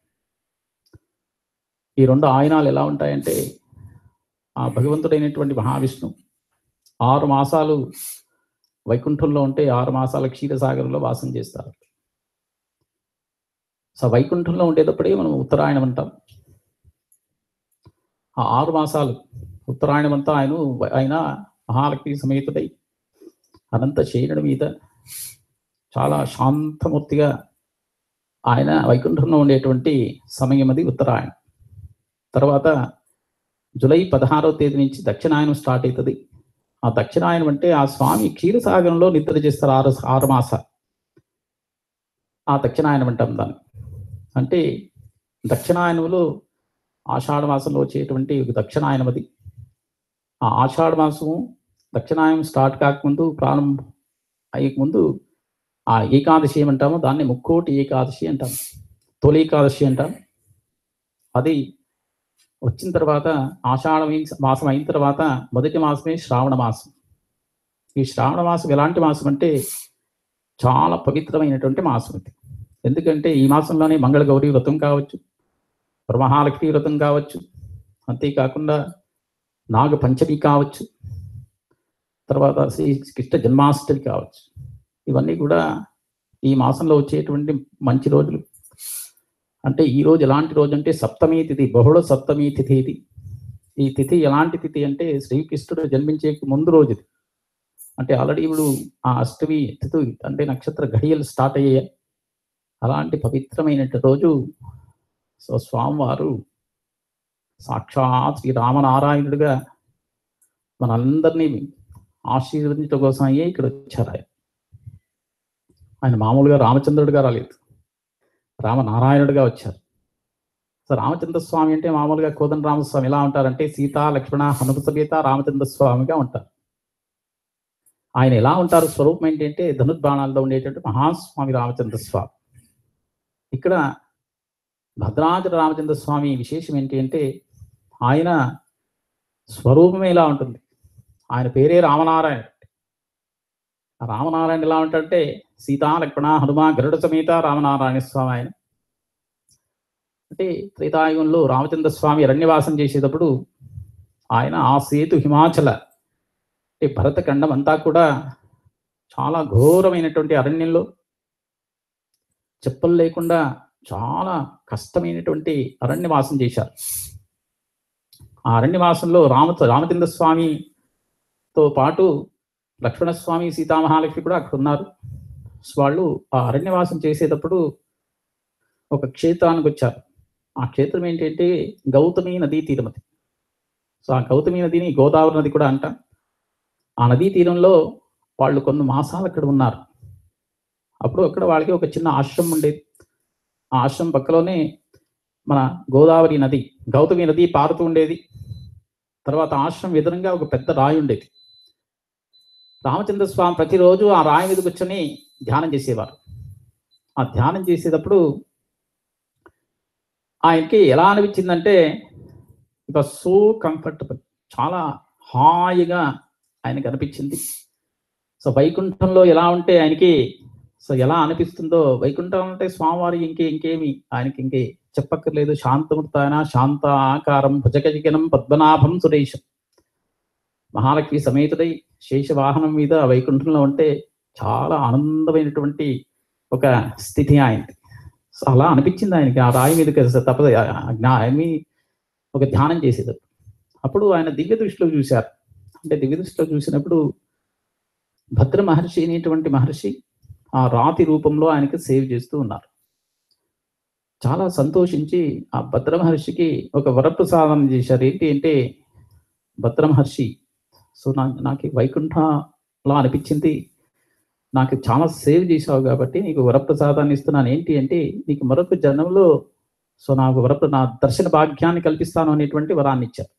D: ఈ రెండు ఆయనాలు ఎలా ఉంటాయంటే ఆ భగవంతుడైనటువంటి మహావిష్ణు ఆరు మాసాలు వైకుంఠంలో ఉంటే ఆరు మాసాల క్షీరసాగరంలో వాసం చేస్తారు సో వైకుంఠంలో ఉండేటప్పుడే మనం ఉత్తరాయణం అంటాం ఆ ఆరు మాసాలు ఉత్తరాయణం అంతా ఆయన ఆయన మహాలక్ష్మి సమేతుడై అనంత శయనుడి మీద చాలా శాంతమూర్తిగా ఆయన వైకుంఠంలో ఉండేటువంటి సమయం అది ఉత్తరాయణం తర్వాత జూలై పదహారవ తేదీ నుంచి దక్షిణాయనం స్టార్ట్ అవుతుంది ఆ దక్షిణాయనం అంటే ఆ స్వామి క్షీరసాగరంలో నిద్ర చేస్తారు ఆరు ఆరు మాసాలు ఆ దక్షిణాయనం అంటాం దాన్ని అంటే దక్షిణాయనంలో ఆషాఢ మాసంలో వచ్చేటువంటి ఒక దక్షిణాయనం అది ఆ ఆషాఢ మాసము దక్షిణాయనం స్టార్ట్ కాకముందు ప్రారంభం అయ్యకముందు ఆ ఏకాదశి ఏమంటామో దాన్ని ముక్కోటి ఏకాదశి అంటాం తొలి ఏకాదశి అంటాం అది వచ్చిన తర్వాత ఆషాఢ మీ- మాసం అయిన తర్వాత మొదటి మాసమే శ్రావణ మాసం ఈ శ్రావణ మాసం ఎలాంటి మాసం అంటే చాలా పవిత్రమైనటువంటి మాసం ఇది ఎందుకంటే ఈ మాసంలోనే మంగళ గౌరీ వ్రతం కావచ్చు వరమహాలక్ష్మి వ్రతం కావచ్చు అంతేకాకుండా నాగ పంచమి కావచ్చు తర్వాత శ్రీ కృష్ణ జన్మాష్టమి కావచ్చు ఇవన్నీ కూడా ఈ మాసంలో వచ్చేటువంటి మంచి రోజులు అంటే ఈ రోజు ఎలాంటి రోజు అంటే సప్తమి తిథి బహుళ సప్తమి తిథి ఇది ఈ తిథి ఎలాంటి తిథి అంటే శ్రీకృష్ణుడు జన్మించే ముందు రోజు ఇది అంటే ఆల్రెడీ ఇప్పుడు ఆ అష్టమి తిథి అంటే నక్షత్ర ఘడియలు స్టార్ట్ అయ్యాయి అలాంటి పవిత్రమైన రోజు సో స్వామివారు సాక్షాత్ శ్రీ రామనారాయణుడిగా మనందరినీ ఆశీర్వదించడం కోసం అయ్యే ఇక్కడ వచ్చారు ఆయన ఆయన మామూలుగా రామచంద్రుడిగా రాలేదు రామనారాయణుడిగా వచ్చారు సో రామచంద్ర స్వామి అంటే మామూలుగా కోదండ రామస్వామి ఎలా ఉంటారంటే సీత లక్ష్మణ హనుమ సమేత రామచంద్ర స్వామిగా ఉంటారు ఆయన ఎలా ఉంటారు స్వరూపం ఏంటంటే ధనుర్బాణాల్లో ఉండేటువంటి మహాస్వామి రామచంద్ర స్వామి ఇక్కడ భద్రాచల రామచంద్ర స్వామి విశేషం ఏంటి అంటే ఆయన స్వరూపమే ఇలా ఉంటుంది ఆయన పేరే రామనారాయణ ఆ రామనారాయణ ఎలా ఉంటాడంటే సీతా లక్ష్మణ హనుమ గరుడ సమేత రామనారాయణ స్వామి ఆయన అంటే త్రేతాయుగంలో రామచంద్ర స్వామి అరణ్యవాసం చేసేటప్పుడు ఆయన ఆ సేతు హిమాచల అంటే భరతఖండం అంతా కూడా చాలా ఘోరమైనటువంటి అరణ్యంలో చెప్పులు లేకుండా చాలా కష్టమైనటువంటి అరణ్యవాసం చేశారు ఆ అరణ్యవాసంలో రామ రామచంద్ర స్వామితో పాటు లక్ష్మణస్వామి సీతామహాలక్ష్మి కూడా అక్కడ ఉన్నారు సో వాళ్ళు ఆ అరణ్యవాసం చేసేటప్పుడు ఒక క్షేత్రానికి వచ్చారు ఆ క్షేత్రం ఏంటంటే గౌతమి నదీ తీరమది సో ఆ గౌతమి నదిని గోదావరి నది కూడా అంటాం ఆ నదీ తీరంలో వాళ్ళు కొన్ని మాసాలు అక్కడ ఉన్నారు అప్పుడు అక్కడ వాళ్ళకి ఒక చిన్న ఆశ్రమం ఉండేది ఆ ఆశ్రమం పక్కలోనే మన గోదావరి నది గౌతమి నది పారుతూ ఉండేది తర్వాత ఆశ్రమం ఎదురుగా ఒక పెద్ద రాయి ఉండేది రామచంద్ర స్వామి ప్రతిరోజు ఆ రాయి మీద కూర్చొని ధ్యానం చేసేవారు ఆ ధ్యానం చేసేటప్పుడు ఆయనకి ఎలా అనిపించిందంటే ఇక సో కంఫర్టబుల్ చాలా హాయిగా ఆయనకి అనిపించింది సో వైకుంఠంలో ఎలా ఉంటే ఆయనకి సో ఎలా అనిపిస్తుందో వైకుంఠం అంటే స్వామివారి ఇంకే ఇంకేమి ఆయనకి ఇంకే చెప్పక్కర్లేదు శాంతమూర్తాయన శాంత ఆకారం భుజగజగనం పద్మనాభం సురేశం మహాలక్ష్మి సమేతుడై శేషవాహనం మీద వైకుంఠంలో ఉంటే చాలా ఆనందమైనటువంటి ఒక స్థితి ఆయనది సో అలా అనిపించింది ఆయనకి ఆ రాయి మీద తప్ప జ్ఞాని ఒక ధ్యానం చేసేటప్పుడు అప్పుడు ఆయన దివ్య దృష్టిలో చూశారు అంటే దివ్య దృష్టిలో చూసినప్పుడు భద్ర మహర్షి అనేటువంటి మహర్షి ఆ రాతి రూపంలో ఆయనకి సేవ్ చేస్తూ ఉన్నారు చాలా సంతోషించి ఆ భద్ర మహర్షికి ఒక వరప్రసాదం చేశారు ఏంటి అంటే భద్ర మహర్షి సో నా నాకు ఈ వైకుంఠలా అనిపించింది నాకు చాలా సేవ్ చేశావు కాబట్టి నీకు వరప్రసాదాన్ని ఇస్తున్నాను ఏంటి అంటే నీకు మరొక జన్మలో సో నాకు వరప్ర నా దర్శన భాగ్యాన్ని కల్పిస్తాను అనేటువంటి వరాన్ని ఇచ్చారు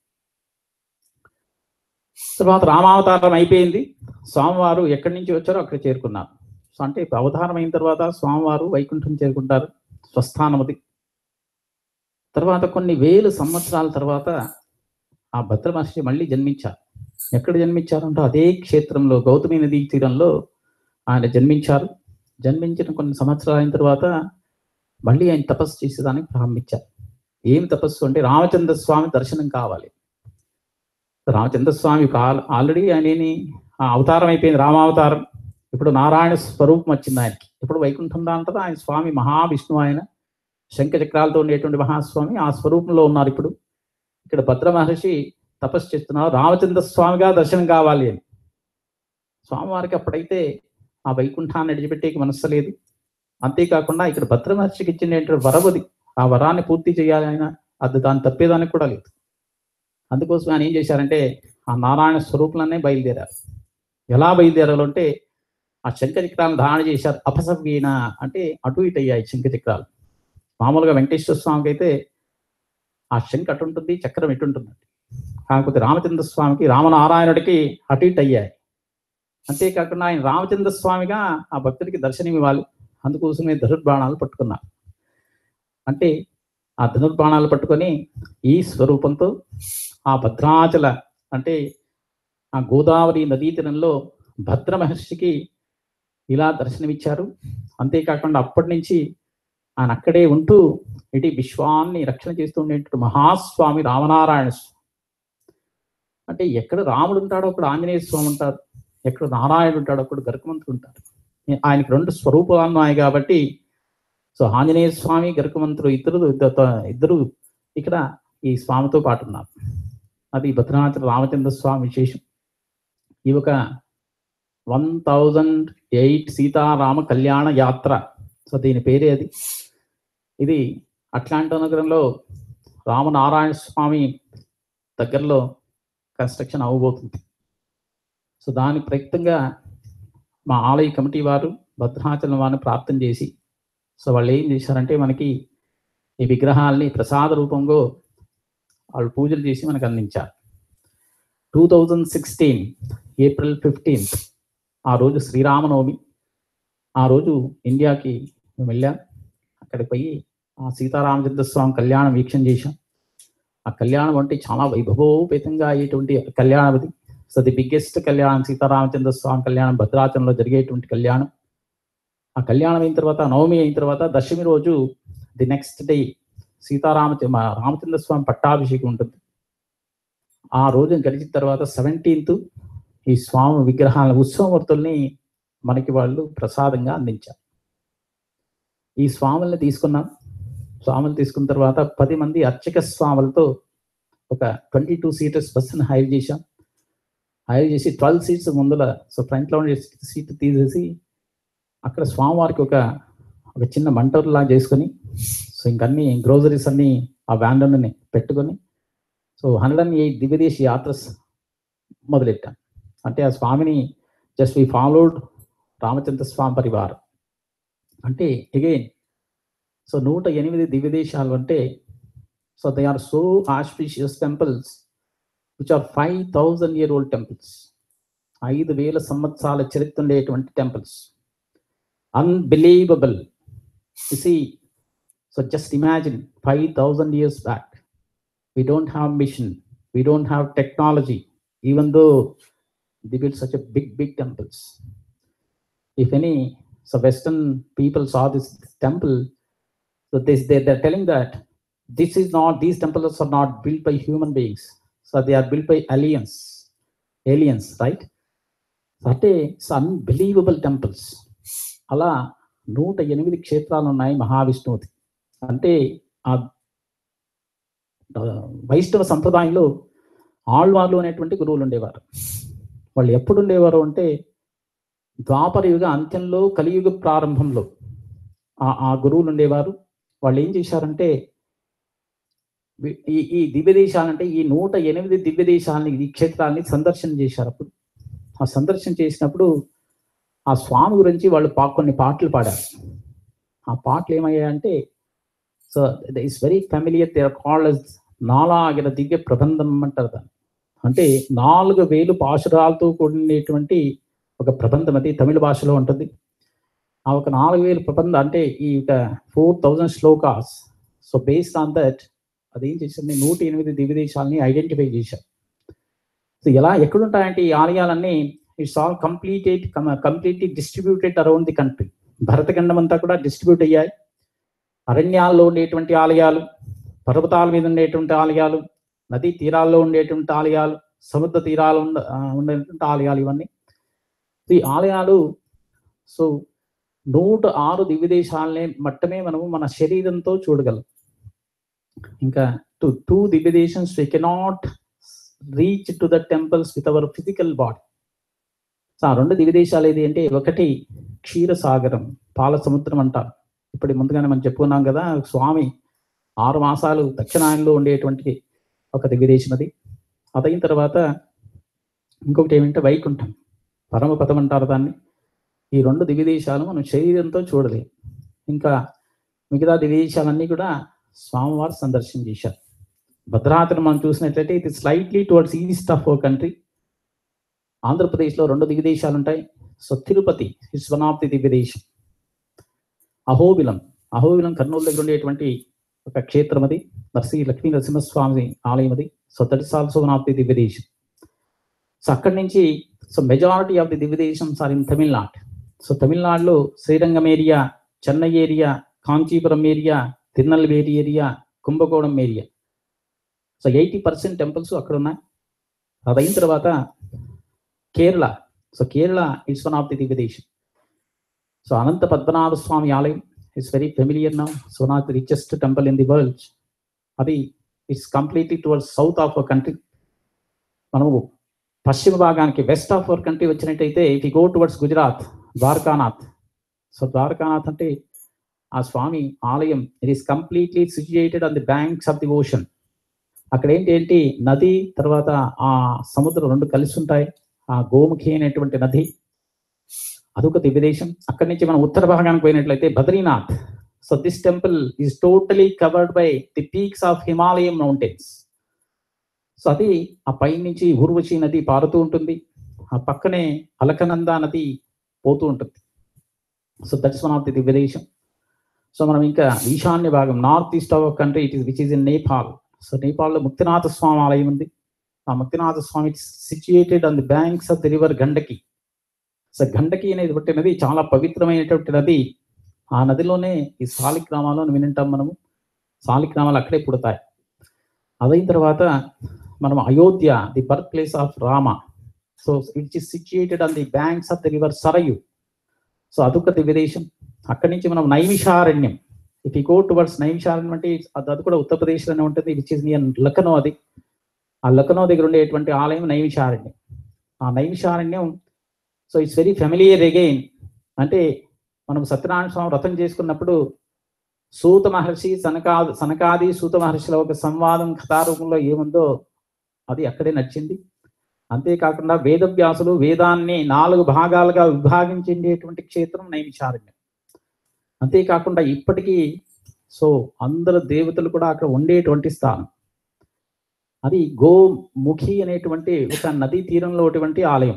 D: తర్వాత రామావతారం అయిపోయింది స్వామివారు ఎక్కడి నుంచి వచ్చారో అక్కడ చేరుకున్నారు సో అంటే అవతారం అయిన తర్వాత స్వామివారు వైకుంఠం చేరుకుంటారు స్వస్థానమది తర్వాత కొన్ని వేలు సంవత్సరాల తర్వాత ఆ భద్ర మహర్షి మళ్ళీ జన్మించారు ఎక్కడ జన్మించారంటే అదే క్షేత్రంలో గౌతమి నదీ తీరంలో ఆయన జన్మించారు జన్మించిన కొన్ని సంవత్సరాలు అయిన తర్వాత మళ్ళీ ఆయన తపస్సు చేసేదానికి ప్రారంభించారు ఏం తపస్సు అంటే రామచంద్ర స్వామి దర్శనం కావాలి రామచంద్ర స్వామి ఆల్రెడీ ఆయనని ఆ అవతారం అయిపోయింది రామావతారం ఇప్పుడు నారాయణ స్వరూపం వచ్చింది ఆయనకి ఇప్పుడు వైకుంఠం దాంట్లో ఆయన స్వామి మహావిష్ణువు ఆయన శంఖ చక్రాలతో ఉండేటువంటి మహాస్వామి ఆ స్వరూపంలో ఉన్నారు ఇప్పుడు ఇక్కడ భద్ర మహర్షి తపస్సు చేస్తున్నారు రామచంద్ర స్వామిగా దర్శనం కావాలి అని స్వామివారికి అప్పుడైతే ఆ వైకుంఠాన్ని విడిచిపెట్టేకి మనస్సు లేదు అంతేకాకుండా ఇక్కడ భద్ర మహర్షికి ఇచ్చిన వరవది ఆ వరాన్ని పూర్తి చేయాలి ఆయన అది దాన్ని తప్పేదానికి కూడా లేదు అందుకోసం ఆయన ఏం చేశారంటే ఆ నారాయణ స్వరూపులనే బయలుదేరారు ఎలా బయలుదేరారు అంటే ఆ శంఖ చక్రాలను ధారణ చేశారు అపసవ్యన అంటే అటు ఇటు అయ్యాయి శంఖ చక్రాలు మామూలుగా వెంకటేశ్వర స్వామికి అయితే ఆ శంఖ అటు ఉంటుంది చక్రం ఇటు ఉంటుంది కాకపోతే రామచంద్ర స్వామికి రామనారాయణుడికి అటు ఇటు అయ్యాయి అంతేకాకుండా ఆయన రామచంద్ర స్వామిగా ఆ భక్తుడికి దర్శనం ఇవ్వాలి అందుకోసమే ధనుర్బాణాలు పట్టుకున్నారు అంటే ఆ ధనుర్బాణాలు పట్టుకొని ఈ స్వరూపంతో ఆ భద్రాచల అంటే ఆ గోదావరి నదీ తీరంలో భద్ర మహర్షికి ఇలా దర్శనమిచ్చారు అంతేకాకుండా అప్పటి నుంచి ఆయన అక్కడే ఉంటూ ఇటు విశ్వాన్ని రక్షణ చేస్తూ ఉండేటువంటి మహాస్వామి రామనారాయణ స్వామి అంటే ఎక్కడ రాముడు ఉంటాడో అక్కడ ఆంజనేయ స్వామి ఉంటారు ఎక్కడ నారాయణుడు ఉంటాడో అక్కడ గరుకమంతుడు ఉంటారు ఆయనకి రెండు స్వరూపాలు ఉన్నాయి కాబట్టి సో ఆంజనేయ స్వామి గరుకమంతుడు ఇద్దరు ఇద్దరు- ఇద్దరు ఇక్కడ ఈ స్వామితో పాటు ఉన్నారు అది భద్రాచల రామచంద్ర స్వామి విశేషం ఈ ఒక వన్ థౌజండ్ ఎయిట్ సీతారామ కళ్యాణ యాత్ర సో దీని పేరే అది ఇది అట్లాంటా నగరంలో రామనారాయణ స్వామి దగ్గరలో కన్స్ట్రక్షన్ అవ్వబోతుంది సో దాని ప్రయుక్తంగా మా ఆలయ కమిటీ వారు భద్రాచలం వారిని ప్రార్థన చేసి సో వాళ్ళు ఏం చేశారంటే మనకి ఈ విగ్రహాల్ని ప్రసాద రూపంలో వాళ్ళు పూజలు చేసి మనకు అందించారు two thousand sixteen April fifteenth ఆ రోజు శ్రీరామనవమి ఆ రోజు ఇండియాకి మేము వెళ్ళాం అక్కడికి పోయి ఆ సీతారామచంద్ర స్వామి కళ్యాణం వీక్షణ చేశాం ఆ కళ్యాణం అంటే చాలా వైభవోపేతంగా అయ్యేటువంటి కళ్యాణం అది సో ది బిగ్గెస్ట్ కళ్యాణం సీతారామచంద్ర స్వామి కళ్యాణం భద్రాచలంలో జరిగేటువంటి కళ్యాణం ఆ కళ్యాణం అయిన తర్వాత నవమి అయిన తర్వాత దశమి రోజు ది నెక్స్ట్ డే సీతారామ మా రామచంద్ర స్వామి పట్టాభిషేకం ఉంటుంది ఆ రోజు గడిచిన తర్వాత సెవెంటీన్త్ ఈ స్వామి విగ్రహాల ఉత్సవమూర్తుల్ని మనకి వాళ్ళు ప్రసాదంగా అందించారు ఈ స్వాముల్ని తీసుకున్నాం స్వాములు తీసుకున్న తర్వాత పది మంది అర్చక స్వాములతో ఒక ట్వంటీ టూ సీటర్స్ బస్సును హైర్ చేశాం హైర్ చేసి ట్వెల్వ్ సీట్స్ ముందర సో ఫ్రంట్లో ఉండే సీట్ తీసేసి అక్కడ స్వామివారికి ఒక ఒక చిన్న మంటూరులా చేసుకొని సో ఇంకన్నీ గ్రోసరీస్ అన్నీ ఆ వ్యాన్లోనే పెట్టుకొని so hundred and eight Divyadesa యాత్రస్ మొదలెట్టాం అంటే ఆ స్వామిని just we followed Ramachandra Swami పరివారం అంటే అగైన్ సో నూట ఎనిమిది దివ్యదేశాలు అంటే so they are so auspicious temples which are five thousand year old temples ఐదు వేల సంవత్సరాల చరిత్ర ఉండేటువంటి temples unbelievable see so just imagine five thousand years back we don't have mission we don't have technology even though they built such a big big temples if any so western people saw this temple so this they, they're telling that this is not these temples are not built by human beings so they are built by aliens aliens right అంటే unbelievable temples అలా నూట ఎనిమిది క్షేత్రాలు ఉన్నాయి మహావిష్ణువుది అంటే ఆ ఆ, వైష్ణవ సంప్రదాయంలో ఆళ్వార్లు అనేటువంటి గురువులు ఉండేవారు వాళ్ళు ఎప్పుడు ఉండేవారు అంటే ద్వాపర యుగ అంత్యంలో కలియుగ ప్రారంభంలో ఆ ఆ గురువులు ఉండేవారు వాళ్ళు ఏం చేశారంటే వి- ఈ ఈ దివ్య దేశాలంటే ఈ నూట ఎనిమిది దివ్య దేశాలని ఈ క్షేత్రాలని సందర్శన చేశారు అప్పుడు ఆ సందర్శన చేసినప్పుడు ఆ స్వామి గురించి వాళ్ళు పా కొన్ని పాటలు పాడారు ఆ పాటలు ఏమయ్యాయంటే so is very familiar they are called నాలాగిన దివ్య ప్రబంధం అంటారు దాన్ని అంటే నాలుగు వేలు పాశురాలతో కూడినటువంటి ఒక ప్రబంధం అది తమిళ భాషలో ఉంటుంది ఆ ఒక నాలుగు వేలు ప్రబంధం అంటే ఈ ఒక ఫోర్ థౌజండ్ శ్లోకాస్ సో బేస్డ్ ఆన్ దట్ అదేం చేసింది నూట ఎనిమిది దివ్య దేశాలని ఐడెంటిఫై చేశారు సో ఎలా ఎక్కడుంటాయంటే ఈ ఆలయాలన్నీ it's all completed completely distributed around the country Bharatakhandam అంతా కూడా డిస్ట్రిబ్యూట్ అయ్యాయి అరణ్యాల్లో ఉండేటువంటి ఆలయాలు పర్వతాల మీద ఉండేటువంటి ఆలయాలు నదీ తీరాల్లో ఉండేటువంటి ఆలయాలు సముద్ర తీరాలు ఉండ ఆ, ఉండేటువంటి ఆలయాలు ఇవన్నీ ఈ ఆలయాలు సో నూట ఆరు దివ్యదేశాలనే మట్టమే మనము మన శరీరంతో చూడగలం ఇంకా టు టూ దివ్యదేశన్స్ we cannot reach to the temples with our physical body so ఆ రెండు దివిదేశాలు ఏది అంటే ఒకటి క్షీరసాగరం పాల సముద్రం అంటారు ఇప్పుడు ముందుగానే మనం చెప్పుకున్నాం కదా స్వామి ఆరు మాసాలు దక్షిణాయనంలో ఉండేటువంటి ఒక దివ్యదేశం అది అదైన తర్వాత ఇంకొకటి ఏమంటే వైకుంఠం పరమపదం అంటారు దాన్ని ఈ రెండు దివ్యదేశాలు మనం శరీరంతో చూడలేం ఇంకా మిగతా దివ్యదేశాలన్నీ కూడా స్వామివారు సందర్శన చేశారు భద్రాచలం మనం చూసినట్లయితే ఇది slightly towards east of our country ఆంధ్రప్రదేశ్లో రెండు దివ్యదేశాలు ఉంటాయి so Tirupati is one of the Divyadesam Ahobilam Ahobilam Kurnool దగ్గర ఉండేటువంటి ఒక క్షేత్రం అది నర్సి లక్ష్మీ నరసింహస్వామి ఆలయం అది so that is also one of the Divyadesam so అక్కడి నుంచి సో మెజారిటీ ఆఫ్ ది దివ్యదేశమ్స్ ఆర్ ఇన్ తమిళనాడు సో తమిళనాడులో Srirangam area Chennai area Kanchipuram area Tirunelveli area Kumbakonam area so eighty percent temples అక్కడ ఉన్నాయి అదైన తర్వాత Kerala so Kerala it's one of the Divyadesam so Ananta Padmanabha Swami ఆలయం it's very familiar now so not the richest temple in the world అది it's completely towards south of our country మనము పశ్చిమ భాగానికి west of our country వచ్చినట్టయితే if go towards Gujarat Dwarakanath so Dwarakanath అంటే ఆ స్వామి ఆలయం it is completely situated on the banks of the ocean అక్కడ ఏంటి ఏంటి నది తర్వాత ఆ సముద్రం రెండు కలిసి ఉంటాయి ఆ గోముఖి అనేటువంటి నది అదొక దివ్యదేశం అక్కడి నుంచి మనం ఉత్తర భాగానికి పోయినట్లయితే Badrinath so this temple is totally covered by the peaks of Himalayam mountains so అది ఆ పై నుంచి ఊర్వశి నది పారుతూ ఉంటుంది ఆ పక్కనే అలకనంద నది పోతూ ఉంటుంది so that's one of the Divyadesam so మనం ఇంకా ఈశాన్య భాగం north east of country it is which is in Nepal so నేపాల్లో ముక్తినాథ స్వామి ఆలయం ఉంది ఆ Muktinatha Swami situated on the banks of the river Gandaki so Gandaki అనేది ఒకటి నది చాలా పవిత్రమైనటువంటి నది ఆ నదిలోనే ఈ సాలిగ్రామాలను వినింటాం మనము సాలిగ్రామాలు అక్కడే పుడతాయి అదైన తర్వాత మనం Ayodhya the birth place of Rama so it is situated on the banks of the river Sarayu so అదొక విదేశం అక్కడి నుంచి మనం Naimisharanyam if we go towards Naimisharanyam అంటే అది అది కూడా ఉత్తరప్రదేశ్లోనే ఉంటుంది విచ్ ఇస్ నియర్ లఖనో అది ఆ లఖనో దగ్గర ఉండేటువంటి ఆలయం నైమిషారణ్యం ఆ Naimisharanyam so it's very familiar again అంటే మనం సత్యనారాయణ స్వామి వ్రతం చేసుకున్నప్పుడు సూత మహర్షి సనకా సనకాది సూత మహర్షిల ఒక సంవాదం కథారూపంలో ఏముందో అది అక్కడే నచ్చింది అంతేకాకుండా వేదవ్యాసులు వేదాన్ని నాలుగు భాగాలుగా విభాగించేటువంటి క్షేత్రం నైమిషారణ్యం అంతేకాకుండా ఇప్పటికీ సో అందరు దేవతలు కూడా అక్కడ ఉండేటువంటి స్థానం అది గోముఖి అనేటువంటి ఒక నదీ తీరంలో ఉన్నటువంటి ఆలయం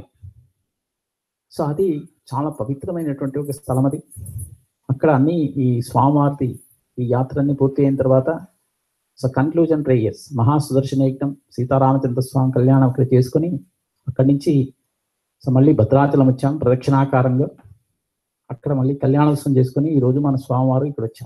D: సో అది చాలా పవిత్రమైనటువంటి ఒక స్థలం అది అక్కడ అన్ని ఈ స్వామివారి ఈ యాత్ర అన్ని పూర్తి అయిన తర్వాత సో కన్క్లూజన్ ప్రేయర్స్ మహాసుదర్శన యజ్ఞం సీతారామచంద్ర స్వామి కళ్యాణం అక్కడ చేసుకొని అక్కడి నుంచి సో మళ్ళీ భద్రాచలం వచ్చాం ప్రదక్షిణాకారంగా అక్కడ మళ్ళీ కళ్యాణోత్సవం చేసుకొని ఈ రోజు మన స్వామివారు ఇక్కడ వచ్చాం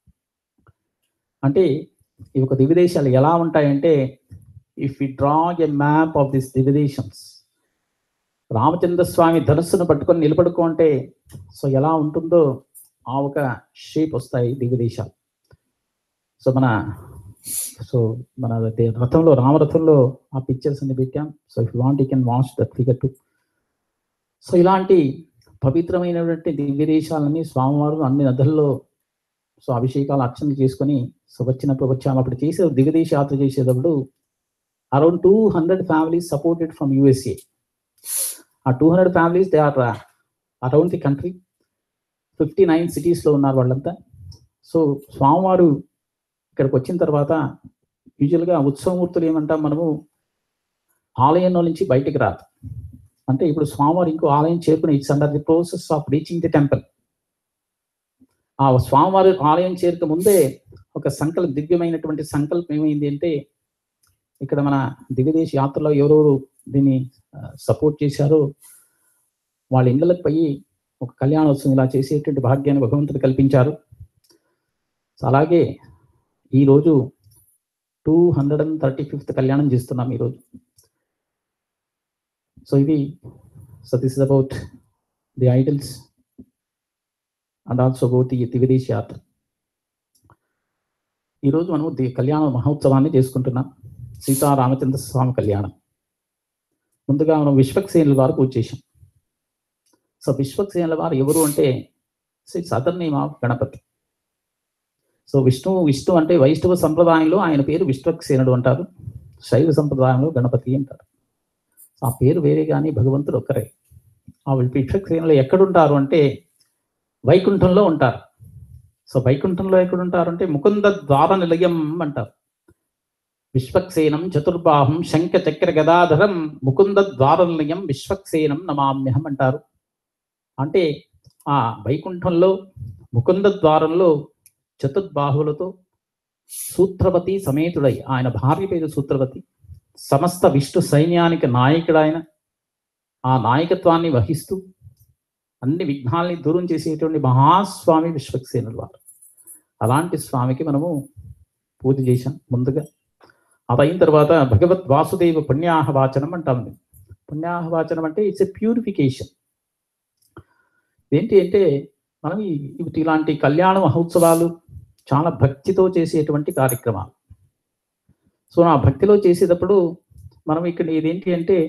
D: అంటే ఈ ఒక దివ్యదేశాలు ఎలా ఉంటాయంటే if you draw a map of this Divyadesams Ramachandra Swami ధనుస్సును పట్టుకొని నిలబడుకుంటే సో ఎలా ఉంటుందో ఆ ఒక షేప్ వస్తాయి దివ్యదేశాలు సో మన సో మన దే- రథంలో రామరథంలో ఆ పిక్చర్స్ అన్ని పెట్టాం so if want you can watch that figure too so ఇలాంటి పవిత్రమైనటువంటి దివ్యదేశాలన్నీ స్వామివారు అన్ని నదుల్లో సో అభిషేకాలు అర్చనలు చేసుకొని సో వచ్చినప్పుడు వచ్చాము అప్పుడు చేసే దిగదేశ యాత్ర చేసేటప్పుడు around two hundred families supported from USA ఆ two hundred families they are around the country fifty nine సిటీస్లో ఉన్నారు వాళ్ళంతా సో స్వామివారు ఇక్కడికి వచ్చిన తర్వాత యూజువల్గా ఉత్సవమూర్తులు ఏమంటాం మనము ఆలయంలో నుంచి బయటికి రాదు అంటే ఇప్పుడు స్వామివారు ఇంకో ఆలయం చేరుకుని it's under the process of reaching the temple ఆ స్వామివారి ఆలయం చేరుక ముందే ఒక సంకల్ప దివ్యమైనటువంటి సంకల్పం ఏమైంది అంటే ఇక్కడ మన దివ్యదేశ యాత్రలో ఎవరెవరు దీన్ని సపోర్ట్ చేశారో వాళ్ళ ఇళ్ళకి పోయి ఒక కళ్యాణోత్సవం ఇలా చేసేటువంటి భాగ్యాన్ని భగవంతుడు కల్పించారు సో అలాగే ఈరోజు two hundred and thirty fifth కళ్యాణం చేస్తున్నాం ఈరోజు సో ఇది so this is about the idols and also about the దివిదేశ యాత్ర ఈరోజు మనము ది కళ్యాణ మహోత్సవాన్ని చేసుకుంటున్నాం సీతారామచంద్ర స్వామి కళ్యాణం ముందుగా మనం విశ్వక్సేనుల వారు పూజ చేశాం సో విశ్వక్సేనుల వారు ఎవరు అంటే other name of Ganapati so Vishnu Vishnu అంటే వైష్ణవ సంప్రదాయంలో ఆయన పేరు విశ్వక్సేనుడు అంటారు శైవ సంప్రదాయంలో గణపతి అంటారు ఆ పేరు వేరే కానీ భగవంతుడు ఒక్కరే ఆ విశ్వక్సేనులు ఎక్కడుంటారు అంటే వైకుంఠంలో ఉంటారు సో వైకుంఠంలో ఎక్కడుంటారు అంటే ముకుంద ద్వార నిలయం అంటారు విశ్వక్సేనం చతుర్బాహం శంఖ చక్ర గదాధరం ముకుంద ద్వార నిలయం విశ్వక్సేనం నమామ్యహం అంటారు అంటే ఆ వైకుంఠంలో ముకుంద ద్వారంలో చతుర్బాహువులతో సూత్రవతి సమేతుడై ఆయన భార్య పేరు సూత్రవతి సమస్త విష్ణు సైన్యానికి నాయకుడైన ఆ నాయకత్వాన్ని వహిస్తూ అన్ని విఘ్నాల్ని దూరం చేసేటువంటి మహాస్వామి విశ్వక్సేనుడు వారు అలాంటి స్వామికి మనము పూజ చేశాం ముందుగా అది అయిన తర్వాత భగవద్ వాసుదేవ పుణ్యాహవాచనం అంటాం మేము. పుణ్యాహవాచనం అంటే ఇట్స్ ఎ ప్యూరిఫికేషన్ ఏంటి అంటే మనం ఈ- ఇవి ఇలాంటి కళ్యాణ మహోత్సవాలు చాలా భక్తితో చేసేటువంటి కార్యక్రమాలు సో ఆ భక్తిలో చేసేటప్పుడు మనం ఇక్కడ ఇదేంటి అంటే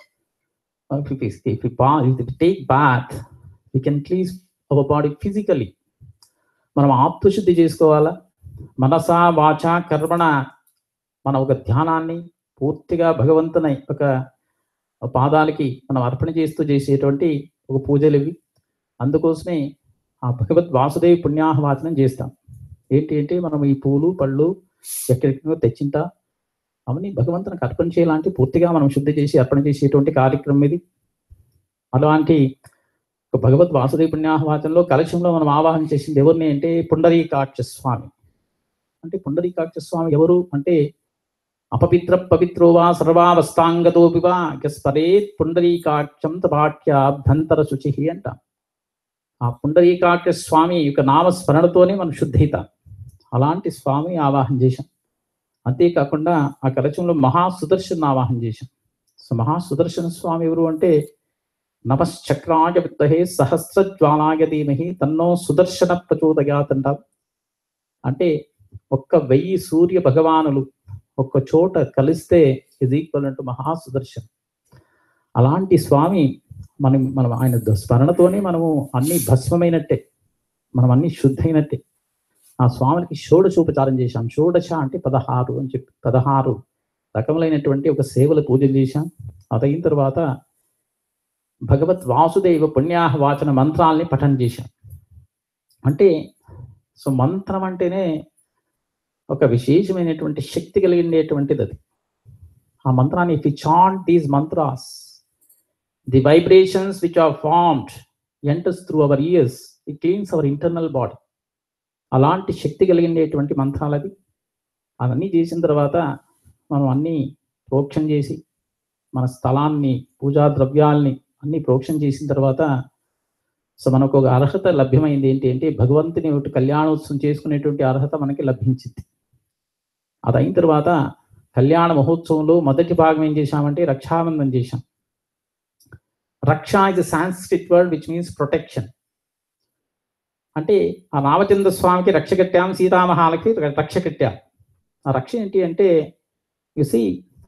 D: take bath we can cleanse our body physically మనం ఆత్మశుద్ధి చేసుకోవాలా మనస వాచ కర్మణ మన ఒక ధ్యానాన్ని పూర్తిగా భగవంతుని ఒక పాదాలకి మనం అర్పణ చేస్తూ చేసేటువంటి ఒక పూజలు ఇవి అందుకోసమే ఆ భగవద్ వాసుదేవ పుణ్యాహవాచనం చేస్తాం ఏంటి అంటే మనం ఈ పూలు పళ్ళు ఎక్కడెక్కడో తెచ్చింటా అవన్నీ భగవంతునికి అర్పణ చేయాలంటే పూర్తిగా మనం శుద్ధి చేసి అర్పణ చేసేటువంటి కార్యక్రమం ఇది అలాంటి ఒక భగవద్ వాసుదేవ పుణ్యాహవాచనలో కలశంలో మనం ఆవాహన చేసింది ఎవరిని అంటే పుండరీకాక్ష స్వామి అంటే పుండరీకాక్ష స్వామి ఎవరు అంటే అపవిత్ర పవిత్రో వా సర్వావస్థాంగతోపి వా స్పరేత్ పుండరీకాక్షం తపాఠ్యాభ్యంతర శుచి అంట ఆ పుండరీకాక్ష స్వామి యొక్క నామస్మరణతోనే మనం శుద్ధిత అలాంటి స్వామి ఆవాహన చేశాం అంతేకాకుండా ఆ కలచంలో మహా సుదర్శన ఆవాహన చేశాం సో మహా సుదర్శన స్వామి ఎవరు అంటే నమశ్చక్రాయ విత్తహే సహస్రజ్వాలాయ ధీమహి తన్నో సుదర్శన ప్రచోదయాత్ అంటారు అంటే ఒక్క వెయ్యి సూర్య భగవానులు ఒక్క చోట కలిస్తే ఇది ఈక్వల్ టు మహా సుదర్శన్ అలాంటి స్వామి మనం మనం ఆయన ద- స్మరణతోనే మనము అన్ని భస్మమైనట్టే మనం అన్ని శుద్ధైనట్టే ఆ స్వామికి షోడశోపచారం చేశాం షోడశ అంటే పదహారు అని చెప్పి పదహారు రకములైనటువంటి ఒక సేవల పూజలు చేశాం అదైన తర్వాత భగవత్ వాసుదేవ పుణ్యాహ వాచన మంత్రాల్ని పఠనం చేశాం అంటే సో మంత్రం అంటేనే ఒక విశేషమైనటువంటి శక్తి కలిగినటువంటిది అది ఆ మంత్రాన్ని if chant these mantras the vibrations which are formed enters through our ears it cleans our internal body అలాంటి శక్తి కలిగినటువంటి మంత్రాలు అది అవన్నీ చేసిన తర్వాత మనం అన్ని ప్రోక్షణ చేసి మన స్థలాన్ని పూజా ద్రవ్యాల్ని అన్ని ప్రోక్షణ చేసిన తర్వాత సో మనకు ఒక అర్హత లభ్యమైంది ఏంటి అంటే భగవంతుని ఒకటి కళ్యాణోత్సవం చేసుకునేటువంటి అర్హత మనకి లభించింది అది అయిన తర్వాత కళ్యాణ మహోత్సవంలో మొదటి భాగం ఏం చేశామంటే రక్షాబంధం చేశాం raksha is Sanskrit word which means protection అంటే ఆ రామచంద్ర స్వామికి రక్ష కట్టాం సీతామహాలకి రక్ష కట్టాం ఆ రక్ష ఏంటి అంటే సి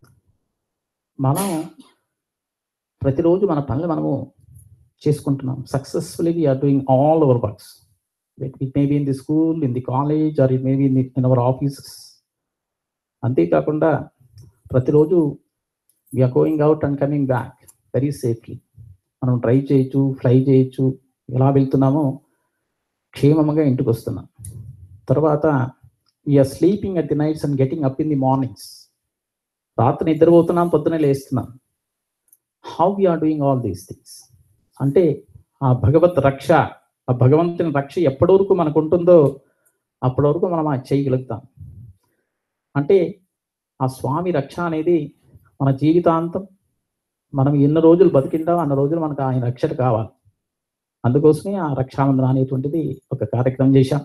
D: మనం ప్రతిరోజు మన పనులు మనము చేసుకుంటున్నాం successfully we are doing all our works it may be in the school in the college or it may be in in our offices అంతేకాకుండా ప్రతిరోజు we are going out and coming back very safely మనం drive చేయొచ్చు fly చేయొచ్చు ఎలా వెళ్తున్నామో క్షేమంగా ఇంటికి వస్తున్నాం తర్వాత we are sleeping at the nights and getting up in the mornings రాత్రి నిద్రపోతున్నాం పొద్దునే లేస్తున్నాం how we are doing all these things అంటే ఆ భగవత్ రక్ష ఆ భగవంతుని రక్ష ఎప్పటి వరకు మనకు ఉంటుందో అప్పటి వరకు మనం అది చేయగలుగుతాం అంటే ఆ స్వామి రక్ష అనేది మన జీవితాంతం మనం ఎన్ని రోజులు బతికింటాం అన్న రోజులు మనకు ఆయన రక్షణ కావాలి అందుకోసమే ఆ రక్షాబంధన అనేటువంటిది ఒక కార్యక్రమం చేశాం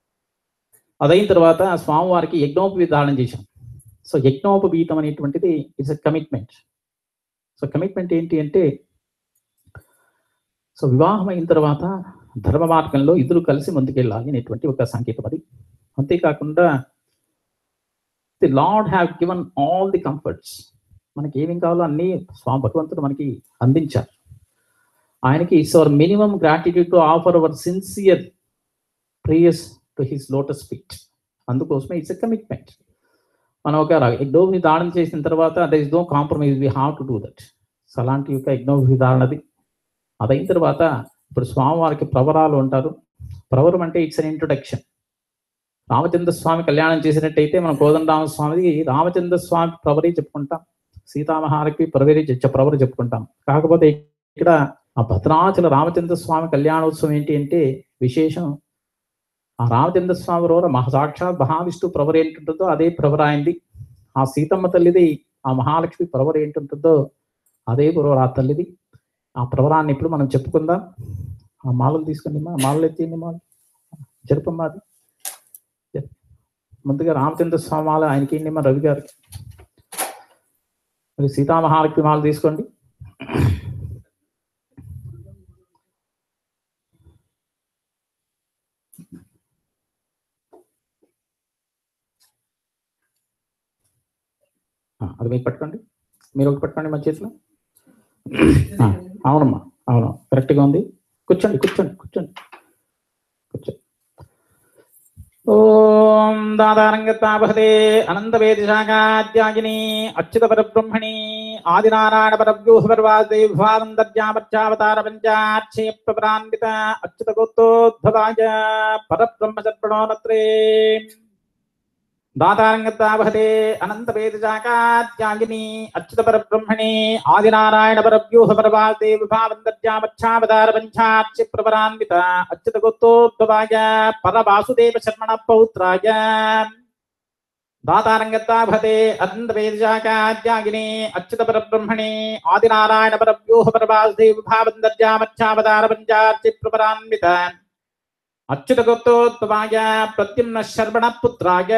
D: అదైన తర్వాత స్వామివారికి యజ్ఞోపవిధానం చేశాం సో యజ్ఞోపవీతం అనేటువంటిది it's a commitment so commitment ఏంటి అంటే సో వివాహం అయిన తర్వాత ధర్మ మార్గంలో ఇద్దరు కలిసి ముందుకెళ్ళాలి అనేటువంటి ఒక సంకేతం అది అంతేకాకుండా the lord have given all the comforts మనకి ఏమేం కావాలో అన్ని స్వామి భగవంతుడు మనకి అందించారు ఆయనకి it's our minimum gratitude to offer our sincere prayers to his lotus feet అందుకోసమే ఇట్స్ ఎ కమిట్మెంట్ మనం ఒక యజ్ఞోభి దానం చేసిన తర్వాత there is no compromise we have to do that so అలాంటి యొక్క యజ్ఞోభి దారణది అదైన తర్వాత ఇప్పుడు స్వామివారికి ప్రవరాలు ఉంటారు ప్రవరం అంటే it's an introduction Ramachandra Swami కళ్యాణం చేసినట్టయితే మనం కోదండరామ స్వామిది రామచంద్ర స్వామి ప్రవరి చెప్పుకుంటాం సీతామహాలకి ప్రవరి చె- ప్రవరి చెప్పుకుంటాం కాకపోతే ఇక్కడ ఆ భద్రాచల రామచంద్ర స్వామి కళ్యాణోత్సవం ఏంటి అంటే విశేషం ఆ రామచంద్ర స్వామి రోజు మహా సాక్షాత్ మహావిష్ణు ప్రవర ఏంటుంటుందో అదే ప్రవర అయింది ఆ సీతమ్మ తల్లిది ఆ మహాలక్ష్మి ప్రవర ఏంటుంటుందో అదే ప్రవర ఆ తల్లిది ఆ ప్రవరాన్ని ఇప్పుడు మనం చెప్పుకుందాం ఆ మాలలు తీసుకోండి మా మాలలు ఎత్తింది మాల జరుపమ్మా అది జరుపు. ముందుగా రామచంద్ర స్వామి మాల ఆయనకి ఏంటి మా రవి గారికి మరి సీతామహాలక్ష్మి మాల తీసుకోండి ఆ, అది మీరు పట్టుకోండి మీరు ఒకటి పట్టుకోండి మా చేతిలో ఆ, అవునమ్మా అవును కరెక్ట్గా ఉంది కూర్చోండి కూర్చోండి కూర్చోండి కూర్చోండి ఓం దాదారంగతాభదే అనంత వేదిశాఖాద్యాగిని అచ్యుత పరబ్రహ్మణి ఆదినారాయణ పరవ్యూహ పర్వాదేవానందర్యామర్చావతార పంచాక్షే ప్రపరాన్విత అచ్యుత గోత్రోద్భవాయ పరబ్రహ్మ సర్పణోనత్రే దాతారంగతాభదే అనంత వేదిశాఖాద్యాగిని అచ్యుత పరబ్రహ్మణి ఆదినారాయణ పరవ్యూహ పర్వాదే విభావందర్యామర్చావతార పంచాక్షి ప్రపరాన్విత అచ్యుత గోత్రోద్భవాయ పరవాసుదేవ శర్మణ పౌత్రాయ దాతారంగతాభదే అనంత వేదిశాఖాద్యాగిని అచ్యుత పరబ్రహ్మణి ఆదినారాయణ పరవ్యూహ పరవాసుదే విభావందర్యామర్చావతార పంచాక్షి ప్రపరాన్విత అచ్యుత గోత్రోద్భవాయ ప్రద్యుమ్న శర్వణ పుత్రాయ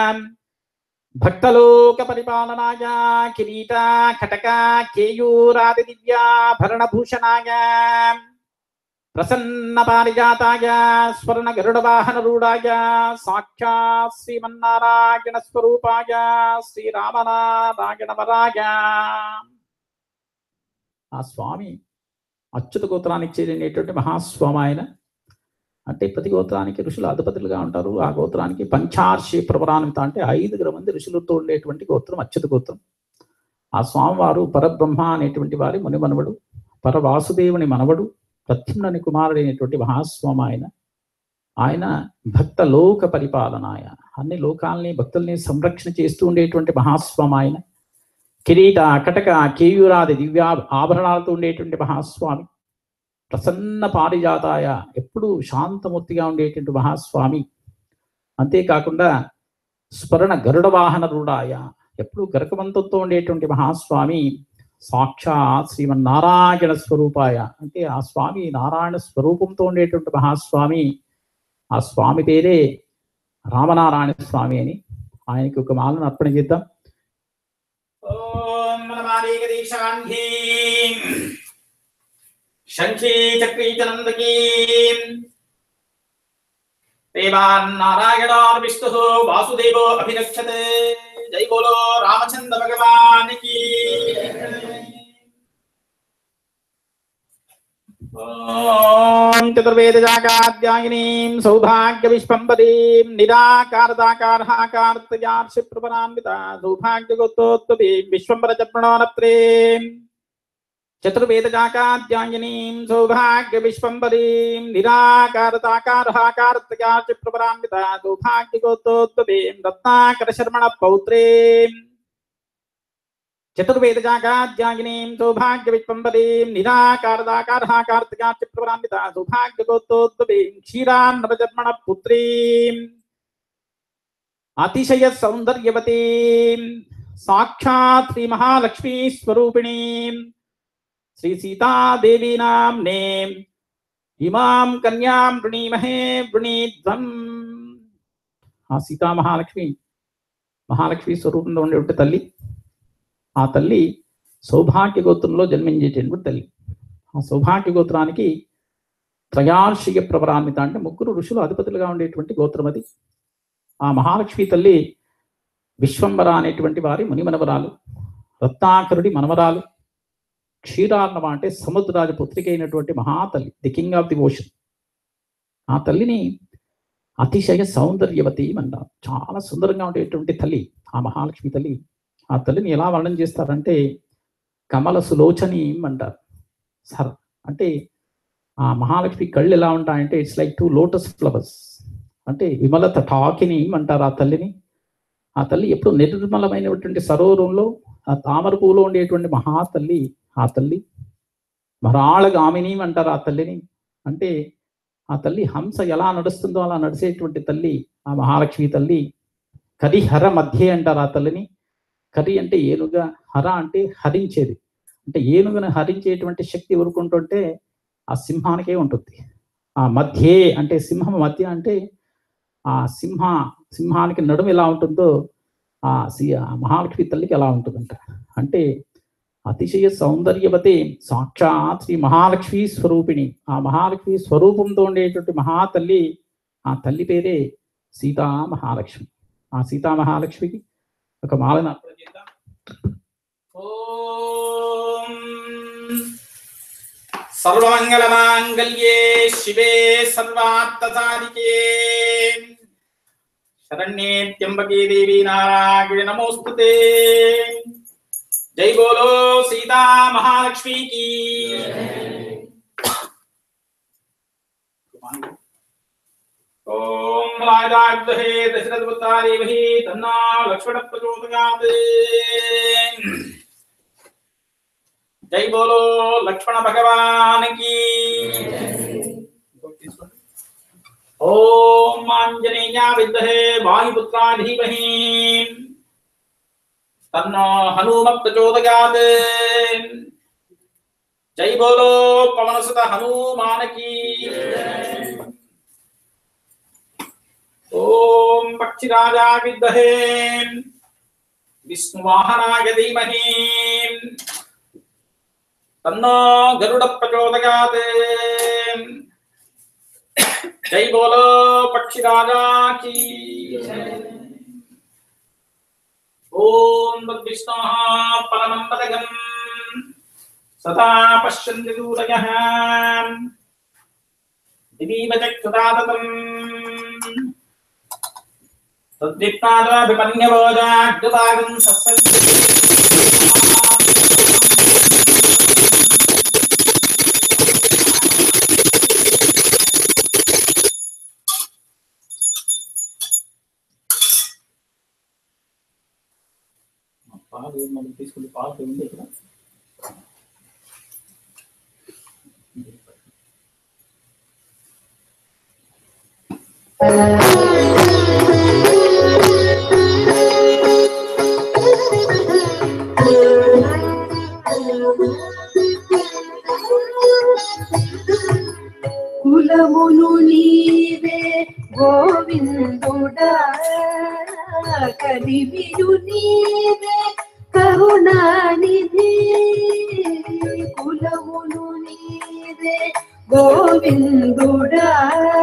D: భక్తలోక పరిపాలనాయ కిరీట కటక కేయూరాది దివ్యాభరణ భూషణాయ ప్రసన్న పారిజాతాయ స్వర్ణ గరుడ వాహన రూఢాయ సాక్షాత్ శ్రీమన్నారాయణ స్వరూపాయ శ్రీరామనారాయణ వరాయ ఆ స్వామి అచ్యుత గోత్రానికి చెందినటువంటి మహాస్వామి ఆయన అంటే ప్రతి గోత్రానికి ఋషులు అధిపతులుగా ఉంటారు ఆ గోత్రానికి పంచార్షి ప్రవరాన్విత అంటే ఐదుగురు మంది ఋషులతో ఉండేటువంటి గోత్రం అచ్యుత గోత్రం ఆ స్వామివారు పరబ్రహ్మ అనేటువంటి వారి మునిమనవడు పరవాసుదేవుని మనవడు ప్రత్యుమ్నని కుమారుడైనటువంటి మహాస్వామి ఆయన ఆయన భక్త లోక పరిపాలనాయ అన్ని లోకాలని భక్తుల్ని సంరక్షణ చేస్తూ ఉండేటువంటి మహాస్వామి ఆయన కిరీట కటక కేయూరాది దివ్య ఆభరణాలతో ఉండేటువంటి మహాస్వామి ప్రసన్న పారిజాతాయ ఎప్పుడు శాంతమూర్తిగా ఉండేటువంటి మహాస్వామి అంతేకాకుండా స్మరణ గరుడ వాహన రూఢాయ ఎప్పుడు గరకవంతంతో ఉండేటువంటి మహాస్వామి సాక్షాత్ శ్రీమన్నారాయణ స్వరూపాయ అంటే ఆ స్వామి నారాయణ స్వరూపంతో ఉండేటువంటి మహాస్వామి ఆ స్వామి పేరే రామనారాయణ స్వామి అని ఆయనకి ఒక మాలను అర్పణ చేద్దాం ఓం నమః శంఖీ చక్రీ చనందకీ దేవాన్నారాయణ విష్ణు వాసుదేవో అభిరక్షతే జై బోలో రామచంద్ర భగవానికి ఓం చతుర్వేద జాగాద్యాయినీం సౌభాగ్య విష్పంబరీం నిరాకారదాకారహాకార్తయార్షి ప్రపరాన్విత సౌభాగ్య గోత్తోత్పదీం విశ్వంబర చప్రణోనత్రేం చతుర్వేదజాకాధ్యాయినీం సౌభాగ్య విశ్వంబరీం నిరాకారతాకారహాకారతయాచి ప్రపరాన్విత సౌభాగ్య గోత్తోద్భవీం రత్నాకర శర్మణ పౌత్రీం చతుర్వేదజాకాధ్యాయినీం సౌభాగ్య విశ్వంబరీం నిరాకారతాకారహాకారతయాచి ప్రపరాన్విత సౌభాగ్య గోత్తోద్భవీం క్షీరాన్నవజర్మణ పుత్రీం అతిశయ సౌందర్యవతీం సాక్షాత్ శ్రీ మహాలక్ష్మీ స్వరూపిణీం శ్రీ సీతాదేవీనాం నేమ్ ఇమాం కన్యాం వృణీమహే వృణీధ్వం ఆ సీతా మహాలక్ష్మి మహాలక్ష్మి స్వరూపంలో ఉండేటువంటి తల్లి ఆ తల్లి సౌభాగ్య గోత్రంలో జన్మించేటటువంటి తల్లి ఆ సౌభాగ్య గోత్రానికి త్రయార్షిక ప్రవరాన్విత అంటే ముగ్గురు ఋషులు అధిపతులుగా ఉండేటువంటి గోత్రం అది ఆ మహాలక్ష్మి తల్లి విశ్వంబర అనేటువంటి వారి మునిమనవరాలు రత్నాకరుడి మనవరాలు క్షీరార్ణవ అంటే సముద్రాజ పుత్రిక అయినటువంటి మహాతల్లి the king of the ocean ఆ తల్లిని అతిశయ సౌందర్యవతి అంటారు చాలా సుందరంగా ఉండేటువంటి తల్లి ఆ మహాలక్ష్మి తల్లి ఆ తల్లిని ఎలా వర్ణన చేస్తారంటే కమల సులోచని అంటారు సర్ అంటే ఆ మహాలక్ష్మి కళ్ళు ఎలా ఉంటాయంటే it's like two lotus flowers అంటే విమలత టాకిని అంటారు ఆ తల్లిని ఆ తల్లి ఎప్పుడు నిర్మలమైనటువంటి సరోవరంలో ఆ తామర పూలో ఉండేటువంటి మహాతల్లి ఆ తల్లి మరాళగామిని అంటారు ఆ తల్లిని అంటే ఆ తల్లి హంస ఎలా నడుస్తుందో అలా నడిచేటువంటి తల్లి ఆ మహాలక్ష్మి తల్లి కరిహర మధ్య అంటారు ఆ తల్లిని కరి అంటే ఏనుగ హర అంటే హరించేది అంటే ఏనుగును హరించేటువంటి శక్తి ఎవరుకుంటుంటే ఆ సింహానికే ఉంటుంది ఆ మధ్యే అంటే సింహం మధ్య అంటే ఆ సింహ సింహానికి నడుము ఎలా ఉంటుందో ఆ సి- ఆ మహాలక్ష్మి తల్లికి ఎలా ఉంటుందంట అంటే అతిశయ సౌందర్యవతి సాక్షాత్ శ్రీ మహాలక్ష్మి స్వరూపిణి ఆ మహాలక్ష్మి స్వరూపంతో ఉండేటువంటి మహాతల్లి ఆ తల్లి పేరే సీతా మహాలక్ష్మి ఆ సీతా మహాలక్ష్మికి ఒక మాలను అర్పణ చేద్దాం ఓం సర్వమంగళమాంగళ్యే శివే సర్వార్థసారికే శరణ్యే త్యంబకే దేవి నారాయణ నమోస్తుతే జై బోలో సీతా మహాలక్ష్మి की ఓం రాజాగ్రహే దశరథపుత్రాదేవి తన్నా లక్ష్మణ ప్రచోదయాత్ జై బోలో లక్ష్మణ భగవాన్ की ఓం ఆంజనేయ విద్మహే వాయుపుత్రా ధీమహి తన్నో హనుమ ప్రచోదయాత్ జై బోలో పవనసుత హనుమానకి ఓం పక్షిరాజా విద్మహే విష్ణువాహనాయ ధీమహి తన్నో గరుడ ప్రచోదయాత్ జై బోలో పక్షిరాజా కీ ఓం విష్ణు పరమం పదగం సదా పశ్యంతి దూరయః దివీవ చక్షురాదతం తద్విప్పాదాభిమన్యవోజాగ్రభాగం సత్సంగి పాలు మనం తీసుకుని పాలు ఉంది ఇక్కడ
C: కులమును నీవే గోవిందుడా కలిమియు నీవే కరుణానిధి కులమును నీవే గోవిందుడా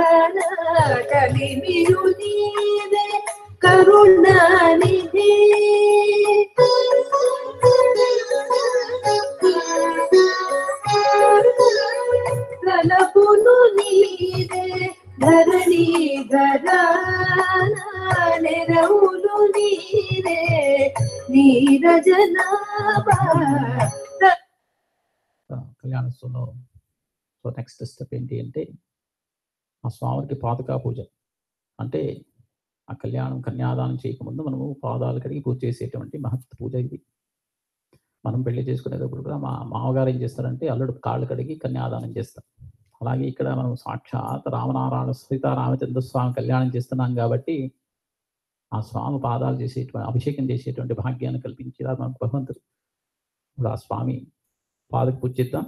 C: కలిమియు నీవే కరుణానిధి తలపును నీదే ధరణి నెరవులు నీరే నీరజనాభా
D: కళ్యాణోత్సవంలో సో నెక్స్ట్ స్టెప్ ఏంటి అంటే ఆ స్వామికి పాదుకా పూజ అంటే ఆ కళ్యాణం కన్యాదానం చేయకముందు మనము పాదాలు కడిగి పూజ చేసేటువంటి మహత్ పూజ ఇది మనం పెళ్లి చేసుకునేటప్పుడు కూడా మా మామగారు ఏం చేస్తారంటే అల్లుడు కాళ్ళు కడిగి కన్యాదానం చేస్తారు అలాగే ఇక్కడ మనం సాక్షాత్ రామనారాయణ సీతారామచంద్ర స్వామి కళ్యాణం చేస్తున్నాం కాబట్టి ఆ స్వామి పాదాలు చేసేటువంటి అభిషేకం చేసేటువంటి భాగ్యాన్ని కల్పించేలా మనకు భగవంతుడు ఇప్పుడు ఆ స్వామి పాదకు పూజ చేద్దాం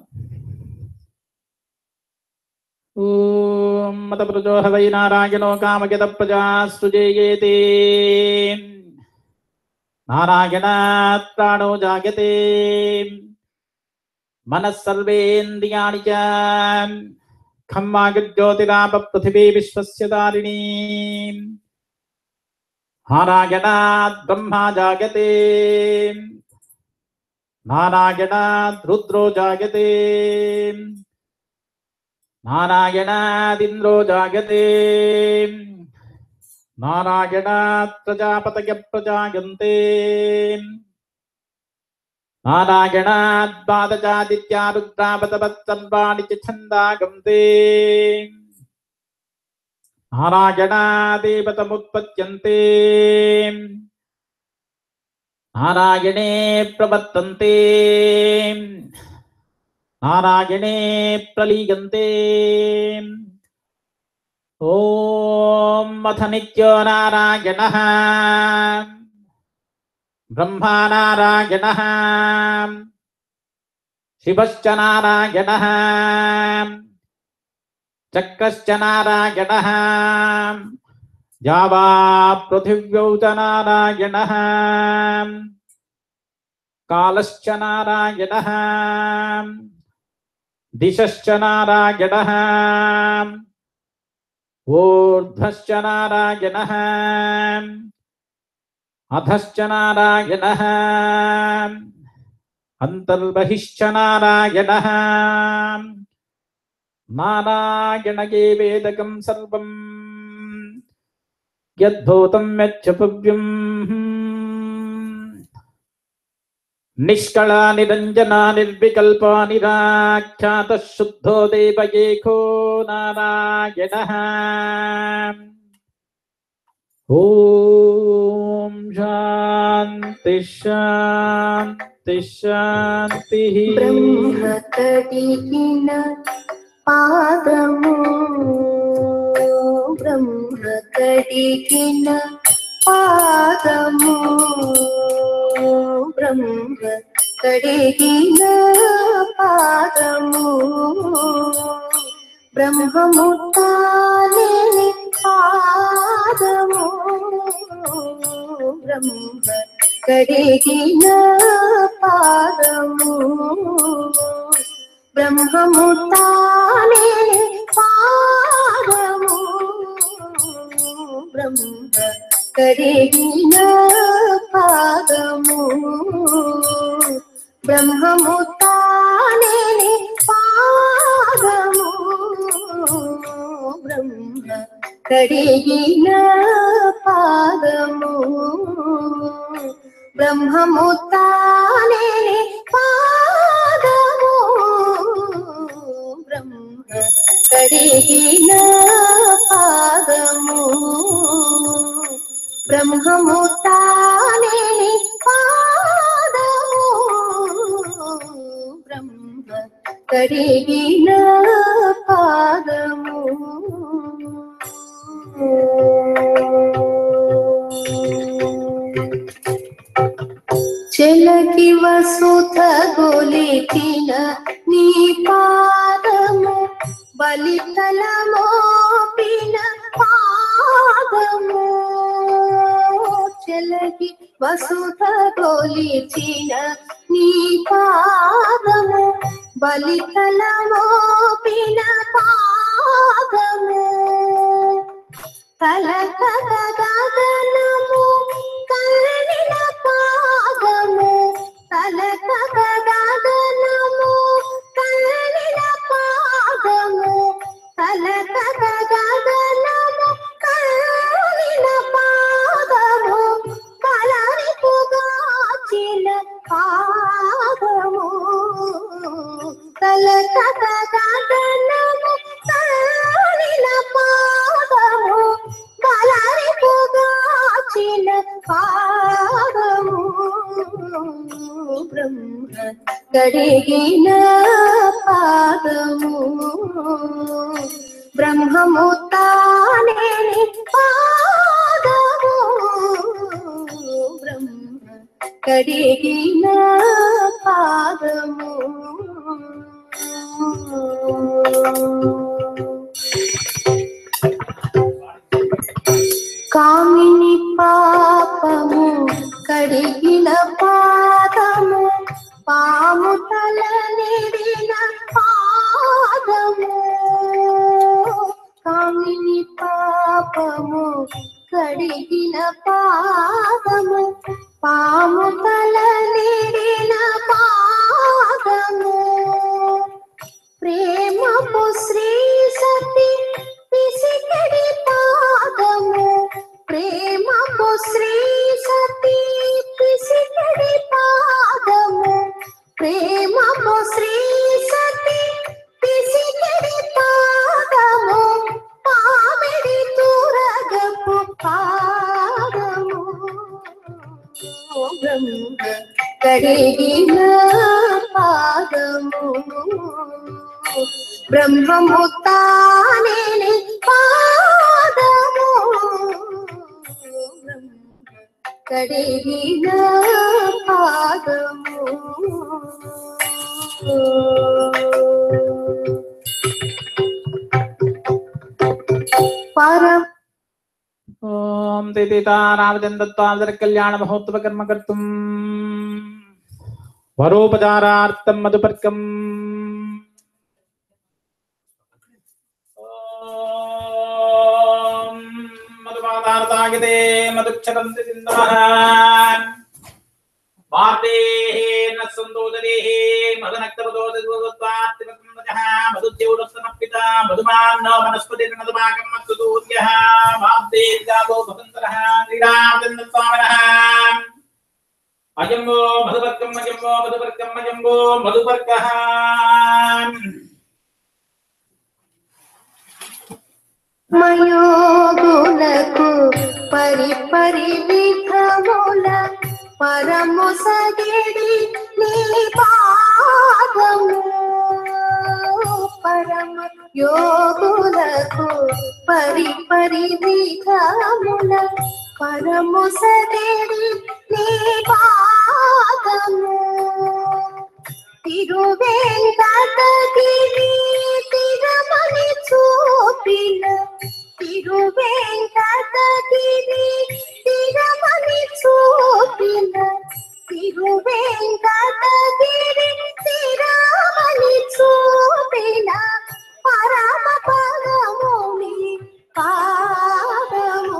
D: ఓం మత ప్రజోహ వై నారాయణో కామగత ప్రజా సృజేయేతే నారాయణ ప్రాణో జాగతే మనః సర్వేంద్రియాణి చ ఖమ్మాగజ్యోతిరాప పృథివీ విశ్వస్య దారిణీ నారాయణాత్ బ్రహ్మా జాగతే నారాయణాద్ రుద్రో జాయతే నారాయణాదింద్రో జాయతే నారాయణాత్ ప్రజాపతయ ప్రజాయంతే నారాయణాద్వాదజాదిత్యా రుద్రాపతవత్సర్వాణి చ ఛందాగంతే నారాయణాదేవతముత్పద్యంతే నారాయణే ప్రవర్తంతే నారాయణే ప్రలీయంతే ఓం అథ నిత్యో నారాయణ బ్రహ్మా నారాయణ శివశ్చ నారాయణ చక్రశ్చ నారాయణ జావా పృథివ్యౌ చ నారాయణ కాలశ్చ నారాయణ దిశశ్చ నారాయణ ఊర్ధ్వశ్చ నారాయణ అధశ్చ నారాయణ అంతర్బహిశ్చ నారాయణ నారాయణకే వేదకం సర్వం యద్భూతం యచ్చపవ్యం నిష్కళా నిరంజనా నిర్వికల్ప నిరాఖ్యాత శుద్ధో దేవయేఖో నారాయణ ఓం శాంతి శాంతి శాంతి
C: బ్రహ్మ కడిగిన పాదము బ్రహ్మ కడిగిన పాదము బ్రహ్మ కడిగిన పాదము బ్రహ్మము తానే పాదము బ్రహ్మ కడిగిన పాదము బ్రహ్మము తానే పాదము బ్రహ్మ కడిగిన పాదము బ్రహ్మము తానే పాదము బ్రహ్మ కడిగిన పాదము బ్రహ్మము తానే పాదము బ్రహ్మ కడిగిన పాదము బ్రహ్మము తానే పాదము బ్రహ్మ కడిగిన పాదము చెలకి వసుధ గొలిచిన నీ పాదము బలితల మోపిన పాదము చెలకి వసుధ గొలిచిన నీ పాదము బలితల మోపిన పాదము కలక గగనము కలనిన పాదము కలక గగనము కలనిన పాదము కలక గగనము కలనిన పాదము కలరిపుగాచిన పాదము కలక గగనము కలనిన పాదము కలరిపుగాచిన పాదము బ్రహ్మ కడిగిన పాదము బ్రహ్మము తానే పాదము బ్రహ్మ కడిగిన పాదము కామిని పాపము కడిగిన పాదము పాము తల నిడిన పాదము కామిని పాపము కడిగిన పాదము పాము తల నిడిన పాదము కడిగిన పాదము బ్రహ్మము తానే పాదము కడిగిన పాదము పరం
D: ఓం రామచంద్రత్వాదర కళ్యాణ మహోత్సవ కర్మ కర్తుం వరోపచారార్థం మధుపర్కం ఓం మధుపాదారతాగితే మధుక్షరంతి సింధవః వార్తేన సందోదరేః మదనక్తపదోదత్వాత్తిమకం మధుద్యౌరస్తమప్పిత మధుమాన్నో వనస్పతిర్మధుమాకం మత్తుదూర్యః వార్తేర్గాదో భవంతరః శ్రీరామచంద్రస్వామినः అజంబో మధువర్కం అజంబో మధువర్కం అజంబో మధువర్కః
C: మయోగులకు పరి పరి విధముల పరము సగిడి నీ పాదము పరమ యోగులకు పరి పరి విధముల పరము సగిడి నీ పాదము తిరువేంకటగిరి తిరమని చూపిన తిరువేంకటగిరి తిరమని చూపిన తిరువేంకటగిరి తిరమని చూపిన పరమ పదముని పాదము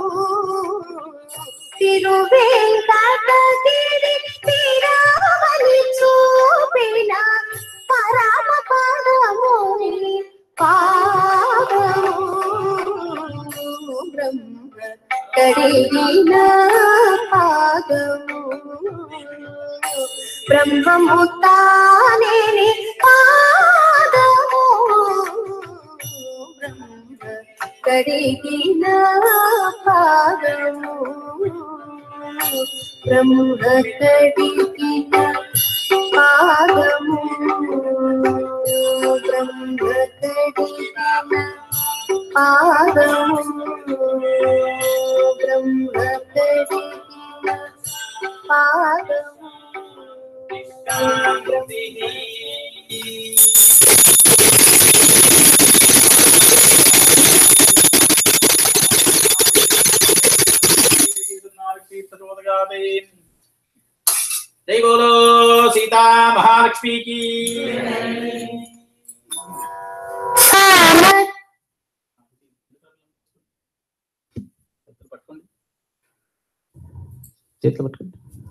C: తిరువేంకటగిరి తిరమని చూపిన పరమ పదముని పాదము బ్రహ్మ కడిగిన పాదము బ్రహ్మము తానే పాదము బ్రహ్మ కడిగిన పాదము బ్రహ్మ కడిగిన పాదము బ్రహ్మ కడిగిన పాదము బ్రహ్మ కడిగిన పాదము
D: జై బోలో సీతా మహాలక్ష్మి కి చేతులు పట్టుకోండి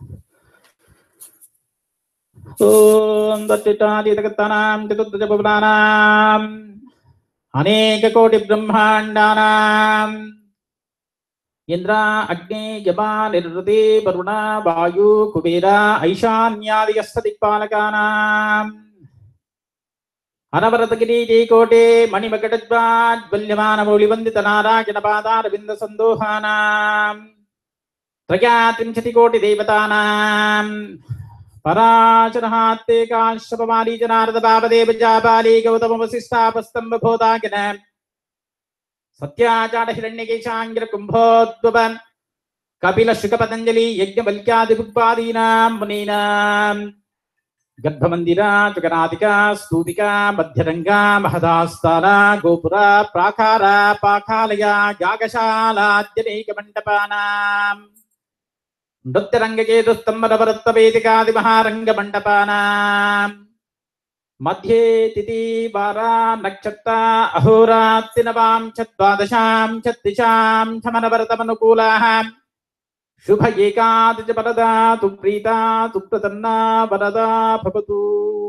D: ఓం దత్తిటాదితగతానాం చతుర్దశ భువనానాం అనేక కోటి బ్రహ్మాండానాం ఇంద్ర అగ్ని యమా నిర్వృతి వరుణ వాయు కుబేర ఐశాన్యాదియస్త దిక్పాలకానాం అనవరత కిరీటి కోటే మణిమకటజ్వాజ్వల్యమాన మౌళివందిత నారాయణ పాదారవింద సందోహానాం త్రయాత్రింశతి కోటి దేవతానాం పరాశరహాత్తే కాశ్యపమారీ జనారద పాపదేవ జాపాలి గౌతమ వశిష్టాపస్తంభ భూతాకిన సత్యాచాట హిరణ్యకేశాంగిర కుంభోద్భవ కపిల శుక పతంజలి యజ్ఞవల్క్యాది పుష్పాదీనాం మునీనాం గర్భమందిరా జగనాదిక స్తూతిక మధ్యరంగా మహదాస్తార గోపుర ప్రాకార పాకాలయ యాగశాలాద్యనేక మంటపానాం నృత్యరంగకేతుస్తంభరవరత్వవేదికాది మహారంగ మంటపానాం మధ్యే తిథి వారా నక్షత్ర అహోరాత్రినవాం చ ద్వాదశాం చ దిశాం చ మనవరతమనుకూలాः శుభ ఏకాదశ వరదా తు ప్రీతా తు ప్రసన్నా వరదా భవతు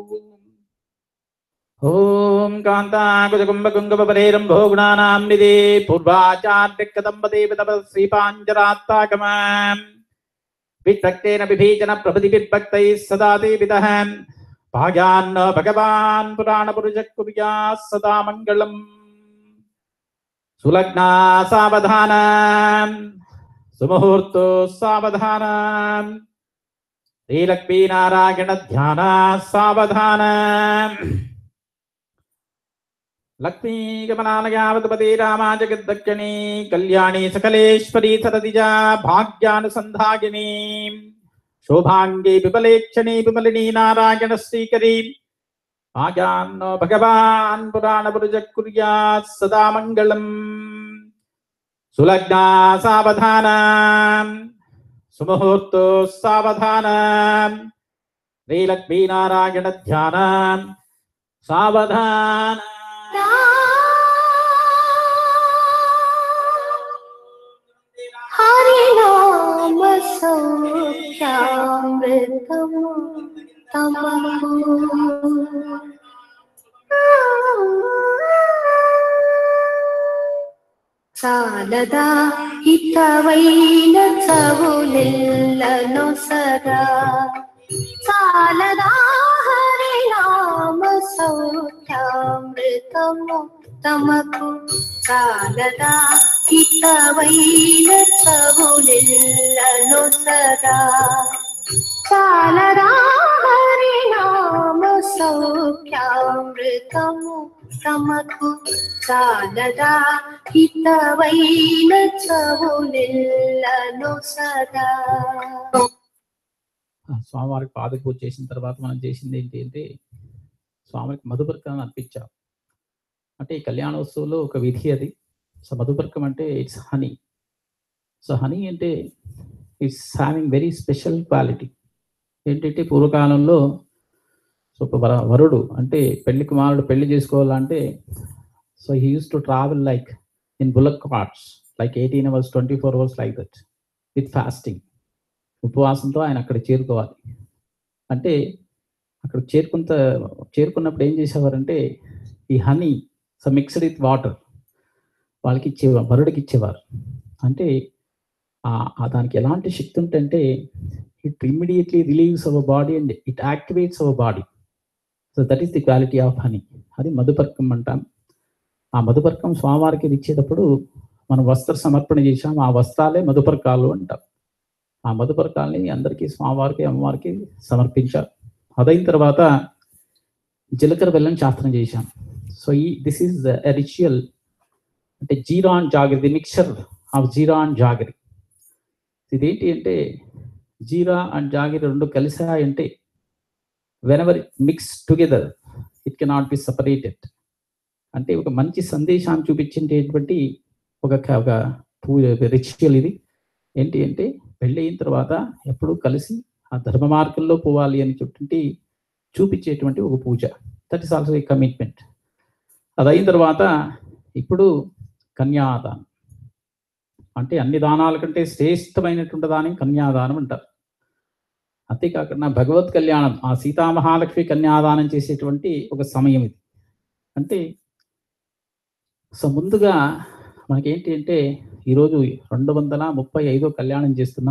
D: ఓం కాంతాకుజకుంభకుంగపరేరంభో గుణానాం నిదే పూర్వాచార్యకదంబదేవ తప శ్రీపాంజరాత్తాకమాం విత్తక్తేన విభీజన ప్రభృతి విభక్తైः సదా దేవితः భాగ్యాన్న భగవాన్ పురాణ పురుష కుర్యా సదా మంగళం సులగ్నా సావధానం సుముహూర్తో సావధానం శ్రీలక్ష్మీనారాయణ ధ్యాన సావధాన లక్ష్మీగమనాలయావతపతి రామా జగద్దక్షిణీ కళ్యాణి సకలేశ్వరీ సరదిజా భాగ్యానుసంధాగిని శోభాంగే విమలేక్షణి విమలిని నారాయణ శ్రీకరీ భాగ్యాన్నో భగవాన్ పురాణపురుజ కుర్యాత్ సదా మంగళం సులగ్నా సావధాన సుముహూర్తో సావధాన శ్రీలక్ష్మీనారాయణ ధ్యాన సావధాన
C: హరినామ సౌఖ్యామృతము తమకు చాలదా హితవైన చవులెల్లను సదా చాలదా హరినామ సౌఖ్యామృతము తమకు చాలదా హితవైన చవులెల్లను సదా చాలదా హరినామ సౌఖ్యామృతము తమకు చాలదా హితవైన చవులెల్లను సదా
D: ఆ స్వామివారికి పాద పూజ చేసిన తర్వాత మనం చేసింది ఏంటి అంటే స్వామికి మధుపర్కాన్ని అర్పించాం అంటే ఈ కళ్యాణోత్సవంలో ఒక విధి అది సో మధుపర్కం అంటే ఇట్స్ హనీ సో హనీ అంటే it's having very special quality ఏంటంటే పూర్వకాలంలో సో ఒక వర- వరుడు అంటే పెళ్లి కుమారుడు పెళ్లి చేసుకోవాలంటే so he use to travel like in bullock carts like eighteen hours twenty four hours like that with fasting ఉపవాసంతో ఆయన అక్కడ చేరుకోవాలి అంటే అక్కడ చేరుకుంత చేరుకున్నప్పుడు ఏం చేసేవారంటే ఈ honey so mixed with water వాళ్ళకి ఇచ్చేవారు వరుడికి ఇచ్చేవారు అంటే ఆ- ఆ దానికి ఎలాంటి శక్తి ఉంటుంటే it immediately relieves our body and it activates our body so that is the quality of honey అది మధుపర్కం అంటాం ఆ మధుపర్కం స్వామివారికి ఇది ఇచ్చేటప్పుడు మనం వస్త్ర సమర్పణ చేశాం ఆ వస్త్రాలే మధుపర్కాలు అంటాం ఆ మధుపర్కాల్ని అందరికీ స్వామివారికి అమ్మవారికి సమర్పించారు అదైన తర్వాత జీలకర్ర బెల్లం శాస్త్రం చేశాం సో ఈ దిస్ ఈస్ ద రిచువల్ అంటే jeera and jaggery the mixture of jeera and jaggery ఇదేంటి అంటే జీరా అండ్ జాగరి రెండు కలిసాయంటే whenever mix together it cannot be separated అంటే ఒక మంచి సందేశాన్ని చూపించేటువంటి ఒక క- ఒక పూజ రిచువల్ ఇది ఏంటి అంటే పెళ్ళి అయిన తర్వాత ఎప్పుడూ కలిసి ఆ ధర్మ మార్గంలో పోవాలి అని చెప్పి చూపించేటువంటి ఒక పూజ that is also a commitment అది అయిన తర్వాత ఇప్పుడు కన్యాదానం అంటే అన్ని దానాల కంటే శ్రేష్టమైనటువంటి దానం కన్యాదానం అంటారు అంతేకాకుండా భగవత్ కళ్యాణం ఆ సీతామహాలక్ష్మి కన్యాదానం చేసేటువంటి ఒక సమయం ఇది అంటే సో ముందుగా మనకేంటి అంటే ఈరోజు రెండు వందల ముప్పై ఐదో కళ్యాణం చేస్తున్నాం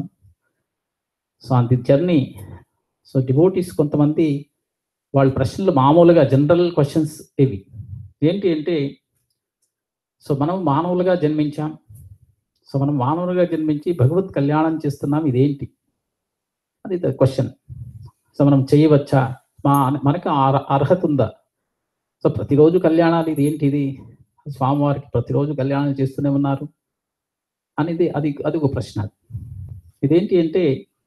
D: సో అది జర్నీ సో డివోటీస్ కొంతమంది వాళ్ళ ప్రశ్నలు మామూలుగా జనరల్ క్వశ్చన్స్ ఇవి ఏంటి అంటే సో మనం మానవులుగా జన్మించాం సో మనం మానవులుగా జన్మించి భగవత్ కళ్యాణం చేస్తున్నాం ఇదేంటి అది క్వశ్చన్ సో మనం చేయవచ్చా మా మనకు అర్- అర్హత ఉందా సో ప్రతిరోజు కళ్యాణాలు ఇది ఏంటి ఇది స్వామివారికి ప్రతిరోజు కళ్యాణం చేస్తూనే ఉన్నారు అనేది అది అది ఒక ప్రశ్న ఇదేంటి అంటే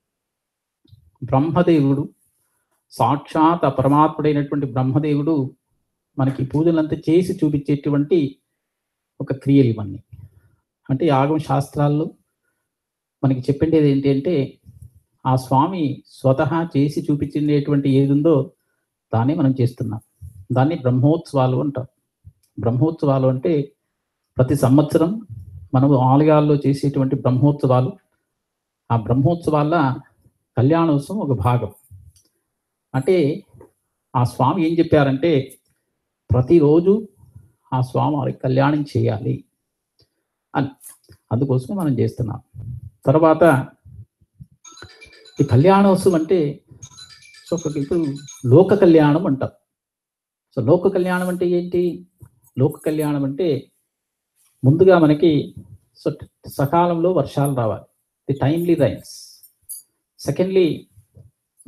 D: బ్రహ్మదేవుడు సాక్షాత్ ఆ పరమాత్ముడైనటువంటి బ్రహ్మదేవుడు మనకి పూజలంతా చేసి చూపించేటువంటి ఒక క్రియలు ఇవన్నీ అంటే ఈ ఆగమ శాస్త్రాల్లో మనకి చెప్పిండేది ఏంటి అంటే ఆ స్వామి స్వతహా చేసి చూపించేటువంటి ఏది ఉందో దాన్ని మనం చేస్తున్నాం దాన్ని బ్రహ్మోత్సవాలు అంటారు బ్రహ్మోత్సవాలు అంటే ప్రతి సంవత్సరం మనము ఆలయాల్లో చేసేటువంటి బ్రహ్మోత్సవాలు ఆ బ్రహ్మోత్సవాల కళ్యాణోత్సవం ఒక భాగం అంటే ఆ స్వామి ఏం చెప్పారంటే ప్రతిరోజు ఆ స్వామి వారికి కళ్యాణం చేయాలి అని అందుకోసం మనం చేస్తున్నాం తర్వాత ఈ కళ్యాణోత్సవం అంటే సో ఒక ఇప్పుడు లోక కళ్యాణం అంటాం సో లోక కళ్యాణం అంటే ఏంటి లోక కళ్యాణం అంటే ముందుగా మనకి సో సకాలంలో వర్షాలు రావాలి the timely rains secondly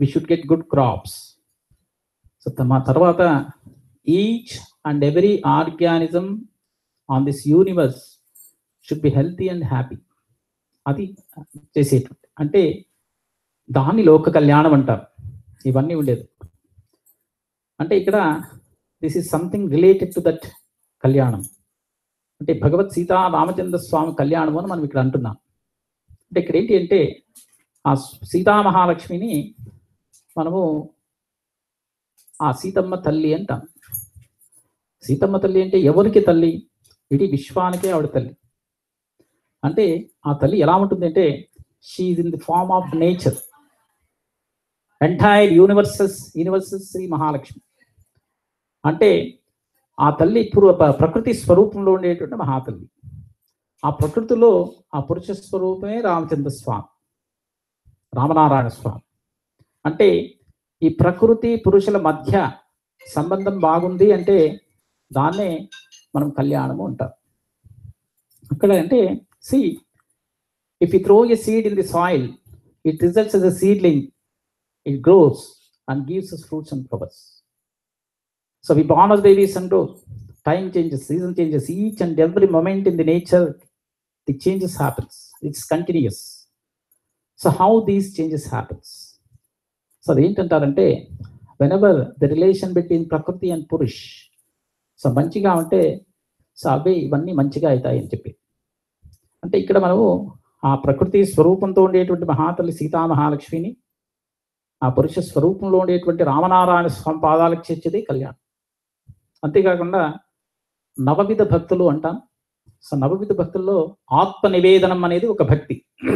D: we should get good crops so మా తర్వాత each and every organism on this universe should be healthy and happy అది చేసేటువంటి అంటే దాన్ని లోక కళ్యాణం అంటారు ఇవన్నీ ఉండేది అంటే ఇక్కడ this is something related to that కళ్యాణం అంటే భగవత్ సీతా రామచంద్ర స్వామి కళ్యాణం అని మనం ఇక్కడ అంటున్నాం అంటే ఇక్కడ ఏంటి అంటే ఆ సీతా మహాలక్ష్మిని మనము ఆ సీతమ్మ తల్లి అంటాం సీతమ్మ తల్లి అంటే ఎవరికి తల్లి ఇడీ విశ్వానికే ఆవిడ తల్లి అంటే ఆ తల్లి ఎలా ఉంటుంది అంటే she in the form of nature entire universes universes Shri Mahalakshmi అంటే ఆ తల్లి పురు- ప్ర- ప్రకృతి స్వరూపంలో ఉండేటువంటి మహాతల్లి ఆ ప్రకృతిలో ఆ పురుష స్వరూపమే రామచంద్ర స్వామి రామనారాయణ స్వామి అంటే ఈ ప్రకృతి పురుషుల మధ్య సంబంధం బాగుంది అంటే దాన్నే మనం కళ్యాణము అంటాం అక్కడ అంటే see if you throw a seed in the soil it results as a seedling it grows and gives us fruits and flowers so we born as babies and grow time changes season changes each and every moment in the nature the changes happens it's continuous so how these changes happens so అదేంటంటారంటే whenever the relation between Prakriti and Purush so మంచిగా ఉంటే so అవే ఇవన్నీ మంచిగా అవుతాయి అని చెప్పి అంటే ఇక్కడ మనము ఆ ప్రకృతి స్వరూపంతో ఉండేటువంటి మహాతల్లి సీతా మహాలక్ష్మిని ఆ పురుష స్వరూపంలో ఉండేటువంటి రామనారాయణ స్వామి పాదాలకు చేర్చేది కళ్యాణం అంతేకాకుండా నవవిధ భక్తులు అంటాం సో నవవిధ భక్తుల్లో ఆత్మ నివేదనం అనేది ఒక భక్తి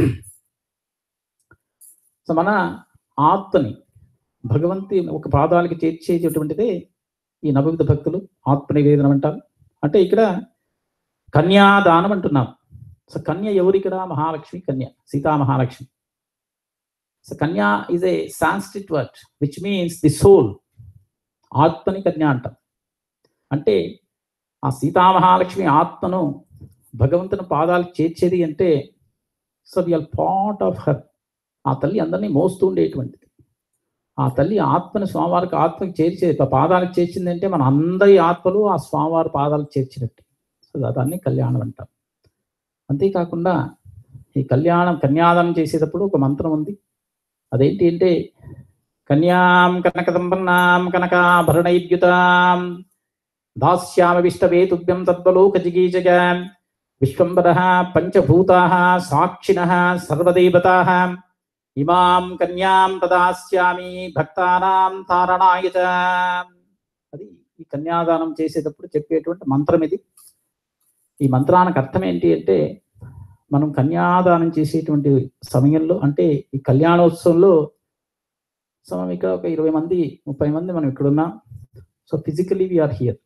D: సో మన ఆత్మని భగవంతి ఒక పాదాలకి చేర్చేటటువంటిదే ఈ నవవిధ భక్తులు ఆత్మ నివేదనం అంటారు అంటే ఇక్కడ కన్యాదానం అంటున్నాం సో కన్య ఎవరు ఇక్కడ మహాలక్ష్మి కన్య Sita Mahalakshmi so kanya is a Sanskrit word which means the soul ఆత్మని కన్య అంటాం అంటే ఆ సీతామహాలక్ష్మి ఆత్మను భగవంతుని పాదాలకు చేర్చేది అంటే so we are part of her ఆ తల్లి అందరినీ మోస్తూ ఉండేటువంటిది ఆ తల్లి ఆత్మని స్వామివారికి ఆత్మకి చేర్చే పాదాలకు చేర్చిందంటే మన అందరి ఆత్మలు ఆ స్వామివారి పాదాలకు చేర్చినట్టు సో దాన్ని కళ్యాణం అంటాం అంతేకాకుండా ఈ కళ్యాణం కన్యాదానం చేసేటప్పుడు ఒక మంత్రం ఉంది అదేంటి అంటే కన్యాం కనకదంపన్నాం కనకాభరణైద్యుతాం దాస్యామ విష్టవే తుభ్యం తద్వలోక జిగీజగ విశ్వంబర పంచభూతా సాక్షిణ సర్వదేవతా ఇమాం కన్యాం ప్రదాస్యామి భక్తానాం తారణాయ చ అది ఈ కన్యాదానం చేసేటప్పుడు చెప్పేటువంటి మంత్రం ఇది ఈ మంత్రానికి అర్థం ఏంటి అంటే మనం కన్యాదానం చేసేటువంటి సమయంలో అంటే ఈ కళ్యాణోత్సవంలో సో మనం ఇక్కడ ఒక ఇరవై మంది ముప్పై మంది మనం ఇక్కడ ఉన్నాం సో ఫిజికలీ వీఆర్ హియర్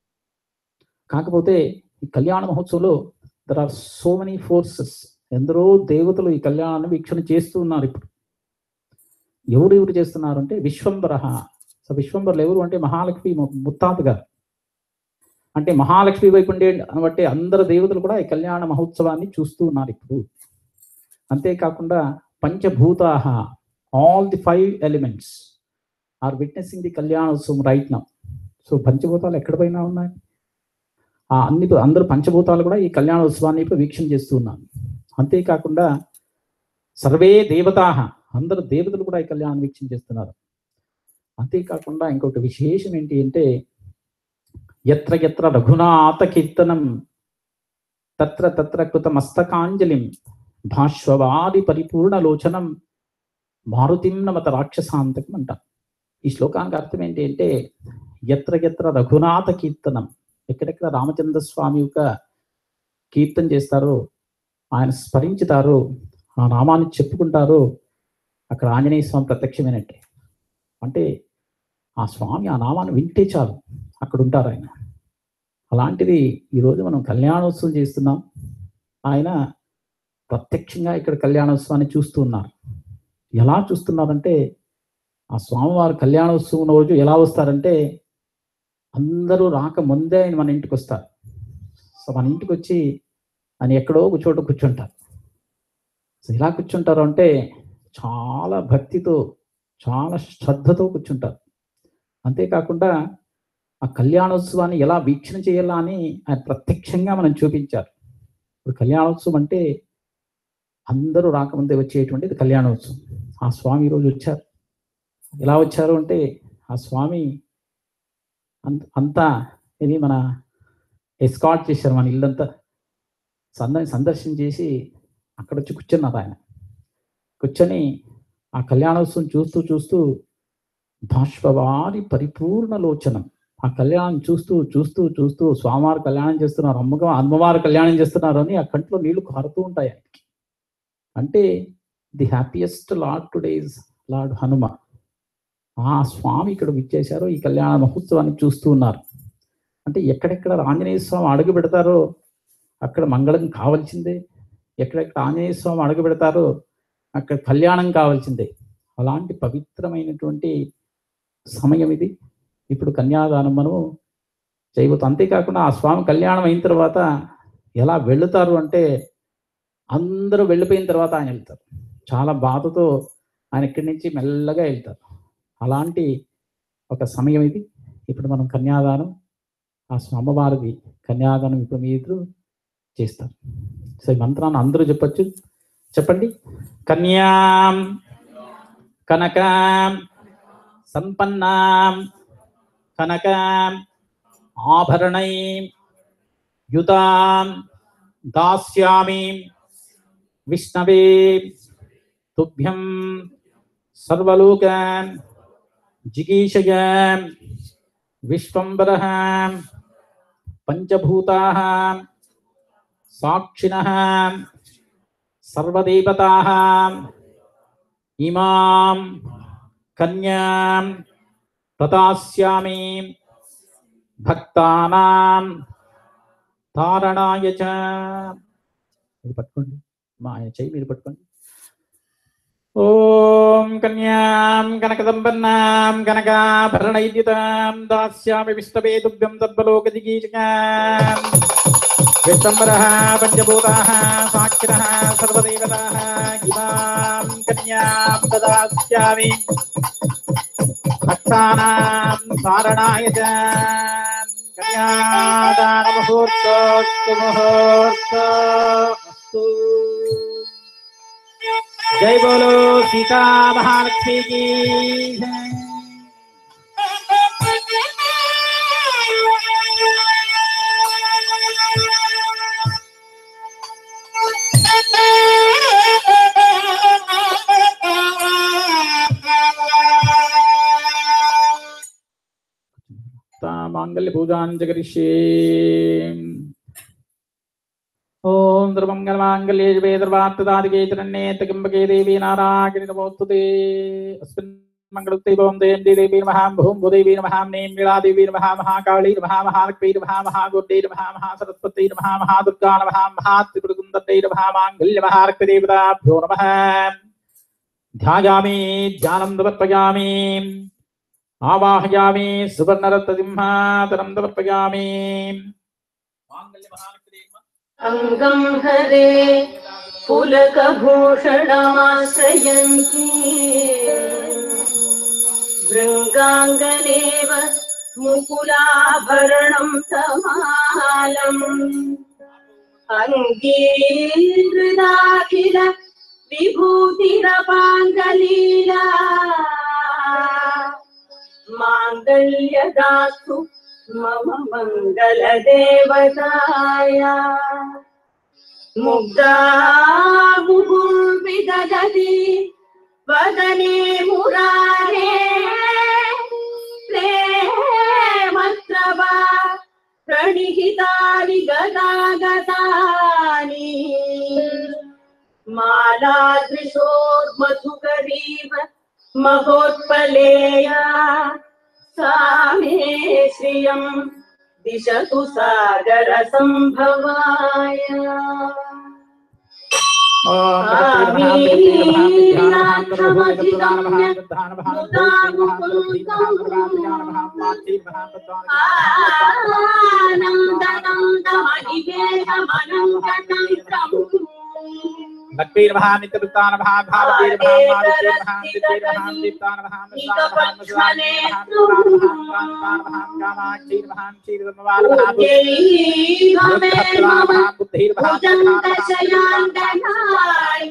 D: కాకపోతే ఈ కళ్యాణ మహోత్సవంలో there are so many forces ఎందరో దేవతలు ఈ కళ్యాణాన్ని వీక్షణ చేస్తూ ఉన్నారు ఇప్పుడు ఎవరు ఎవరు చేస్తున్నారు అంటే విశ్వంబర సో విశ్వంబరులు ఎవరు అంటే మహాలక్ష్మి ము- ముత్తాత గారు అంటే మహాలక్ష్మి వైపు ఉండే బట్టి అందరు దేవతలు కూడా ఈ కళ్యాణ మహోత్సవాన్ని చూస్తూ ఉన్నారు ఇప్పుడు అంతేకాకుండా పంచభూతా all the five elements are witnessing the కళ్యాణోత్సవం రైట్ నౌ సో పంచభూతాలు ఎక్కడ పైన ఉన్నాయి ఆ అన్ని అందరు పంచభూతాలు కూడా ఈ కళ్యాణోత్సవాన్ని ఇప్పుడు వీక్షణ చేస్తూ ఉన్నారు అంతేకాకుండా సర్వే దేవతా అందరు దేవతలు కూడా ఈ కళ్యాణం వీక్షణ చేస్తున్నారు అంతేకాకుండా ఇంకొక విశేషం ఏంటి అంటే ఎత్ర ఎత్ర రఘునాథ కీర్తనం తత్ర తత్ర కృత మస్తకాంజలిం భాష్వవాది పరిపూర్ణ లోచనం మారుతిం నమత రాక్షసాంతకం అంట ఈ శ్లోకానికి అర్థం ఏంటి అంటే ఎత్ర ఎత్ర రఘునాథ కీర్తనం ఎక్కడెక్కడ రామచంద్ర స్వామి యొక్క కీర్తన చేస్తారో ఆయన స్మరించుతారో ఆ నామాన్ని చెప్పుకుంటారో అక్కడ ఆంజనేయ స్వామి ప్రత్యక్షమైనట్టే అంటే ఆ స్వామి ఆ నామాన్ని వింటే చాలు అక్కడ ఉంటారు ఆయన అలాంటిది ఈరోజు మనం కళ్యాణోత్సవం చేస్తున్నాం ఆయన ప్రత్యక్షంగా ఇక్కడ కళ్యాణోత్సవాన్ని చూస్తూ ఉన్నారు ఎలా చూస్తున్నారంటే ఆ స్వామివారి కళ్యాణోత్సవం రోజు ఎలా వస్తారంటే అందరూ రాక ముందే ఆయన మన ఇంటికి వస్తారు సో మన ఇంటికి వచ్చి ఆయన ఎక్కడో ఒక చోట కూర్చుంటారు సో ఎలా కూర్చుంటారు అంటే చాలా భక్తితో చాలా శ్రద్ధతో కూర్చుంటారు అంతేకాకుండా ఆ కళ్యాణోత్సవాన్ని ఎలా వీక్షణ చేయాలా అని ఆయన ప్రత్యక్షంగా మనం చూపించారు ఇప్పుడు కళ్యాణోత్సవం అంటే అందరూ రాకముందే వచ్చేటువంటిది కళ్యాణోత్సవం ఆ స్వామి ఈరోజు వచ్చారు ఎలా వచ్చారు అంటే ఆ స్వామి అంత అంతా ఇది మన ఎస్కాట్ చేశారు మన ఇల్లంతా సంద సందర్శన చేసి అక్కడ వచ్చి కూర్చున్నారు ఆయన కూర్చొని ఆ కళ్యాణోత్సవం చూస్తూ చూస్తూ బాష్పవారి పరిపూర్ణ లోచనం ఆ కళ్యాణం చూస్తూ చూస్తూ చూస్తూ స్వామివారు కళ్యాణం చేస్తున్నారు అమ్మగా అమ్మవారు కళ్యాణం చేస్తున్నారు అని ఆ కంట్లో నీళ్లు కారుతూ ఉంటాయి ఆయనకి అంటే the happiest lord today's lord Hanuma ఆ స్వామి ఇక్కడ విచ్చేశారో ఈ కళ్యాణ మహోత్సవాన్ని చూస్తూ ఉన్నారు అంటే ఎక్కడెక్కడ ఆంజనేయ స్వామి అడుగు పెడతారో అక్కడ మంగళం కావాల్సిందే ఎక్కడెక్కడ ఆంజనేయ స్వామి అడుగు పెడతారో అక్కడ కళ్యాణం కావాల్సిందే అలాంటి పవిత్రమైనటువంటి సమయం ఇది ఇప్పుడు కన్యాదానం మనము చేయబోతాం అంతేకాకుండా ఆ స్వామి కళ్యాణం అయిన తర్వాత ఎలా వెళుతారు అంటే అందరూ వెళ్ళిపోయిన తర్వాత ఆయన వెళ్తారు చాలా బాధతో ఆయన ఇక్కడి నుంచి మెల్లగా వెళ్తారు అలాంటి ఒక సమయం ఇది ఇప్పుడు మనం కన్యాదానం ఆ స్వామివారిది కన్యాదానం ఇప్పుడు మీరు చేస్తారు సో ఈ మంత్రాన్ని అందరూ చెప్పొచ్చు చెప్పండి కన్యాం కనకాం సంపన్నాం కనకాం ఆభరణై యుతాం దాస్యామి విష్ణవే తుభ్యం సర్వలోకాన్ జిగీషయాం విశ్వంబరః పంచభూతాः సాక్షిణः సర్వదేవతాः ఇమాం కన్యాం ప్రదాస్యామి భక్తానాం తారణాయ చ ఇది పట్టుకోండి మా ఆయన చెయ్యి మీరు పట్టుకోండి ఓం కన్యాం కనకదంపన్నాం కనకాభరణైద్యుతాం దాస్యామి విష్ణవే తుభ్యం తద్బలోక జిగీషకాం విశ్వంబరः పంచభూతాः సాక్షిణः సర్వదేవతాः ఇమాం కన్యాం దదాస్యామి భక్తానాం ధారణాయ చ కన్యాదానముహూర్తోస్తు ముహూర్తోస్తు జై బోలో సీతా మహాలక్ష్మి కీ జై. మాంగళ్య పూజాం జగరిష్యే ఓం ధ్రువంగళమాంగళ్యే శివే ధ్రువార్థదాదికే చరణ్యే త్రయంబకే దేవీ నారాయణి నమోస్తుతే అస్మిన్ మంగళుక్తే ఓం దేవి దేవీ నమః భూం భూదేవీ నమః నేం నీలాదేవీ నమః మహాకాళీ నమః మహాలక్ష్మీ నమః మహాగోడ్డే నమః మహాసరస్వతీ నమః మహాదుర్గా నమః మహాత్రిపురకుందర్దే నమః మాంగళ్య మహాలక్ష్మీదేవతాభ్యో నమః ధ్యాయామి ధ్యానం సమర్పయామి ఆవాహయామి సువర్ణరత్నసింహాతనం సమర్పయామి మాంగళ్య మహాలక్ష్మీ
B: अङ्गं हरे पुलकभूषणमाश्रयन्ती भृङ्गाङ्गनेव मुकुलाभरणं समालम् अङ्गीर्दाखिल विभूतिरपाङ्गलीला माङ्गल्यदास्तु मम मङ्गलदेवताय मुग्धा मुहुर्विदधति वदने मुरारे प्रेमस्रवा प्रणिहितानि गदागतानि मालादृशोर्मधुकरीव महोत्पलेया सा मे श्रियम् दिशतु सागरसम्भवाय
D: भक्तिर भाम नित्य दुक्तान भाम भाम वीर भाम मारुति भाम दिव्य भाम दीप्तान भाम स्वान भाम स्वान भाम स्वान भाम प्राण प्राण भाम कामा क्षीर भाम क्षीर ब्रह्मवान भाम
B: पूजैवमे मम
D: भाम बुद्धिर भाम
B: भुजङ्गशयान्तनाय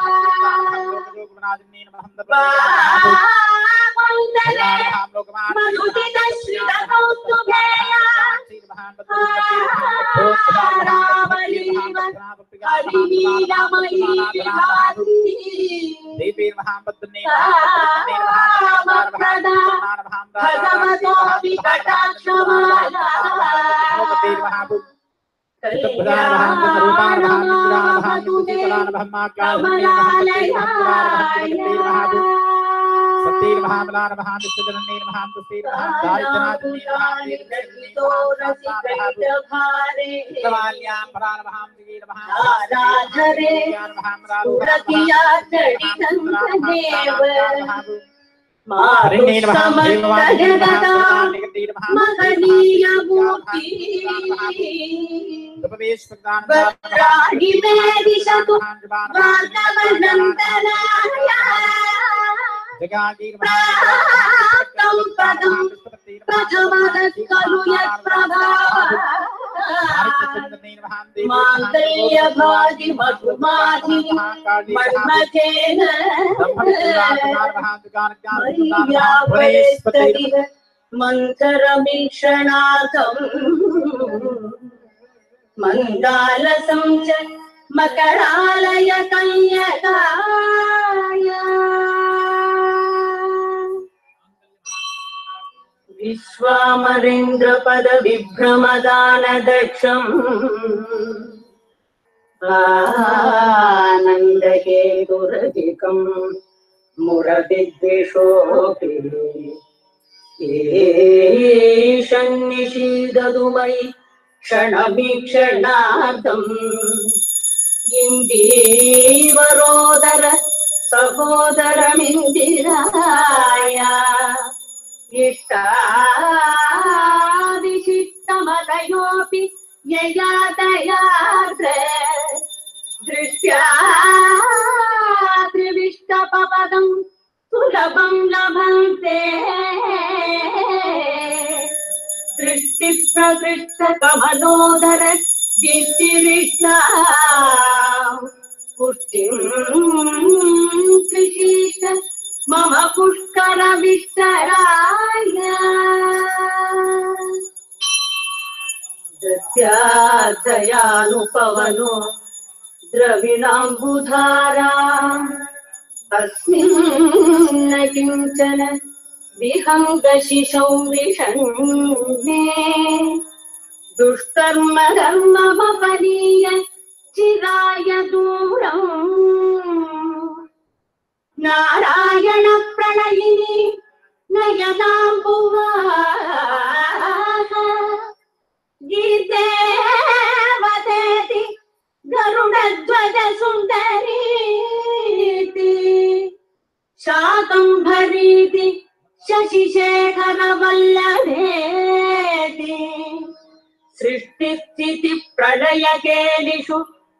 D: देवीर भाम बद्दने
B: भगवतोऽपि कटाक्षमाला
D: सतीर महामलान महान सुदरनीर महान तुसीर महान दायजनाजनीर महान कवाल्यां परान महान दिगीर महान
B: राधरे सुरतिया जडिदन्तदेव
D: हरिणीर महान देववान महान निगतीर महान
B: महनीय मूर्ति
D: उपवेश प्रदान
B: वक्राणि मे दिशतु वार्तवनन्दनाय
D: जगागीर
B: प्राप्तं पदं प्रथमदस्कलु यत्प्रभाव माङ्गल्यभागि मधुमाधिनि मन्मथेन मय्यावयस्तदिव मन्थरमीक्षणार्थम् मन्दालसं च मकरालय कन्यकाय विश्वामरेन्द्रपद विभ्रमदानदक्षम् आनन्दहेतुरधिकम् मुरविद्विषोऽपि ईशन्निषीदतु मयि क्षणमीक्षणार्थम् इन्दीवरोदर सहोदरमिन्दिराय इष्टादिशिष्टमतयोऽपि यया दयार्द्र दृष्ट्या त्रिविष्टपदं सुलभं लभन्ते दृष्टिप्रदृष्टकमलोदर दीप्तिरिष्टा पुष्टिं त्रिशीत मम पुष्करविष्टराय दत्यार्थयानुपवनो द्रविणाम्बुधारा अस्मिन् किञ्चन विहङ्गशिशौ विषण्णे दुष्कर्म धर्ममपनीय चिराय दूरम् नारायण प्रणयिनि नयनाम्बुवा गीते वदेति गरुडध्वज सुन्दरीति शाकम्भरीति शशिशेखर वल्लभेति सृष्टिस्थिति प्रलयकेलिषु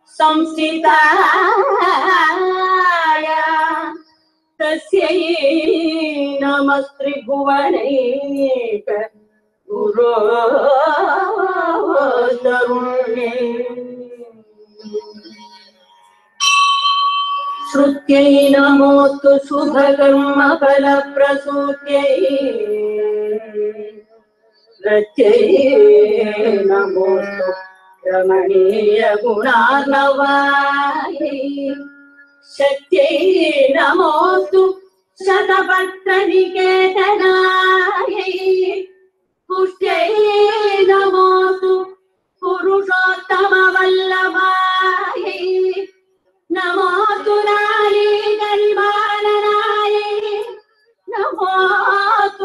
B: संस्थिताय तस्यै नमस्त्रिभुवनैक गुरो तरुण्ये श्रुत्यै नमोऽस्तु शुभकर्मफलप्रसूत्यै रत्यै नमोऽस्तु रमणीयगुणार्णवायै शक्त्यै नमोऽस्तु शतभक्तनिकेतनायै पुष्ट्यै नमोऽस्तु पुरुषोत्तमवल्लभायै नमोऽस्तु नारीगरिमाननायै नमोऽस्तु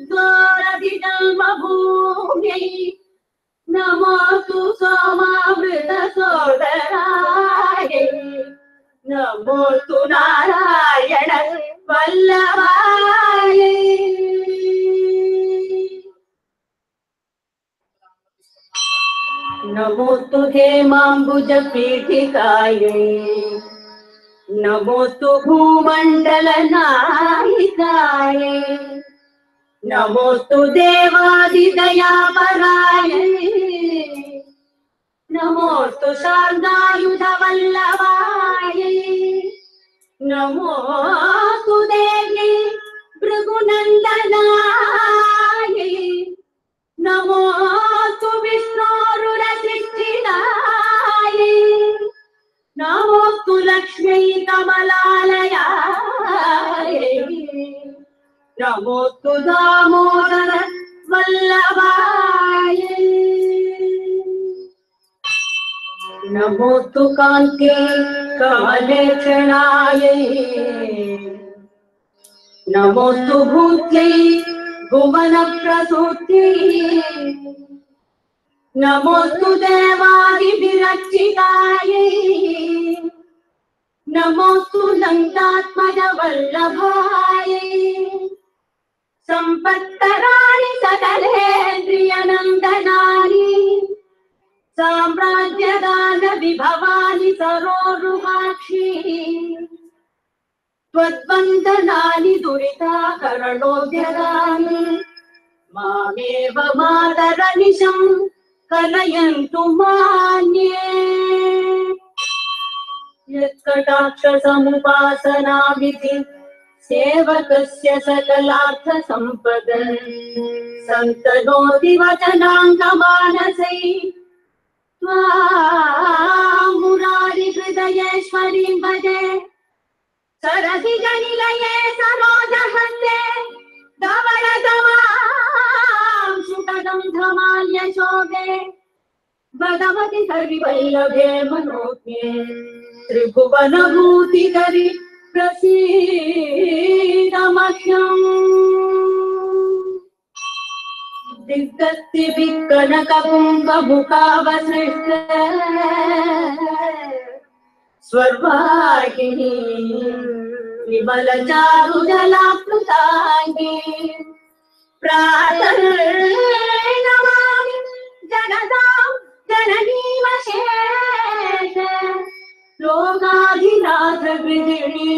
B: दुर्गोरधिजन्मभूम्यै नमोऽस्तु सोमामृतसोदरायै नमोऽस्तु नारायण वल्लभायै नमोऽस्तु हेमाम्बुजपीठिकायै नमोस्तु भूमण्डल नायिकायै नमोस्तु देवादिदयापराय नमोस्तु शारदायुधवल्लभाय नमोस्तु देवी भृगुनन्दनाय नमोस्तु विष्णोरुरसृष्टिनाय नमोस्तु लक्ष्मी कमलालयाय नमोस्तु दामोदर वल्लभाय नमोस्तु कान्ते कमलेक्षणाय नमोस्तु भूत्यै भुवनप्रसूत्यै नमोस्तु देवादिभिरक्षितायै नमोस्तु लङ्कात्मजवल्लभाय सम्पत्कराणि सकलेन्द्रियनन्दनानि साम्राज्यदान विभवानि सरोरुहाक्षी त्वद्वन्दनानि दुरिताकरणोद्यगानि मामेव मातरनिशं कलयन्तु मान्ये यत्कटाक्षसमुपासनाविधि सेवकस्य सकलार्थसम्पद सन्तनोति वचनाङ्गमानसै मुरारिहृदयेश्वरीं भजे सरसि जनिलये सरोजहस्ते धवलधमां सुखदं धमाल्यशोभे भगवति हरिवल्लभे मनोज्ञे त्रिभुवनभूतिकरि प्रसीदमह्यम् दिग्गस्तिभिक्कनककुम्भमुखावसृष्ट स्वर्वाहिनी विमलचारुजलाप्लुताङ्गी प्रातः नमामि जगदां जननीमशेष लोकाधिनाथ गृहिणी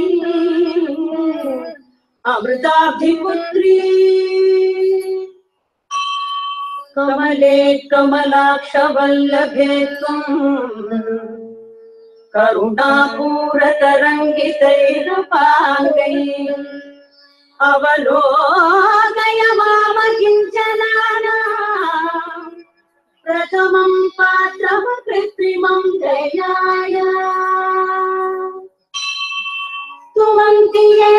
B: अमृताभिपुत्री कमले कमलाक्षवल्लभे त्वम् करुणापूरतरङ्गितैरपाङ्गै अवलोकय माम किञ्चनाना प्रथमं पात्रं कृत्रिमं जयाय स्तुवन्ति ये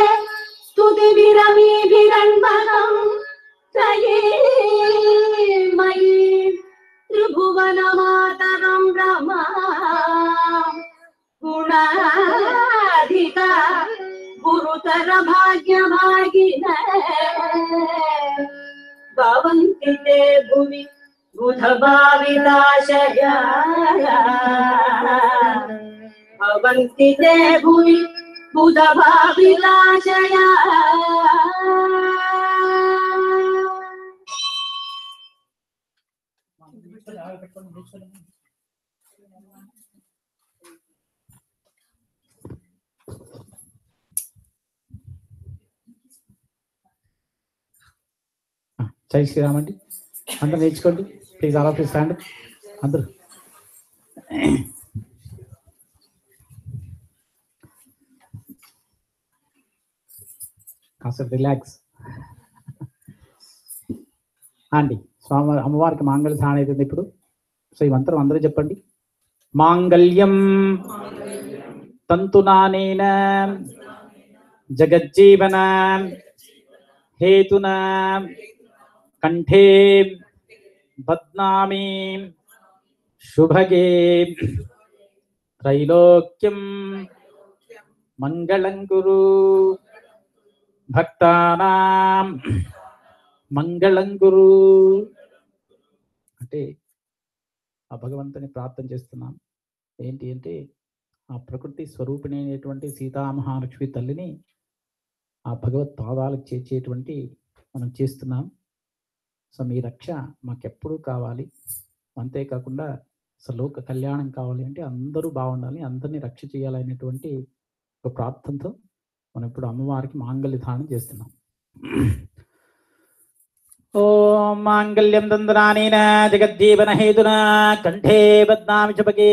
B: स्तुतिभिरमीभिरण्मनम् त्रये मयि त्रिभुवनमातरं रमा गुणाधिका गुरुतर भाग्यभागिन भवन्ति ते भुवि बुधभाविताशया भवन्ति ते भुवि बुधभाविताशया
D: జై శ్రీరామ్ అండి అందరూ నేర్చుకోండి please all of you stand అందరూ కాసేపు రిలాక్స్ అండి స్వామి అమ్మవారికి మాంగళ్య ధారణ అవుతుంది ఇప్పుడు సో ఈ మంత్రం అందరూ చెప్పండి మాంగళ్యం తంతునానేన జగజ్జీవన హేతునా కంఠే బద్నామి శుభగే త్రైలోక్యం మంగళం కురు భక్తానాం మంగళం కురు అంటే ఆ భగవంతుని ప్రార్థన చేస్తున్నాం ఏంటి అంటే ఆ ప్రకృతి స్వరూపిణి అయినటువంటి సీతామహాలక్ష్మి తల్లిని ఆ భగవత్ పాదాలకు చేర్చేటువంటి మనం చేస్తున్నాం సో మీ రక్ష మాకెప్పుడూ కావాలి అంతేకాకుండా అసలు లోక కళ్యాణం కావాలి అంటే అందరూ బాగుండాలి అందరినీ రక్ష చేయాలనేటువంటి ఒక ప్రార్థనతో మనం ఇప్పుడు అమ్మవారికి మాంగళ్య ధారణ చేస్తున్నాం ఓం మాంగళ్యం తంద్రానేన జగజ్జీవన హేతున కంఠే బద్నామి చపకే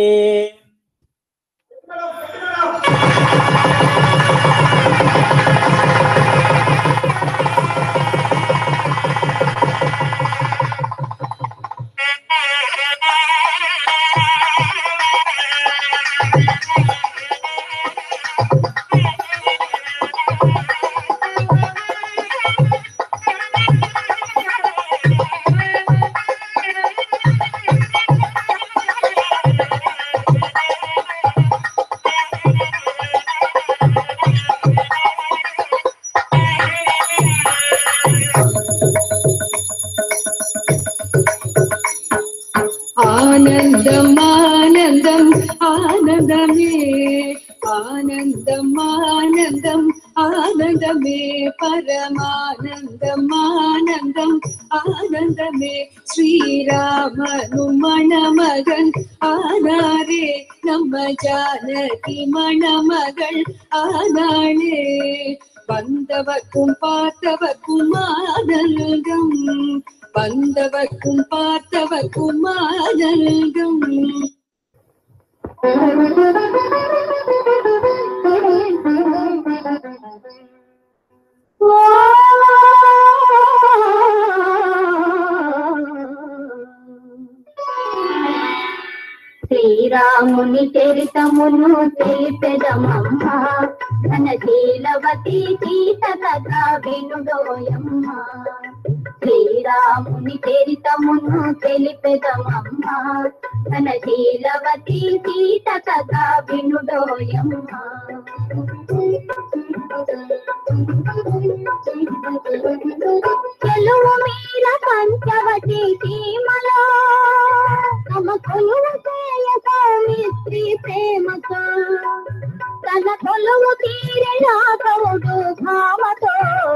F: ఆనందం ఆనందం ఆనందమే ఆనందం ఆనందం ఆనందమే పరమానందం ఆనందం ஆனந்தமே ஸ்ரீராமனு மணமகன் ஆனாரே நம்ம ஜானகி மணமகள் ஆனாளே வந்தவர்க்கும் பார்த்தவர்க்கும் ஆனந்தம் வந்தவர்க்கும் பார்த்தவர்க்கும் ஆனந்தம்
C: శ్రీరాముని చరితమును తెలిపెదమమ్మ ధన శీలవతి సీత కథ వినుడోయమ్మ శ్రీరాముని చరితమును తెలిపెదమమ్మ ధన శీలవతి సీత కథ వినుడోయమ్మ చెలువు మీర పంచవటి సీమలో తమ కొలువు చేయ సౌమిత్రి ప్రేమతో తన కొలువు తీరిన కౌడు భామతో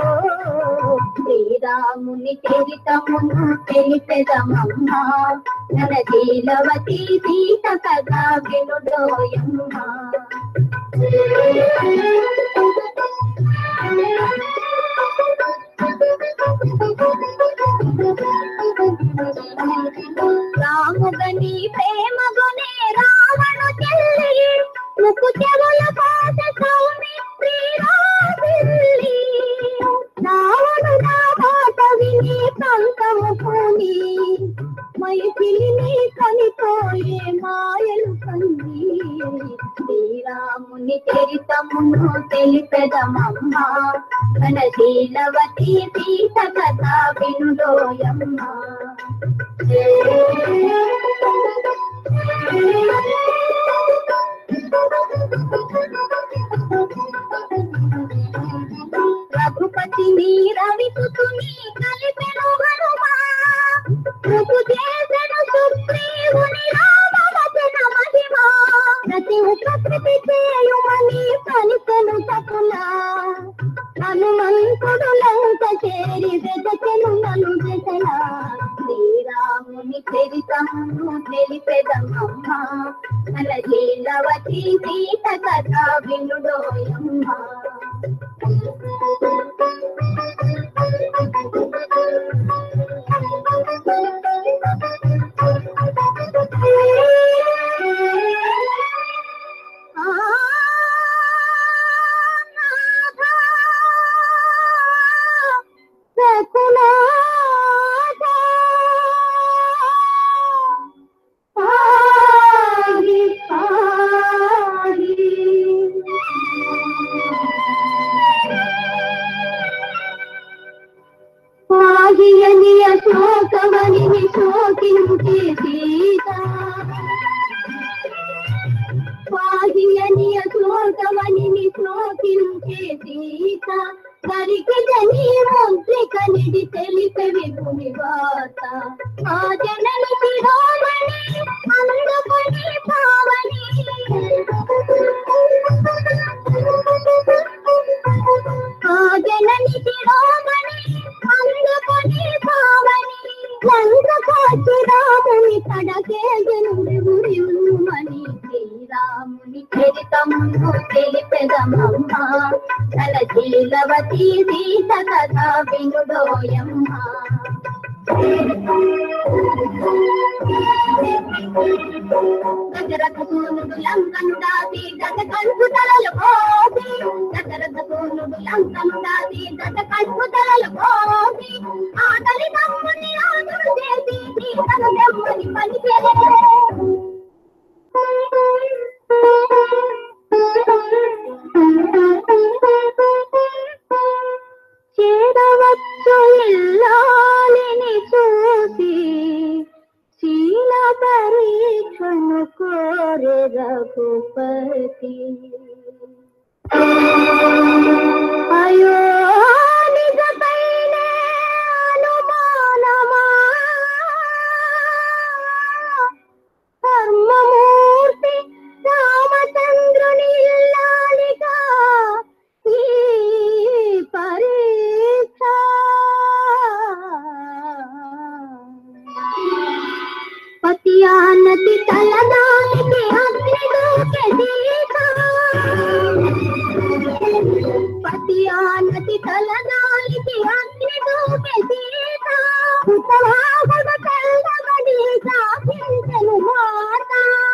C: శ్రీరాముని చరితమును తెలిపెదమమ్మ నన జీలవతి సీత కథ వినుడోయమ్మ రాముగని ప్రేమగునే రావణు చెల్లి ముక్కు చెవుల కోస సౌమిత్రి రాజిల్లి రావణు నా మాట విని పంకము పోని మైథిలిని కనిపోయే మాయలు కంది శ్రీరాముని చరితమును తెలిపెదమమ్మ ఘనశీలవతి సీత కథ వినుడోయమ్మ రఘుపతిని రవిపుతుని కలిపెను హనుమా ప్రభు చేసెను సుగ్రీవుని రామవచన మహిమ ప్రతి ఉపకృతి చేయుమని పలికెను సకులా హనుమంతుడు లంక చేరి వెదకెను నలు దశలా శ్రీరాముని చరితమును తెలిపెదమమ్మ మన జీలవతి సీత కథ వినుడోయమ్మ ఆ నాథా సకునాథా పాగి పాగి పాగియని అశోకమని శోకించే సీత పాగియని అశోకమని శోకించే సీత సరికి జని ముద్రిక నిడి తెలిపే విభుని వాత ఆ జనని శిరోమణి అందుకొని పావని ఆ జనని శిరోమణి అందుకొని పావని లంక కోటి రాముని కడకే జనుడు మణి శ్రీరాముని శ్రీరాముని చరితము తెలిపెదమమ్మ తన శీలవతి సీత కథ వినుడోయమ్మ గజరథ సూనుడు లంకను దాటి గజ కంఠు తలలు కోసి గజరథ సూనుడు లంకను దాటి గజ కంఠు తలలు కోసి ఆకలి తమ్ముని రాజుడు చేసి సీతను దెమ్మని పలికే చేరవచ్చు ఇల్లాలిని చూసి శీల పరీక్షను కోరే రఘుపతి అయో నిజమైనే అనుమానమా ధర్మమూర్తి రామచంద్రుని ఇల్లాలిగా ఈ పరీక్ష పతియానతి తలదానికి అగ్ని దూకే దీప పతియానతి తలదానికి అగ్ని దూకే దీప ఉత్తరాభవ కల్లవడి సాధించను మాట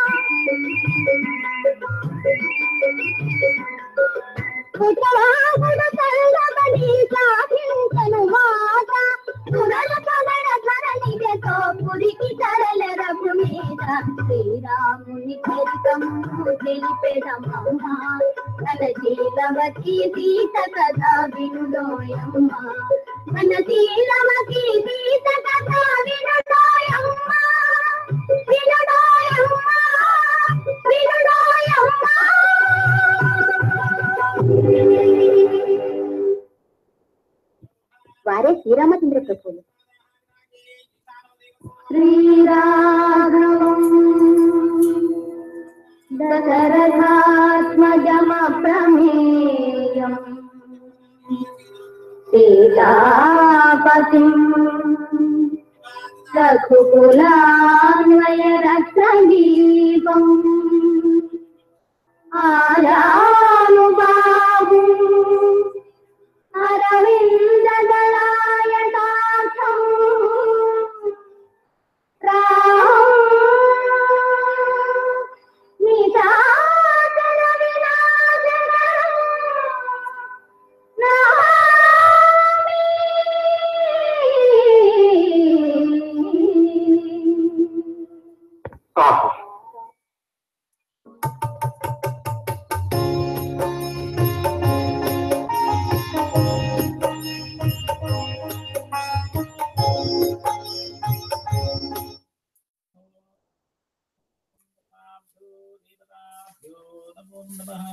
C: ఉత్తరాభవ కల్లవడి సాధించను మాట పురల పగడ ధరణిగతో పురికి తరల రఘు మీద శ్రీరాముని చరితము తెలిపెదమమ్మ తన శీలవతి సీత కథ వినుడోయమ్మ మన శీలవతి సీత కథ వినుడోయమ్మ వినుడోయమ్మ వినుడోయమ్మ వారే శ్రీరామచంద్ర ప్రభువులు శ్రీరాఘవం దశరథాత్మజమప్రమేయం సీతాపతిం రఘుకులాన్వయ రత్నదీపం ఆయానుబాహు అరవిందదళాయతాక్షం నిశాచర వినాశకరం నమామి.
D: నమో నమః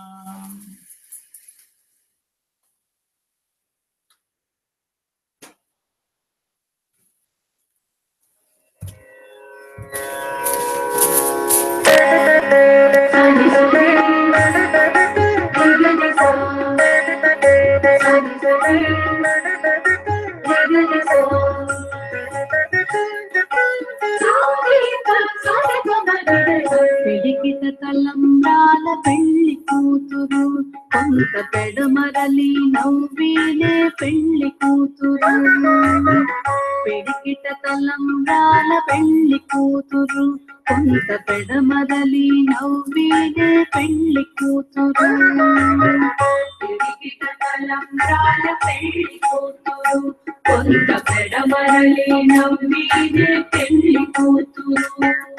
F: పెడికిట తలంబ్రాల పెళ్లి కూతురు కొంత పెడమరలి నవ్వేలే పెళ్లి కూతురు పెడికిట తలంబ్రాల పెళ్లి కూతురు కొంత పెడమరలి నవ్వేలే పెళ్లి కూతురు పెడికిట తలంబ్రాల పెళ్లి కూతురు కొంత పెడమరలి నవ్వేలే పెళ్లి కూతురు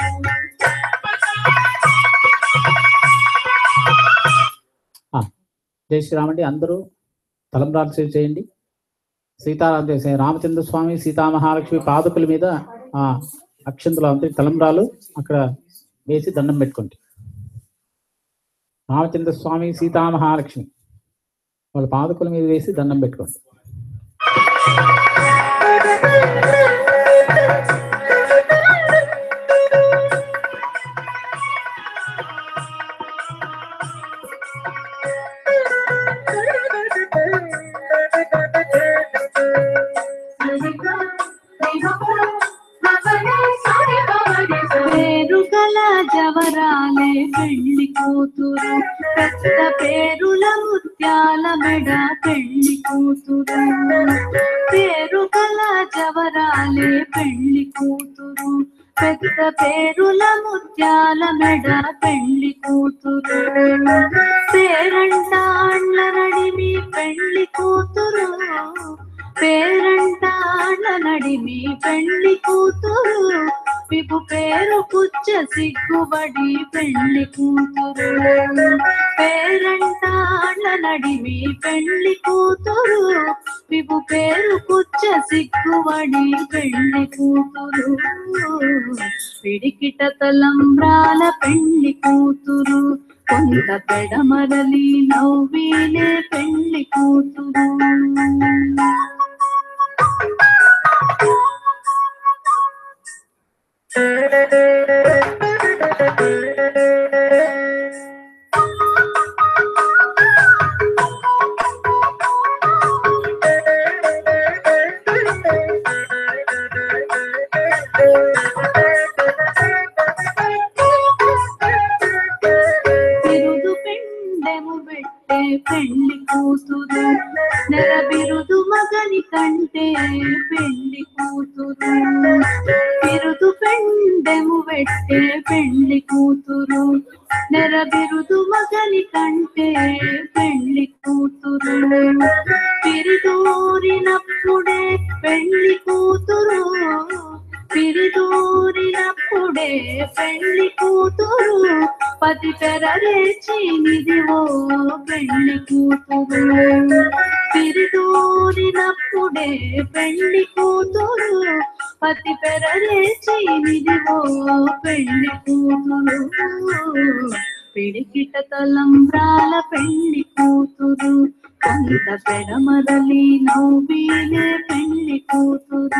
D: జై శ్రీరామ్ అండి అందరూ తలంబ్రాలు సేవ చేయండి సీతా అదే రామచంద్ర స్వామి సీతామహాలక్ష్మి పాదుకుల మీద ఆ అక్షంతలు అంటే తలంబ్రాలు అక్కడ వేసి దండం పెట్టుకోండి రామచంద్ర స్వామి సీతామహాలక్ష్మి వాళ్ళ పాదుకుల మీద వేసి దండం పెట్టుకోండి
F: పేరు గల జవరాలే పెళ్లి కూతురు పెద్ద పేరుల ముత్యాల మెడ పెళ్లి కూతురు పేరు గల జవరాలే పెళ్లి కూతురు పెద్ద పేరుల ముత్యాల మెడ పెళ్లి కూతురు పేరంటాళ్ళ నడిమి పెళ్లి కూతురు పేరంటాళ్ళ నడిమి పెళ్లి కూతురు పిపు పేరు పుచ్చ సిగ్గుబడి పెళ్లి కూతురు పేరంటాళ్ళ నడిమి పెళ్లి కూతురు పిపు పేరు పుచ్చ సిగ్గుబడి పెళ్లి కూతురు పిడికిట తలంబ్రాల పెళ్లి కూతురు కొంత పెడమరలి నవ్విలే పెళ్లి కూతురు బిరుదు పెండెము పెట్టే పెళ్లి కూతురు నెర బిరుదు మగని కంటే పెళ్లి కూతురు బిరుదు పెండెము పెట్టే పెళ్లి కూతురు నెర బిరుదు మగని కంటే పెళ్లి కూతురు పిరిదూరినప్పుడే పెళ్లి కూతురు పిరిదూరినప్పుడే పెళ్లి కూతురు పది తెరరేచి నిదివో పెళ్లి కూతురు పిరిదూరినప్పుడే పెళ్లి కూతురు పతి పెరరేచి నిదివో పెళ్లి కూతురు పిడికిట తలంబ్రాల పెళ్లి కూతురు కొంత పెడమరలి నవ్విలే పెళ్లి కూతురు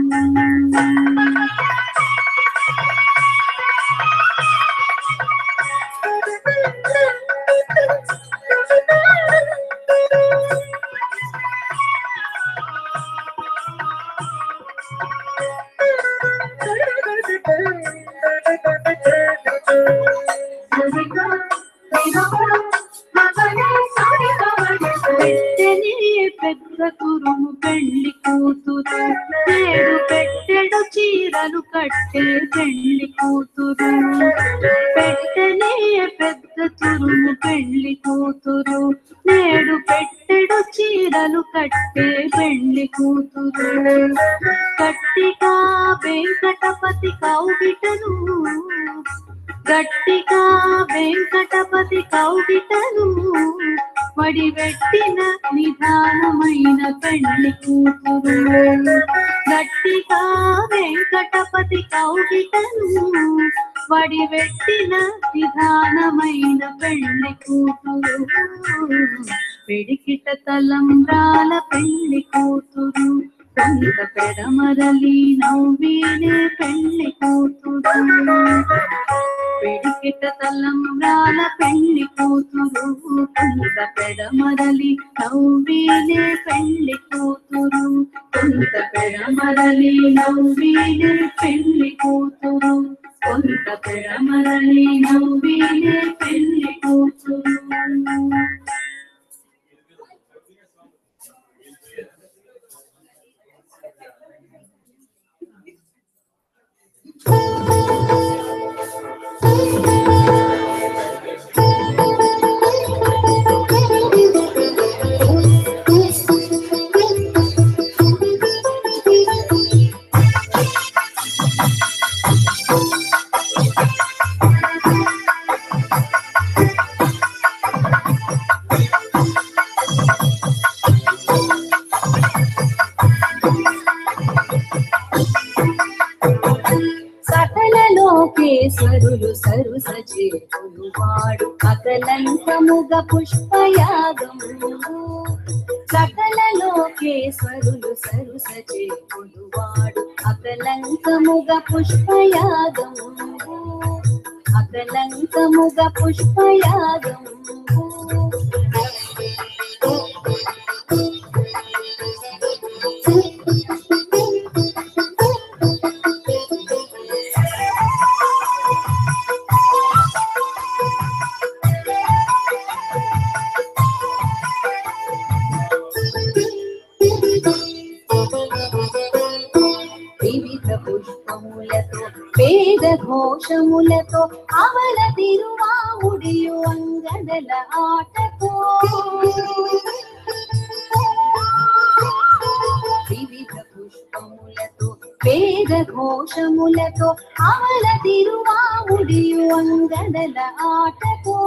F: పెట్టెనే పెద్ద తురుము పెళ్లి కూతురు నేడు పెట్టెడు చీరలు కట్టే పెళ్లి కూతురు పెట్టెనే పెద్ద తురుము పెళ్లి కూతురు నేడు పెట్టెడు చీరలు కట్టే పెళ్లి కూతురు గట్టిగా వెంకటపతి కౌగిటను గట్టిగా వెంకటపతి కౌగిటను వడివెట్టిన నిదానమైన పెళ్లి కూతురు గట్టిగా వెంకటపతి కౌగిటను వడివెట్టిన నిదానమైన పెళ్లి కూతురు పిడికిట తలంబ్రాల పెళ్లి కూతురు కొంత పెడమరలి నవ్విలే పెళ్లి కూతురు పిడికిట తలంబ్రాల పెళ్లి కూతురు కొంత పెడమరలి నవ్విలే పెళ్లి కూతురు కొంత పెడమరలి నవ్విలే పెళ్లి కూతురు కొంత పెడమరలి నవ్విలే పెళ్లి కూతురు సకల లోకేశ్వరులు సరుస చేతులు వాడు అకలంకముగ పుష్పయాగము సకల లోకేశ్వరులు సరుస చేతులు వాడు అకలంకముగ పుష్పయాగము అకలంకముగ పుష్పయాగము ఘోషములతో అవల తిరువాముడియు అంగడల ఆటతో వివిధ పుష్పములతో వేద ఘోషములతో అవల తిరువాముడియు అంగడల ఆటతో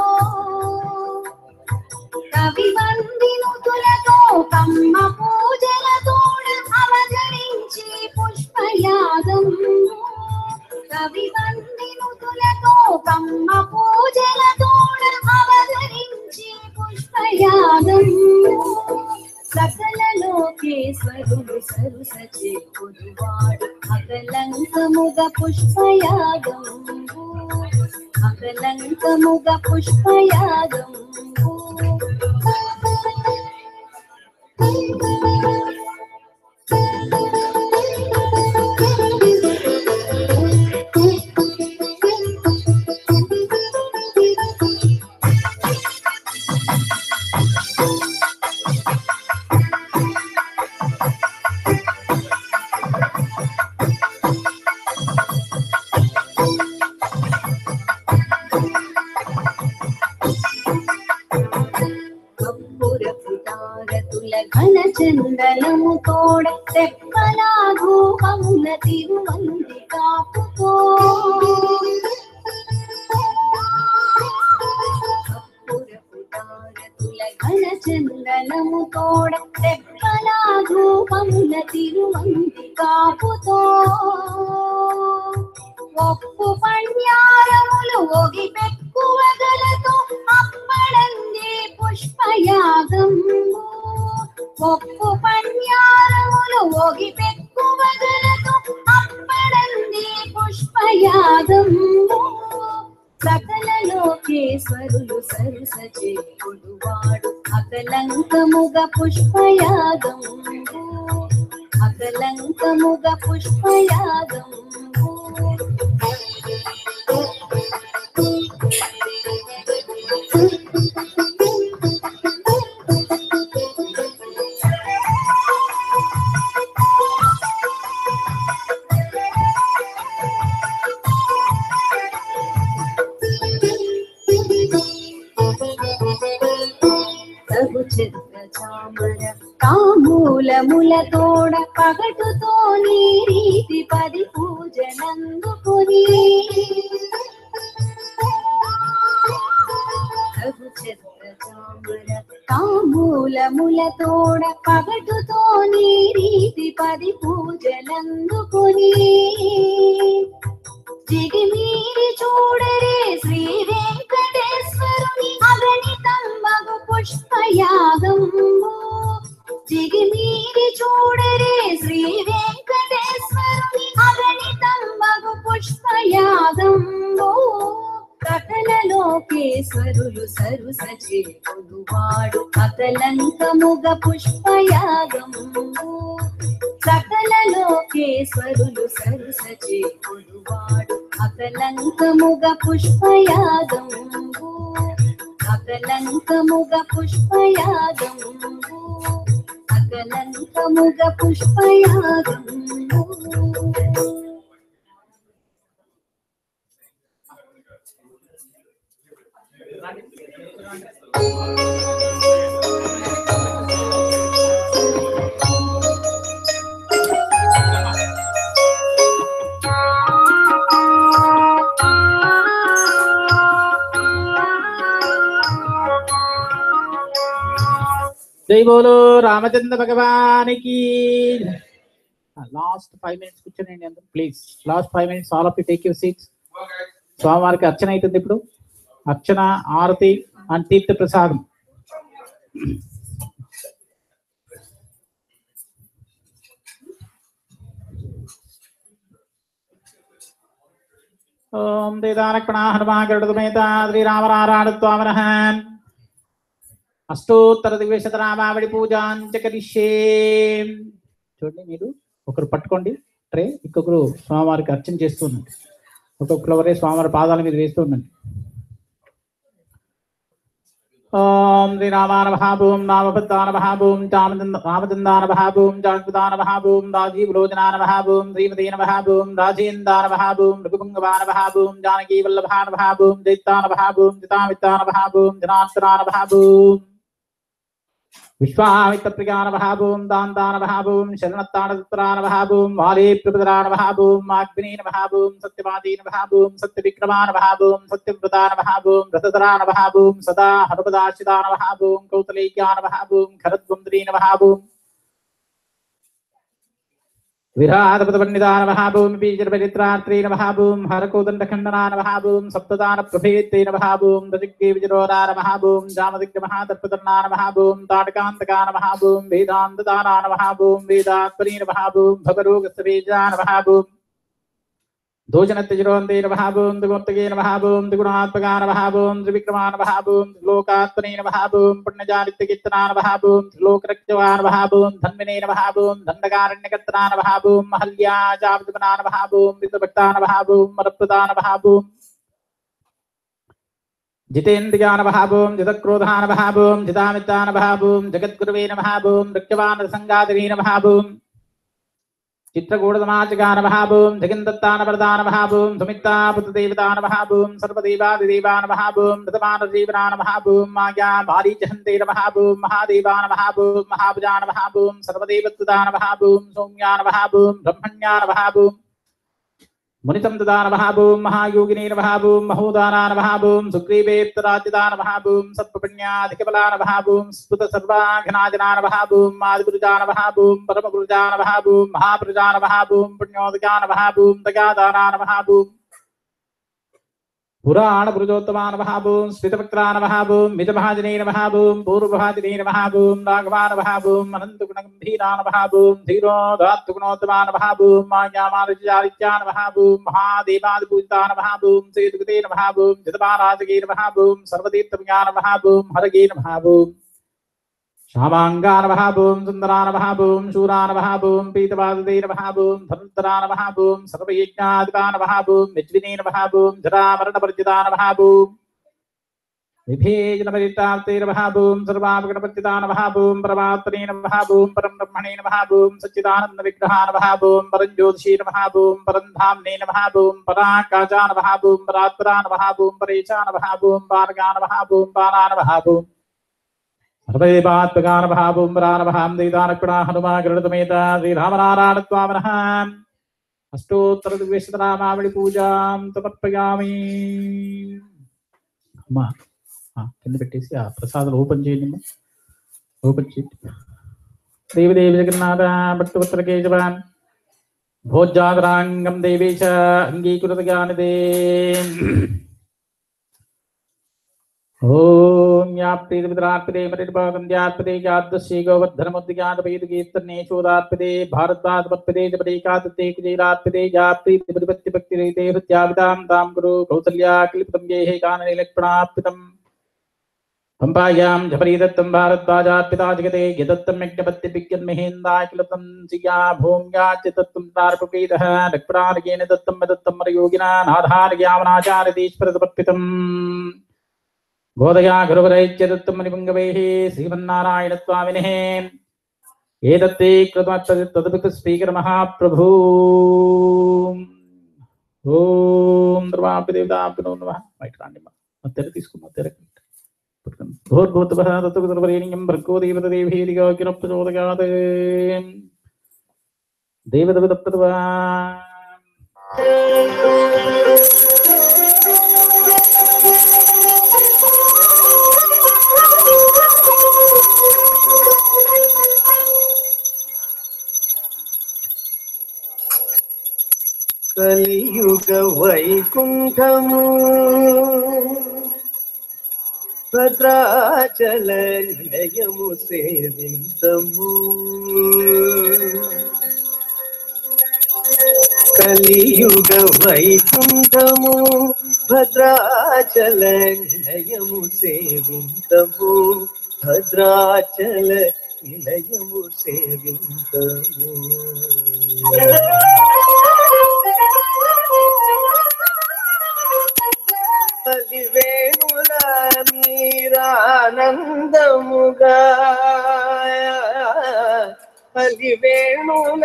F: కవి వందినుతులతో కమ్మ పూజలతో అవతరించి పుష్పయాగం కవి వందినుతులతో కమ్మ పూజలతో అవతరించి పుష్పయాగం సకల లోకేశ్వరుడు సరుస చేకుడువాడు అకలంకముగ పుష్పయాగం అకలంకముగ పుష్పయాగం కప్పురపు తారతుల ఘన చందనము తోడ తెప్పలా ధూపముల తిరువంది కాపుతో కప్పురపు తారతుల ఘన చందనము తోడ తెప్పలా ధూపముల తిరువంది కాపుతో ఒప్పు పణ్యారములు ఒగి పెక్కువగలతో అప్పడంది పుష్పయాగం ఒప్పు పణ్యారములు ఒగి పెక్కువగలతో అప్పడంది పుష్పయాగం సకల లోకేశ్వరులు సరుస చేకుడువాడు అకలంకముగ పుష్పయాగం అకలంకముగ పుష్పయాగం తగు చిత్ర చామర తామూలముల తోడ పగటుతో నీ రీతి పది పూజలందుకుని తగు చిత్ర చామర తామూలముల తోడ పగటుతో నీ రీతి పది పూజలందుకుని జిగిమీరి చూడరే శ్రీ వెంకటేశ్వరుని అగణితంబగు పుష్పయాగం జిగిమీరి చూడరే శ్రీ వెంకటేశ్వరుని అగణితంబగు పుష్పయాగం సకల లోకేశ్వరులు సరుస చేకొడువాడు అకలంకముగ పుష్పయాగం సకల లోకేశ్వరులు సరుస చేకొడువాడు అకలంకముగ పుష్పయాగం అకలంకముగ పుష్పయాగం అకలంకముగ పుష్పయాగం
D: జై బోలో రామచంద్ర భగవానికి లాస్ట్ ఫైవ్ మినిట్స్ కూర్చోండి అందరూ please last five minutes all of you take your seats స్వామివారికి అర్చన అవుతుంది ఇప్పుడు అర్చన ఆరతి అండ్ తీర్థ ప్రసాదం ఓం దేదానకణ హనుమాగరుడమేత శ్రీరామనారాయణత్వామరహన్ అష్టోత్తర దివ్యశతనామావళి పూజాంచ కరిష్యే చూడండి మీరు ఒకరు పట్టుకోండి ట్రే ఇంకొకరు స్వామివారికి అర్చన చేస్తుందండి ఒక్కొక్క ఫ్లవరే స్వామివారి పాదాల మీద వేస్తూ ఉందండి ఓం శ్రీరామాన మహాభూం నామభద్దాన మహాభూం రామచందాన మహాభూం జాగ్రదాన మహాభూం రాజీవలోచనాన మహాభూం శ్రీమతీన మహాభూం రాజేందాన మహాభూం రఘుపుంగవాన మహాభూం జానకీ వల్లభాన మహాభూం జైతాన మహాభూం జితామితాన మహాభూం జనార్దనాన మహాభూం విశ్వామిత్రప్రియాన మహాభూం దాంతాన మహాభూం శరణత్తాన మహాభూం వాలే ప్రపదరాన మహాభూం మాగ్నీన మహాభూం సత్యవాదీన మహాభూం సత్యవిక్రమాన మహాభూం సత్యవ్రతాన మహాభూం రథధరాన మహాభూం సదా హనుపదాశిదాన మహాభూం కౌతలైక్యాన మహాభూం ఖరద్వంద్రీన మహాభూం విరాధపదపండితాన మహాభూమి బీజపరిత్రాత్రీన మహాభూం హరకోదండఖండనాన మహాభూం సప్తదాన ప్రభేత్తైన మహాభూం రజిగ్గే విజరోదాన మహాభూం జామదిగ్గ మహాతత్పతర్నాన మహాభూం తాటకాంతకాన మహాభూం వేదాంతదానాన మహాభూం వేదాత్మనీన మహాభూం భగరోగస్తవేజాన మహాభూం దోజనత్యజిరోందేన మహాభూం దిగుప్తగేన మహాభూం దిగుణాత్మకాన మహాభూం త్రివిక్రమాన మహాభూం త్రిలోకాత్మనేన మహాభూం పుణ్యజానిత్యకీర్తనాన మహాభూం త్రిలోకరక్షవాన మహాభూం ధన్వినేన మహాభూం దండకారణ్యకర్తనాన మహాభూం మహల్యాజాభిమనాన మహాభూం వితభక్తాన మహాభూం మరప్రదాన మహాభూం జితేంద్రియాన మహాభూం జితక్రోధాన మహాభూం జితామిత్తాన మహాభూం జగద్గురువేన మహాభూం ఋక్యవాన సంగాదినీన మహాభూం చిత్రకూడసమాచకాన మహాభూం జగందత్తాన వరదాన మహాభూం సుమిత్తా పుత్రదేవతాన మహాభూం సర్వదేవాదిదేవాన మహాభూం ఋతమాన జీవనాన మహాభూం మాయా మారీచహంతేన మహాభూం మహాదేవాన మహాభూం మహాభుజాన మహాభూం సర్వదేవత్వదాన మహాభూం సౌమ్యాన మహాభూం బ్రహ్మణ్యాన మహాభూం మునితందాన మహాభూం మహాయోగినీన మహాభూం మహోదానాన మహాభూం సుగ్రీవేత్తరాజిదాన మహాభూం సత్పుణ్యాధికబలాన మహాభూం స్ఫుత సర్వాఘనాజనాన మహాభూం మాదిగురుజాన మహాభూం పరమగురుజాన మహాభూం మహాపురుజాన మహాభూం పుణ్యోదగాన మహాభూం దగాదానాన మహాభూం పురాణ పురుజోత్తమాన మహాభూం స్మితపక్రాన మహాభూం మితమహాజనీన మహాభూం పూర్వభాజనీన మహాభూం రాఘవాన మహాభూం అనంతగుణగంభీరాన మహాభూం ధీరోదాత్తుగుణోత్తమాన మహాభూం మాయామానుచారిత్యాన మహాభూం మహాదేవాదిపూజితాన మహాభూం శ్రీదుగతేన మహాభూం జితమారాజగీన మహాభూం సర్వతీర్థజ్ఞాన మహాభూం హరగీన మహాభూం శ్యామాంగాన మహాభూం సుందరాన మహాభూం శూరాన మహాభూం పీతవాదుదైన మహాభూం ధనుత్తరాన మహాభూం సర్వయజ్ఞాధిపాన మహాభూం విజ్వినీన మహాభూం జరామరణపరిచితాన మహాభూం విభేజన పరితాప్తైన మహాభూం సర్వాపగణపతితాన మహాభూం పరమాత్మనేన మహాభూం పరం బ్రహ్మణేన మహాభూం సచ్చిదానంద విగ్రహాన మహాభూం పరం జ్యోతిషీన మహాభూం పరం ధామ్నేన మహాభూం పరాకాచాన మహాభూం పరాత్పరాన మహాభూం పరేచాన మహాభూం పారగాన మహాభూం పారాన మహాభూం హృదయపాత్మకాన మహాభూం పరాన మహాం దైదానకుణ హనుమా గరుడతమేత శ్రీరామనారాయణ స్వామినః అష్టోత్తర దివ్యశతనామావళి పూజాం సమర్పయామి అమ్మా ఆ, కింద పెట్టేసి ఆ ప్రసాదాలు ఓపెన్ చేయండి అమ్మా. ఓపెన్ చేయండి దేవదేవి జగన్నాథ భక్తవత్సల కేశవాన్ భోజ్జాగరాంగం దేవేశ అంగీకృత జ్ఞానదే ఓం యాప్రీతిమిత్రార్పితే మరిపాకంద్యార్పితే యాద్దస్యే గోవర్ధనముద్దిగాదపేతు కీర్తనే చోదార్పితే భారతాత్మత్పితే జపదేకాదతే కుజైరార్పితే యాప్రీతిపతిపత్తి భక్తిరైతే హృత్యావితాం తాం గురు కౌసల్యా క్లిప్తం గేహే కాననిలక్ష్మణార్పితం పంపాయాం జపరీదత్తం భారద్వాజార్పితా జగతే యదత్తం యజ్ఞపత్తిభిజ్ఞన్ మహేందాయ కిలతం సియా భూమ్యా చిత్తత్తం తార్పపీతః లక్ష్మణార్గేణ దత్తం మదత్తం మరయోగినా నాధార్యావనాచారదీశ్వరసమర్పితం గోదయా గురువరైత్యదత్తం మణిపుంగవైः శ్రీమన్నారాయణస్వామినः ఏదత్తే కృతమత్తదపితు స్పీకర్ మహాప్రభూ ఓం ద్రవాపిదేవతాపినో నమః బయట రండి మా మా తెర తీసుకున్నా తెర భూర్భూతభ తత్వరేణ్యం భర్గో దేవతదేవీదిగా కిరప్రచోదగాత్ దేవదవిదప్తవా
A: కలియుగ వైకుంఠము భద్రాచల నిలయము సేవింతము కలియుగ వైకుంఠము భద్రాచల నిలయము సేవింతము భద్రాచల నిలయము సేవింతము పదివేణుల మీరాన వేణుగా హలి వేణుల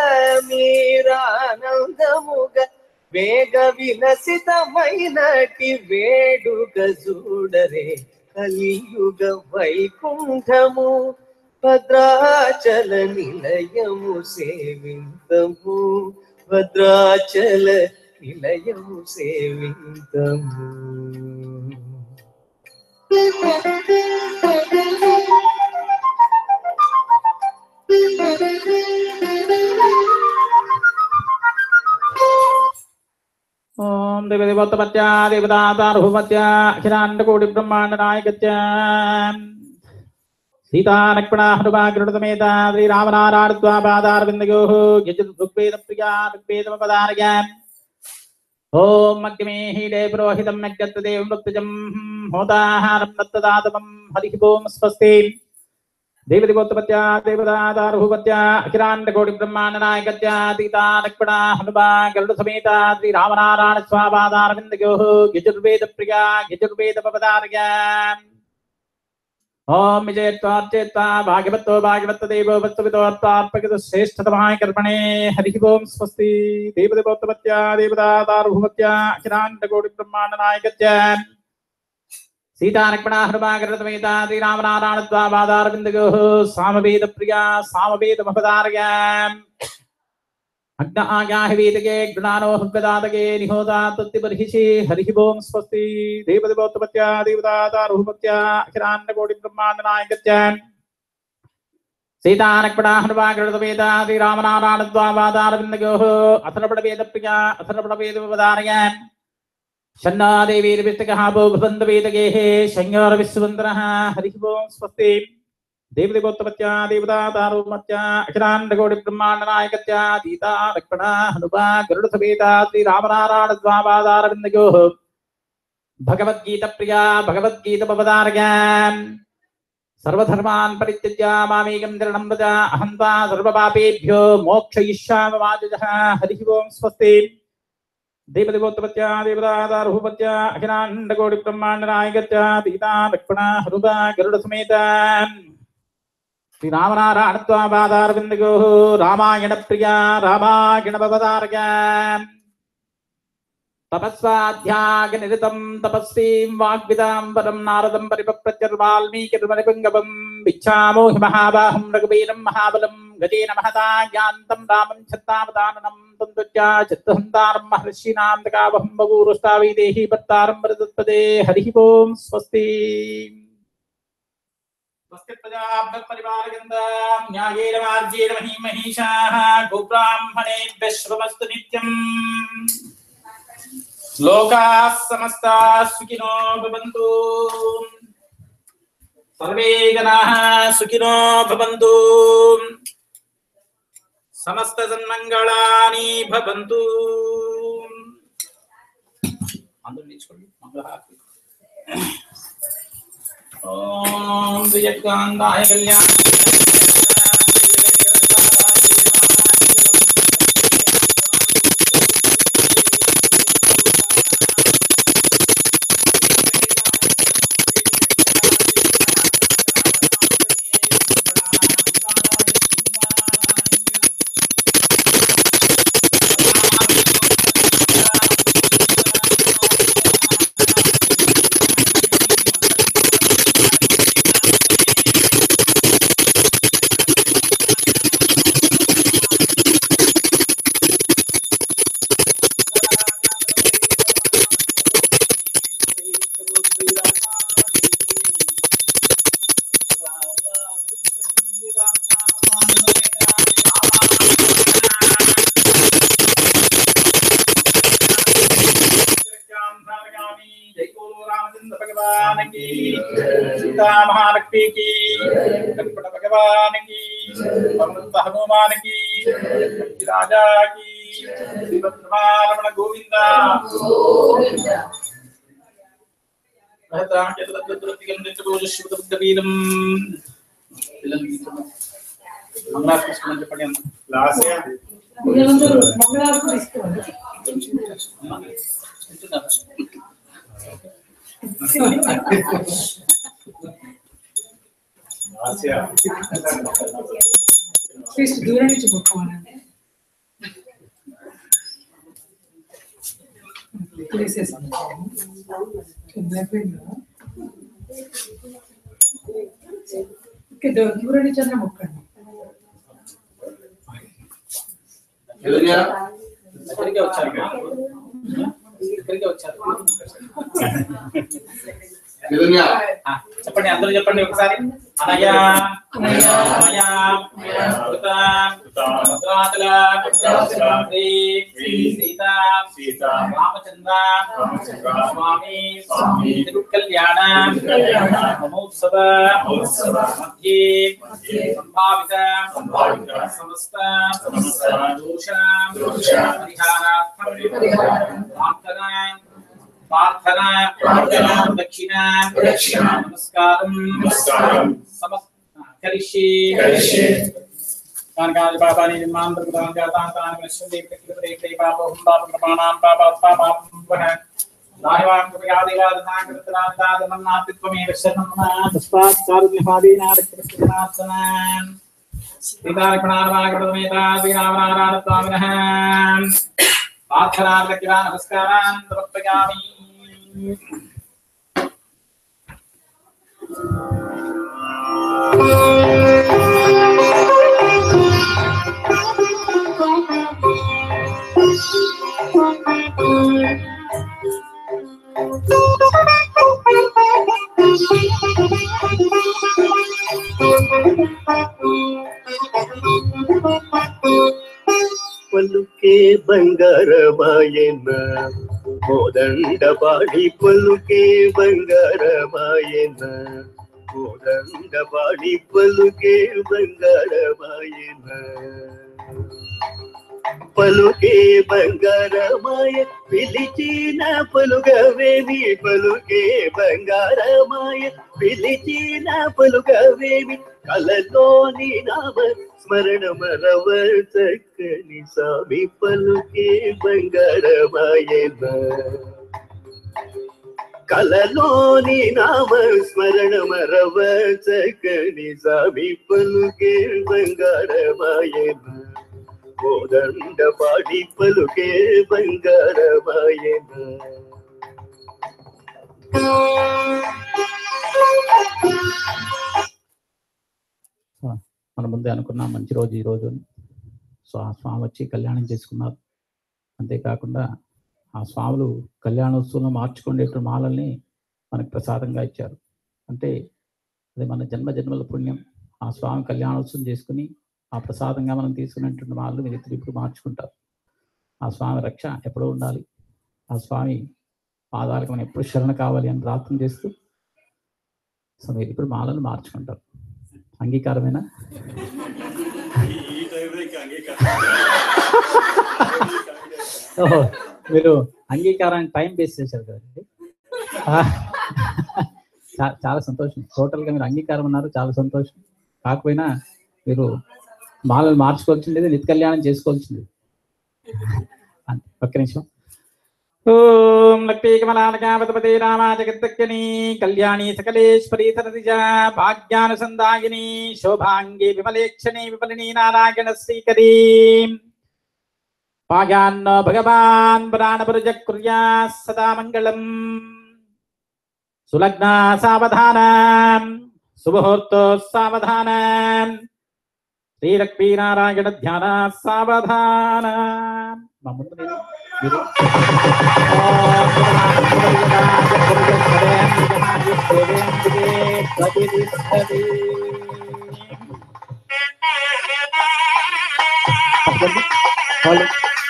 A: మీరానందముగా వేగ విలసితమైనటి వేడుక చూడరే కలియుగ వైకుంఠము భద్రాచల నిలయము సేవింతము భద్రాచల నిలయము సేవింతము
D: ఓం దేవదేవోత్తమత్య దేవదాతారుభమత్య అఖిలాండకోటి బ్రహ్మాండ నాయకత్య సీతానక్పణ హనుమాగృతమేత శ్రీరామనారాయణద్వాపాదారవిందగో యజుర్ ఋగ్వేద ప్రియా ఋగ్వేదమపదారయ ఓం అగ్నిమేహిడే పురోహితం యజ్ఞత్తదేవం మృత్యుజం హోతాహారం నత్తదాతమం హరి ఓం స్వస్తి దేవదేవోత్తమత్య దేవదాతారుభమత్య అఖిలాండకోటి బ్రహ్మాండ నాయకత్య సీతానక్పణ హనుమా గరుడ సమేత శ్రీ రామనారాయణ స్వాపాదారవిందగో యజుర్వేద ప్రియా యజుర్వేద పదారయ ఓం విజయత్వార్చేత్తా భాగవతో భాగవత దేవో వత్సవితోర్తార్పకిత శ్రేష్ఠతమాయ కర్మణే హరి ఓం స్వస్తి దేవదేవోత్తమత్య దేవదాతారుభమత్య అఖిలాండకోటి బ్రహ్మాండ నాయకత్య సీతానక్మణ హనుమాగరతమేత శ్రీరామనారాయణ ద్వాదారవిందగో సామవేద ప్రియా సామవేద మపదారయ అగ్న ఆగాహి వేదగే గృణానో హృద్గదాతగే నిహోదా తత్తి బర్హిషి హరి ఓం స్వస్తి దేవదేవోత్తమత్య దేవదాతారుహమత్య అఖిలాండకోటి బ్రహ్మాండ నాయకత్య సీతానక్మణ హనుమాగరతమేత శ్రీరామనారాయణ ద్వాదారవిందగో అథర్వణ వేద ప్రియా అథర్వణ వేద మపదారయ షన్నాదేవీర్విస్తకः భూభవంతవేదగేः శంగారవిశ్వవంతనः హరిः ఓం స్వస్తి దేవదేవోత్తమత్య దేవదాతారుమత్య అఖిలాండకోటి బ్రహ్మాండనాయకత్య సీతా లక్ష్మణ హనుమా గరుడ సమేత శ్రీరామనారాయణ స్వాపాదారవిందగో భగవద్గీత ప్రియా భగవద్గీత పవదారయ సర్వధర్మాన్ పరిత్యజ్య మామేకం శరణం వ్రజ అహంతా సర్వపాపేభ్యో మోక్షయిష్యామి మాజజః హరి ఓం స్వస్తి దేవదేవోత్తమత్య దేవదాదారుభూపత్య అఖిలాండకోటి బ్రహ్మాండ నాయకత్య సీతా లక్ష్మణ హనుమ గరుడ సమేత శ్రీరామనారాయణత్వాదారవిందగో రామాయణ ప్రియ రామాయణ భవదారక తపస్వాధ్యాగ నిరతం తపస్వీం వాగ్విదాం పరం నారదం పరిపప్రత్యర్వాల్మీకిర్మణిపుంగవం విచ్చామో హి మహాబాహం రఘువీరం మహాబలం గజేన మహతా జ్ఞాంతం రామం ఛత్తావదాననం తంతుత్యా చిత్తహంతారం మహర్షీనాంతకావహం బభూరుష్టావై దేహి భర్తారం వరదత్పదే హరి ఓం స్వస్తి స్వస్తి ప్రజాభ్య పరిపాలయంతాం న్యాయేన మార్గేణ మహీ మహిషాः గోబ్రాహ్మణేభ్యः శుభమస్తు నిత్యం లోకాः సమస్తాः సుఖినో భవంతు సర్వే జనాः సుఖినో భవంతు సమస్త సన్మంగళాని భవంతు అందరూ తీసుకోండి మంగళహారతి ఓం శ్రీయకాంతాయ కళ్యాణ सीता महालक्ष्मी की गणपत भगवान की भगवंत हनुमान की राजा की श्रीभद्रमारमण गोविंदा మంగళాకృష్ణ చెప్పండి అన్న
A: లాస్ట్
G: ప్లీజ్ దూరం నుంచి మొక్కమనండి తీసేసాను కింద అయిపోయింది కదా ఓకే దూ- దూరం నుంచి అన్న మొక్కండి
D: దగ్గరికి వచ్చారు దగ్గరికి వచ్చారు ఆ, చెప్పండి అందరూ చెప్పండి ఒకసారి అనయ అనయ కృత భద్రాచల శ్రీ సీత రామచంద్ర స్వామి తిరుకల్యాణ మహోత్సవ మధ్యే సంభావిత సమస్త దోష పరిహారార్థం ప్రార్థన ప్రార్థన దక్షిణ నమస్కారం సమస్ కరిష్యే కానకాది పాపాని నిర్మాంతృతాం జాతాం తాని నశ్యంతి ప్రకృతి పాపం పాపం ప్రమాణాం పాప పాపం పునః దానివాం కృపయాదివాదనాకృతనాదాదమన్నాతిత్వమేవ శరణం తస్మాత్ కారుణ్యపాదీనారక్షణాసనాన్ సీతారక్షణారాగృతమేతాదీనావనారాణత్వామినః ప్రార్థనార్థకిరా నమస్కారాన్ సమర్పయామి
A: పలుకే బంగారమాయన కోదండబాడి పలుకే బంగారమాయన కోదండబాడి పలుకే బంగారమాయన పలుకే బంగారమాయ పిలిచిన పలుగవేమి పలుకే బంగారమాయ పిలిచిన పలుగవేమి కలలోని నామ స్మరణ మరవ చక్కని స్వామి పలుకే బంగారమాయన కలలోని నామ స్మరణ మరవ చక్కని స్వామి పలుకే బంగారమాయన కోదండ పాడి పలుకే బంగారమాయన
D: మన ముందే అనుకున్నాం మంచి రోజు ఈ రోజు అని. సో ఆ స్వామి వచ్చి కళ్యాణం చేసుకున్నారు అంతేకాకుండా ఆ స్వాములు కళ్యాణోత్సవంలో మార్చుకునేటువంటి మాలల్ని మనకు ప్రసాదంగా ఇచ్చారు అంటే అది మన జన్మ జన్మల పుణ్యం ఆ స్వామి కళ్యాణోత్సవం చేసుకుని ఆ ప్రసాదంగా మనం తీసుకునేటువంటి మాలలు మీరు ఇద్దరు ఇప్పుడు మార్చుకుంటారు ఆ స్వామి రక్ష ఎప్పుడూ ఉండాలి ఆ స్వామి పాదాలకు మనం ఎప్పుడు శరణ కావాలి అని ప్రార్థన చేస్తూ సో మీరు ఇప్పుడు మాలను మార్చుకుంటారు అంగీకారమేనా ఓహో, మీరు అంగీకారాన్ని టైం బేస్ చేశారు కదండి ఆ, చా- చాలా సంతోషం టోటల్ గా మీరు అంగీకారం ఉన్నారు చాలా సంతోషం కాకపోయినా మీరు మాలను మార్చుకోవాల్సింది నిత్య కళ్యాణం చేసుకోవాల్సింది అంతే, ఒక్క నిమిషం ఓం లక్ష్మీ కమలానకావతపతే రామా జగద్దక్కని కళ్యాణి సకలేశ్వరి సరదిజ భాగ్యానుసందాయిని శోభాంగి విమలేక్షణి విమలిని నారాయణ శ్రీకరీ పాగాన్న భగవాన్ ప్రాణపరుజ కుర్యా సదా మంగళం సులగ్న సావధాన శుభముహూర్తో సావధాన శ్రీలక్ష్మీనారాయణ ధ్యాన సావధాన మా ముందు మీరు మీరు వాళ్ళు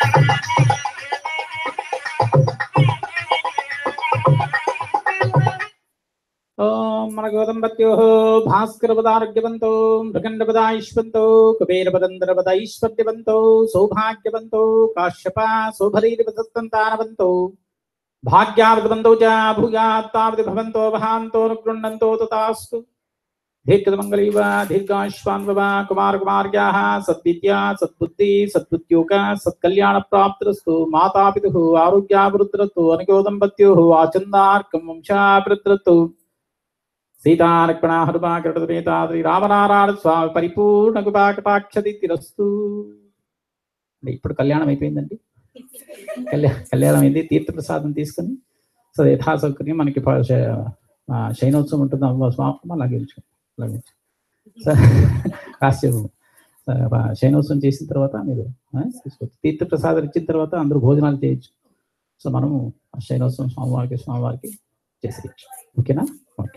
D: ఓం మన గోదంబత్యో భాస్కరపదారోగ్యవంతో మృగండపదాయిష్వంతో కుబేరపదందరపదైశ్వర్యవంతో సౌభాగ్యవంతో కాశ్యప శోభరీరిపసత్తంతానవంతో భాగ్యావృతవంతో చ భూయాత్తావృతి భవంతో వహాంతో అనుగృణంతో తతాస్తు దీర్ఘమంగళైవ దీర్ఘాశ్వాన్వ కుమార కుమార్యాः సద్విద్యా సద్బుద్ధి సద్బుద్ధ్యోగ సత్కల్యాణ ప్రాప్తిరస్తు మాతాపితుః ఆరోగ్యాభివృద్ధిరస్తు అనుగోదంపత్యోः ఆచందార్కం వంశాభివృద్ధిరస్తు సీతారక్షణ హనుమా కృతమేతా శ్రీ రామనారాయణ స్వామి పరిపూర్ణ కృపాకటాక్షదిరస్తు ఇప్పుడు కళ్యాణం అయిపోయిందండి కళ్యాణ కళ్యాణం అయింది తీర్థప్రసాదం తీసుకుని సో యథాసౌకర్యం మనకి ప- శ- ఆ, శయనోత్సవం ఉంటుంది అమ్మ స్వామి అలాగే ఉంచు అలాగే ఉంచు. సో కాసేపు ఆ, శయనోత్సవం చేసిన తర్వాత మీరు ఆ, తీసుకోవచ్చు తీర్థప్రసాదం ఇచ్చిన తర్వాత అందరూ భోజనాలు చేయొచ్చు సో మనము ఆ శయనోత్సవం స్వామివారికి స్వామివారికి చేసేయచ్చు ఓకేనా ఓకే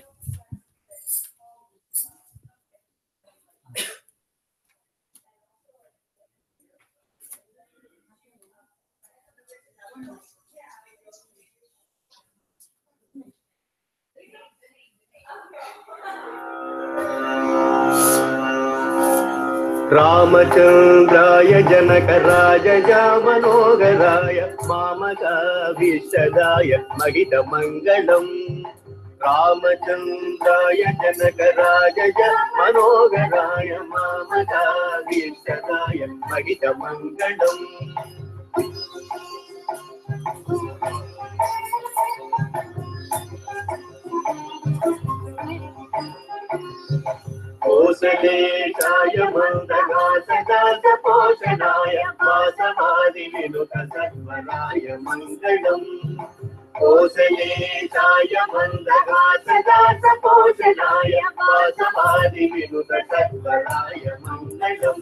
A: రామచంద్రాయ జనకరాజయ మనోహరాయ మామకాభిష్టదాయ మహిత మంగళం రామచంద్రాయ జనకరాజయ మనోహరాయ మామకాభిష్టదాయ మహిత మంగళం కోసలేశాయ మందగాసదాస పోషణాయ వాసవాది వినుత సత్వరాయ మంగళం కోసలేశాయ మందగాసదాస పోషణాయ వాసవాది వినుత సత్వరాయ మంగళం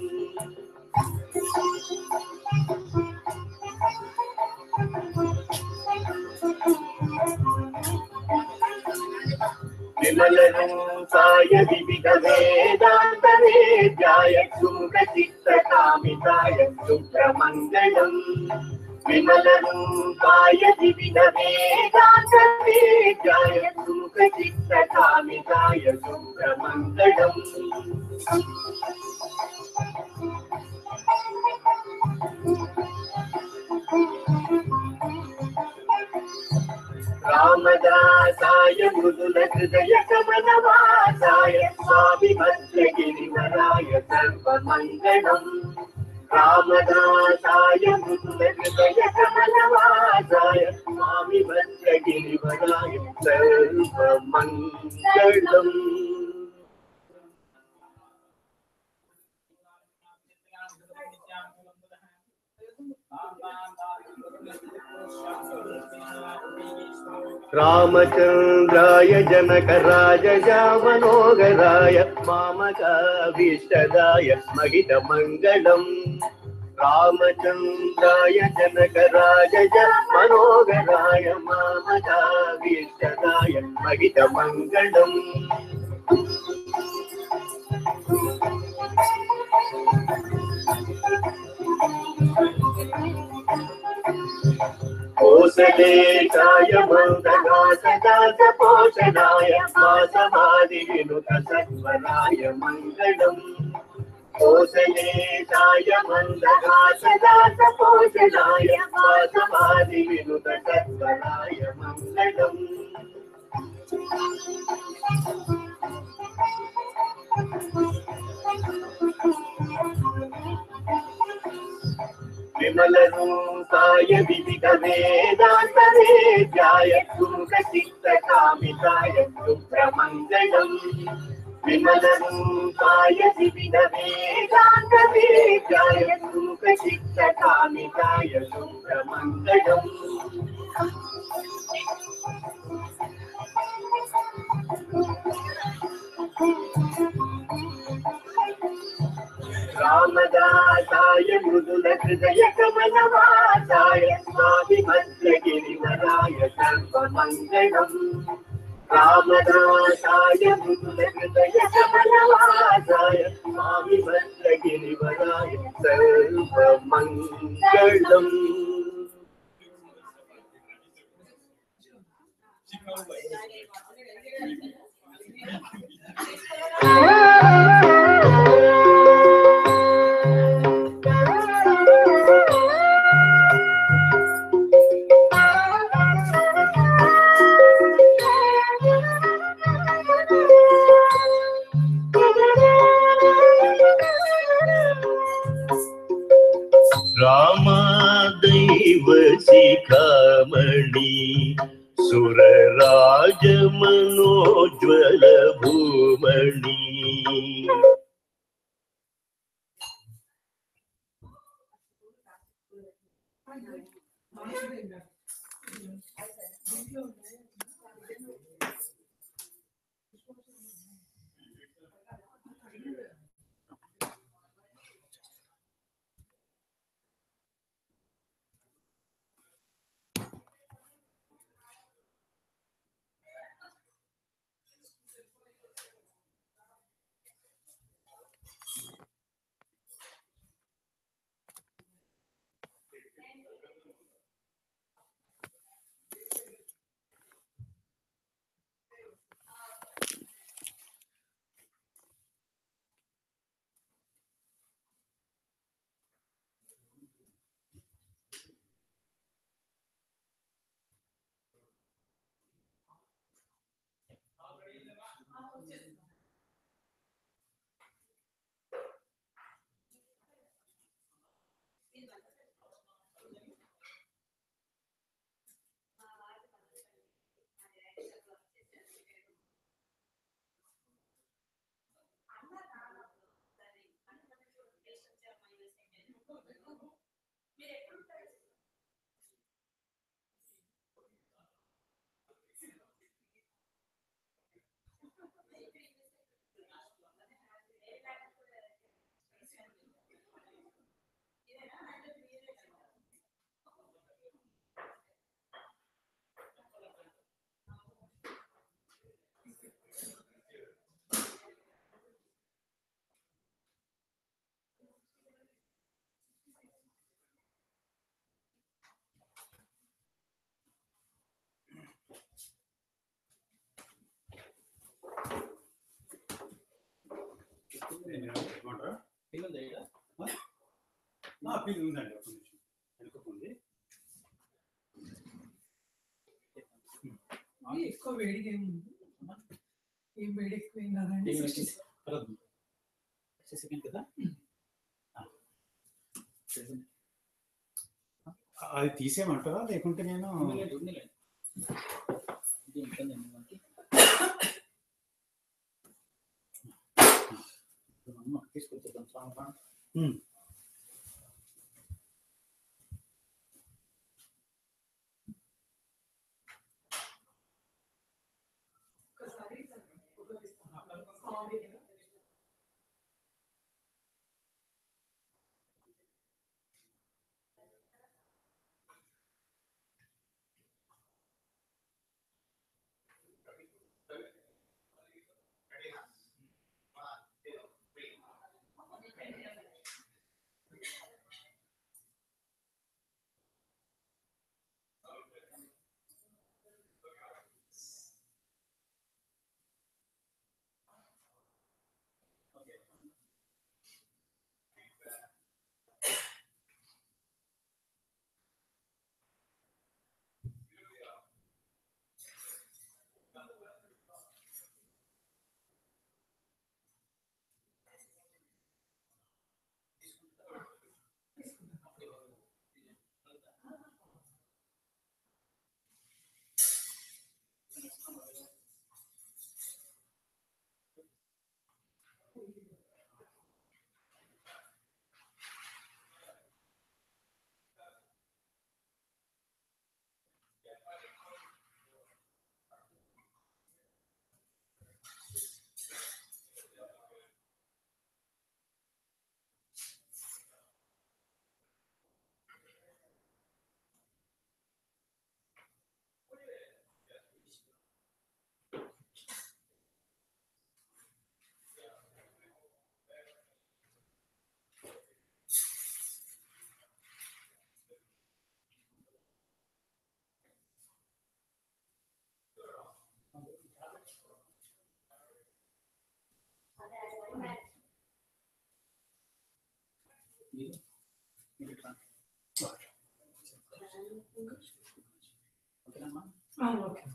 A: విమలరూపాయ వివిధ వేదాంత వేద్యాయ సుముఖ చిత్త కామితాయ శుభ్రమంగళం విమలరూపాయ వివిధ వేదాంత వేద్యాయ సుముఖ చిత్త కామితాయ శుభ్రమంగళం రామదాసాయ మృదుల హృదయ కమలవాసాయ స్వామి భద్రగిరివరాయ సర్వమంగళం రామదాసాయ మృదుల హృదయ కమలవాసాయ స్వామి భద్రగిరివరాయ సర్వమంగళం రామచంద్రాయ జనకరాజయ మనోహరాయ మామకాభీష్టదాయ మహిత మంగళం రామచంద్రాయ జనకరాజయ మనోహరాయ మామకాభీష్టదాయ మహిత మంగళం కోసలేశాయ మందగాసదాస పోషణాయ వాసవాది వినుత సత్వరాయ మంగళం కోసలేశాయ మందగాసదాస పోషణాయ వాసవాది వినుత సత్వరాయ మంగళం విమలరూపాయ వివిధ వేదాంత వేద్యాయ సుముఖ చిత్త కామితాయ శుభ్రమంగళం విమలరూపాయ వివిధ వేదాంత వేద్యాయ సుముఖ చిత్త కామితాయ శుభ్రమంగళం రామదాసాయ మృదుల హృదయ కమలవాసాయ స్వామి భద్రగిరివరాయ సర్వమంగళం రామదాసాయ మృదుల హృదయ కమలవాసాయ స్వామి భద్రగిరివరాయ సర్వమంగళం రామదైవ శిఖామణి సురరాజ మనోజ్వల శిరోమణి
H: పిల్ ఉందండి ఒక నిమిషం వెనుకకుంది
G: ఇది ఎక్కువ వేడిగా ఏమి ఉంది ఏం వేడి ఎక్కువ ఏం కాదండి
D: సెకండ్ కదా
H: అది తీసేయమంటారా లేకుంటే నేను
D: తీసుకొచ్చేద్దాం స్వామి
H: ఉమ్.
G: ఆ, ఓకే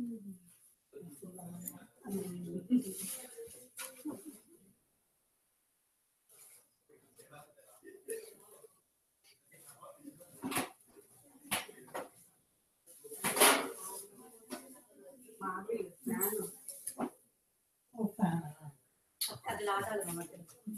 E: అది లాగాలన్నమాట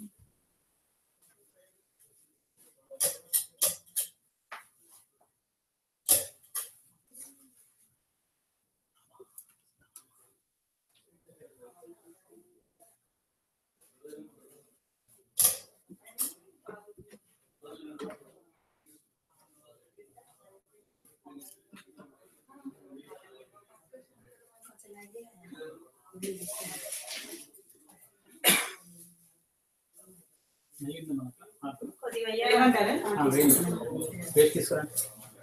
E: కొద్దిగా
G: ఏమంటారా
D: వేస్ట్ తీసుకురండి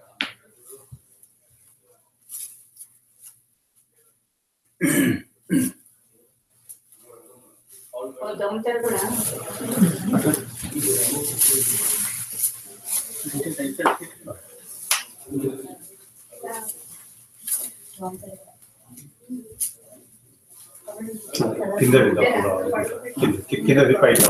E: దొంగచారు కూడా
H: కిందది తప్పుడు కింద- కిందది పైన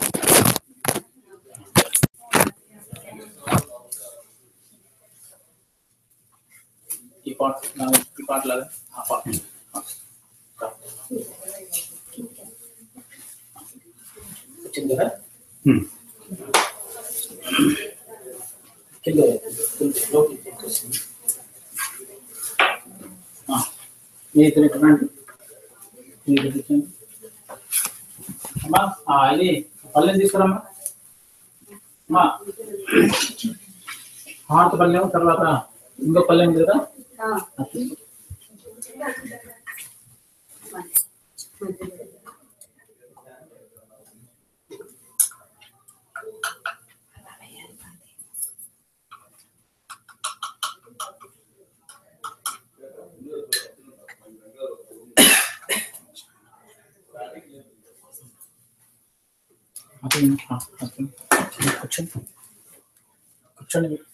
D: ఈ పాట్ ఈ పాట్ లాగా ఆ పాట్ వచ్చింది కదా
H: హ్మ్.
D: కింద కొంచెం లోపలికి తీసుకొస్తుంది. ఆ, మీ ఇద్దరు ఎక్కడ రండి. మీ ఇద్దరు కూర్చోండి. అమ్మా ఆ, ఇది పల్లెం తీసుకురమ్మా అమ్మా హార్ట్ పల్లెం తర్వాత ఇంకో పల్లెం ఉంది కదా అది తీసుకో. అటు ఆ, అటు. కూర్చోండి కూర్చోండి మీరు.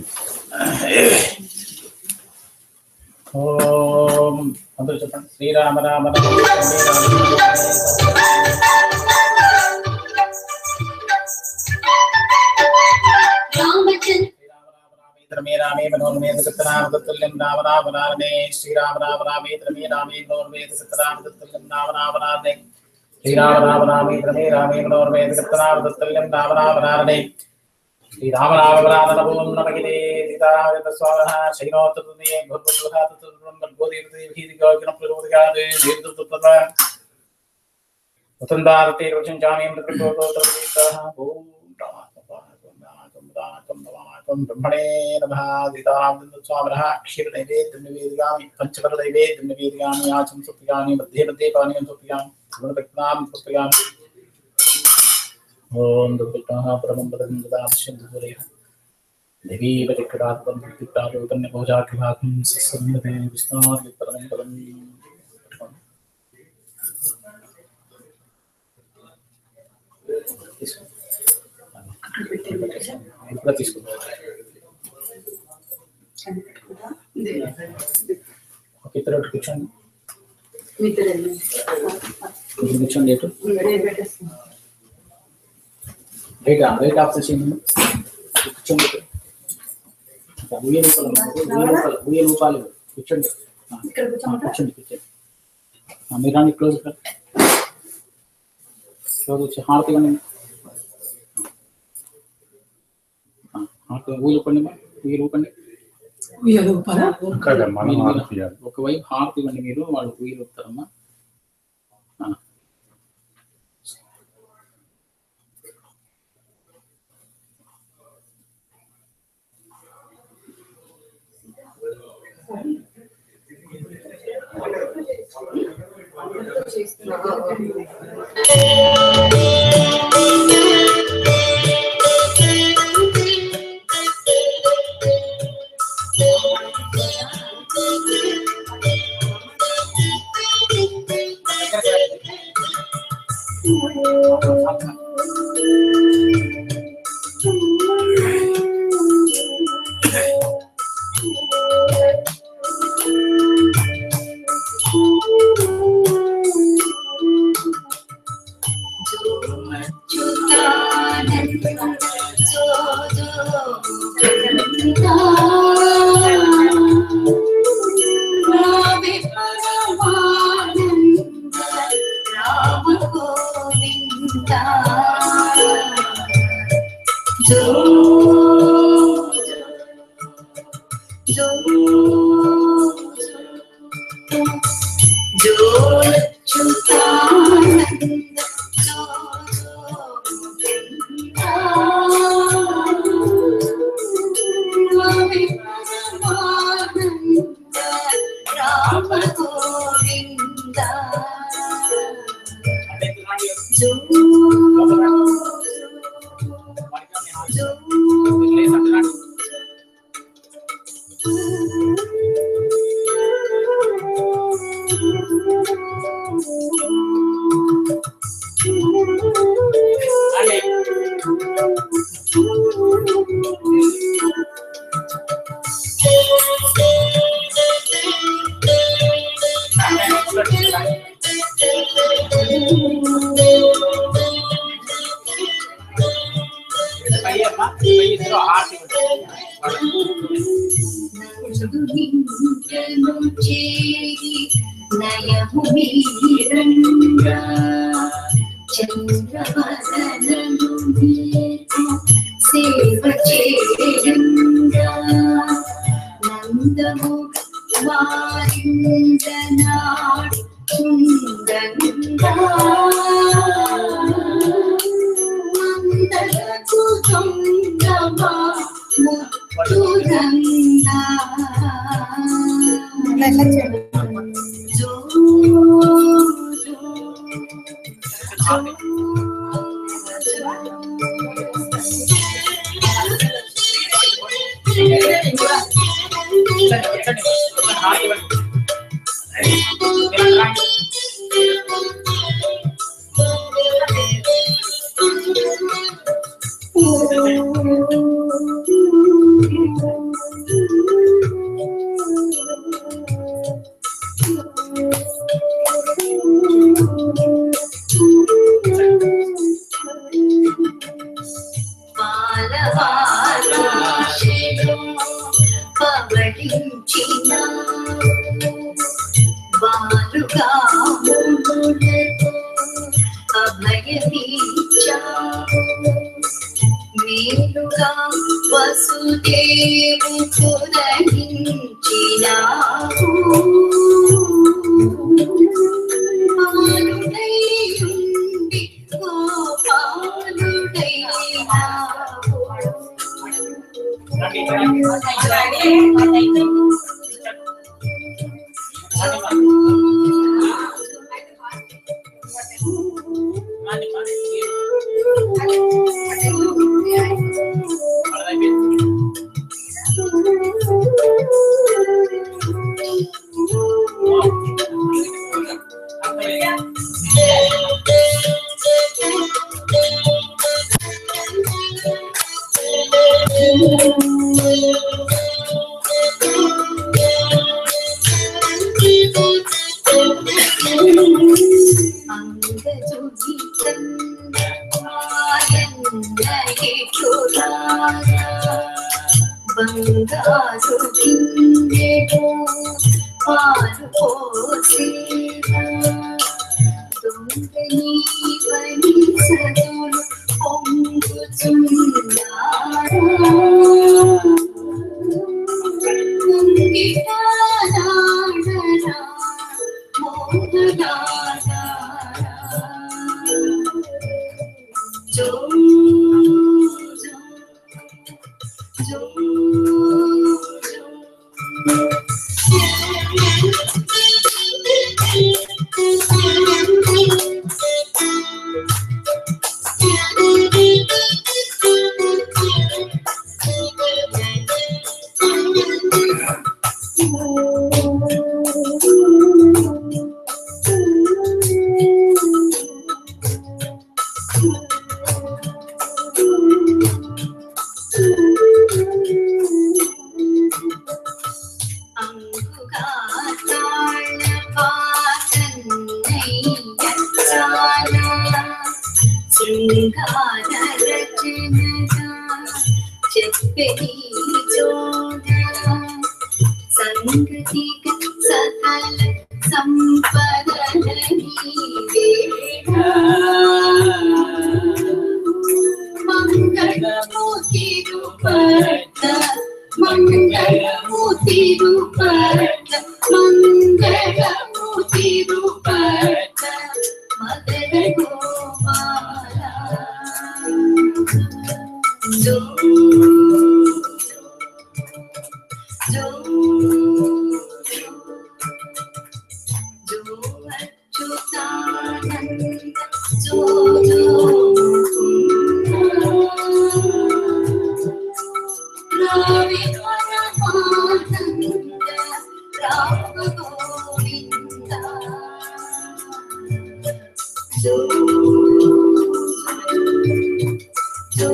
D: ఓం అందరూ చెప్పండి శ్రీరామ రామ రామ రామ
F: రామచంద్ర
D: మే రామే మనోన్మేద సత్యనామ తత్తుల్యం రామ రామ నారనే శ్రీరామ రామ రామేంద్ర మే రామే మనోన్మేద సత్యనామ తత్తుల్యం రామ రామ నారనే శ్రీరామ రామ రామేంద్ర మే రామే మనోన్మేద సత్యనామ తత్తుల్యం రామ రామ నారనే శ్రీరామ రామ రామ నమో నమగితే సీతారామ స్వాహ శైనోత్తమే భగవత్వహాతతుర్వం భగవదేవతే భీతిగాగ్న ప్రచోదయాదే దేవదత్తత ఉతందారతే రుచించామి మృతకోతోతరవేతః ఓం రామాత్మపాకం బ్రహ్మణే నమః సీతారామ స్వామినः క్షీరనైవేద్యం నివేదిగామి పంచపరనైవేద్యం నివేదిగామి ఆచం సుప్రియామి మధ్యే మధ్యే పానీయం సుప్రియామి గుణభక్తాం సుప్రియామి ఓం దుర్గతాః పరమం పదం దదాస్యం దురేహ దేవీ పరికటాత్మం భక్తిప్రాలోకన్య భోజాఖిలాకం సస్సన్యతే విస్తార్య పరమం పదం తీసుకో ఇది కూడా తీసుకో ఒక ఇద్దరు ఒకటి కూర్చోండి కొంచెం కూర్చోండి ఎటు రైట్ రైట్ ఆఫ్ చేయండి కూర్చోండి ఇక్కడ. ఇంకా వెయ్యి రూపాయలు వెయ్యి రూపాయలు వెయ్యి రూపాయలు కూర్చోండి ఆ, ఆ, కూర్చోండి కూర్చోండి ఆ, మీరు రాండి క్లోజ్ ఇక్కడ క్లోజ్ వచ్చి హారతి ఇవ్వండి ఆ, హారతి ఊళ్ళు పండి ఊళ్ళు ఊపండి
G: ఉయ్యాల ఊపాలా?
H: కదా మనం
D: మీరు- మీరు
H: ఆడిపియాలి
D: ఒకవైపు హారతి ఇవ్వండి మీరు వాళ్ళు ఊళ్ళు ఊపుతారమ్మా ఆ.
F: जो जो अच्युतानंद जो गोविंद राम गोविंद जो నయము మీరంగా చంద్రవదనము సేవ చేయంగా నందము వారిందనాడు చుందంగా మందలకు దొంగమా ముట్టురంగా జో పాలవారాశిలో పవళించిన వారుగా మునులకు అభయమిచ్చావు మేలుగా వసుదేవు పురహించినావు మానుడై ఉండి గోపాలుడైనావు బంగారు గింజెడు పాలు పోసేవా దొంగని పని సదులు శృంగార రచనగా చెప్పి జోడ సంగతిక సకల సంపదల మంగళము తిరుపత మంగళము తిరుపట్ట మంగళము తిరుపట్ట మదన గోపాల జో జో జో అచ్యుతానంద జో జో రావి పరమానంద రామ గోవింద జో జో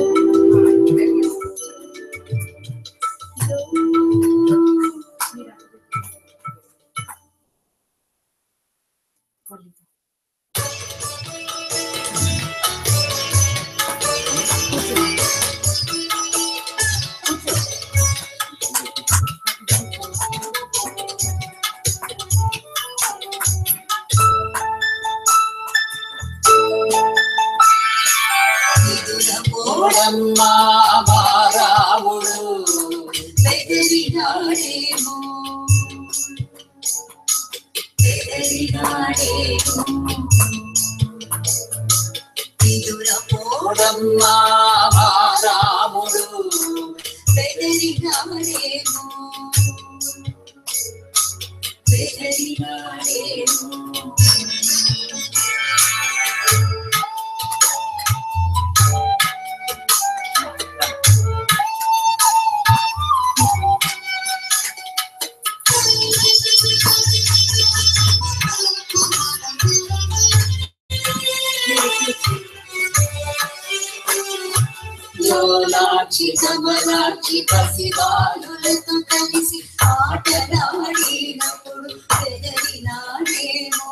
I: ఓడమ్మా మారాముడు
F: బెదిరినాడేమో బెదిరినాడేమో విదురపో
I: ఓడమ్మా మారాముడు
F: బెదిరినాడేమో బెదిరినాడేమో
I: లోలాక్షి కమలాక్షి పసివాలులతో కలిసి
F: ఆటలాడినప్పుడు బెదిరినాడేమో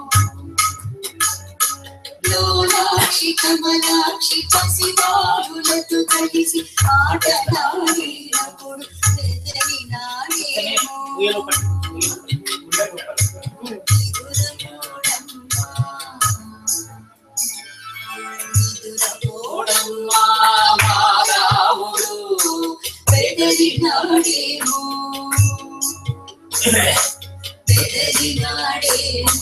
I: లోలాక్షి
F: కమలాక్షి పసివాడులతో కలిసి ఆటలాడినప్పుడు బెదిరినాడేమో
I: ఓడమ్మా మారాముడు
F: బెదిరినాడేమో బెదిరినాడేమో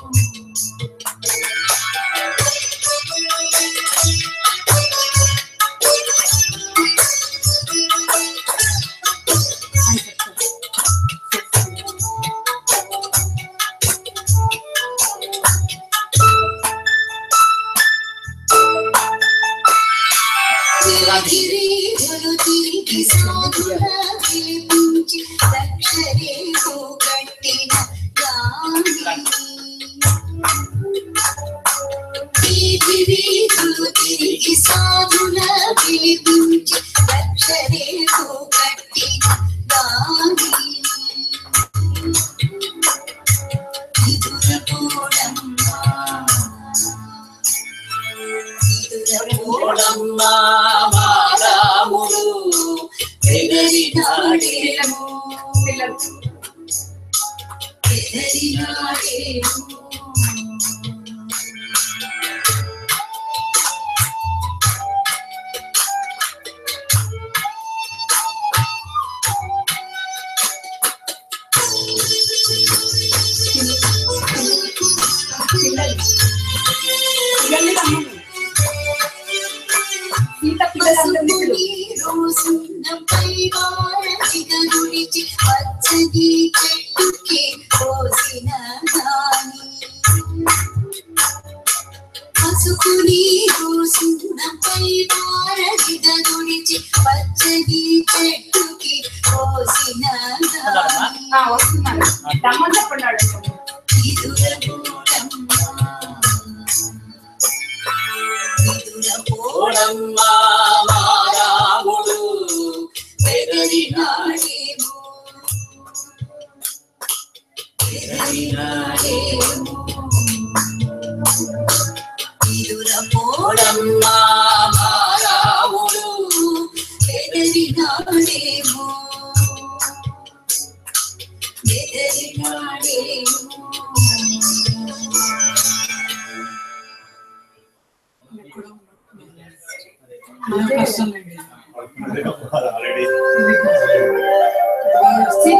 F: గిరిజలు తిరిగి సాధుల పిలిపించి దక్షరేతో కట్టిన గిరిజలు తిరిగి సాధుల పిలిపించి దక్షరేతో కట్టిన గాలి
I: ఓడమ్మా మారాముడు
F: బెదిరినాడేమో బెదిరినాడేమో పసుపుని రోజున్నపై వారధిగరుడిచి పచ్చని చెట్టుకి పోసిన గాని పసుపుని రోజున్నపై వారధిగరుడిచి పచ్చని చెట్టుకి పోసిన గాని
E: వస్తున్నాను రమ్మని చెప్పండి
I: ఓడమ్మా మారాముడు
F: బెదిరినాడేమో
I: ఓడమ్మా మారాముడు
F: బెదిరినాడేమో
H: ఆల్రెడీ
G: సీత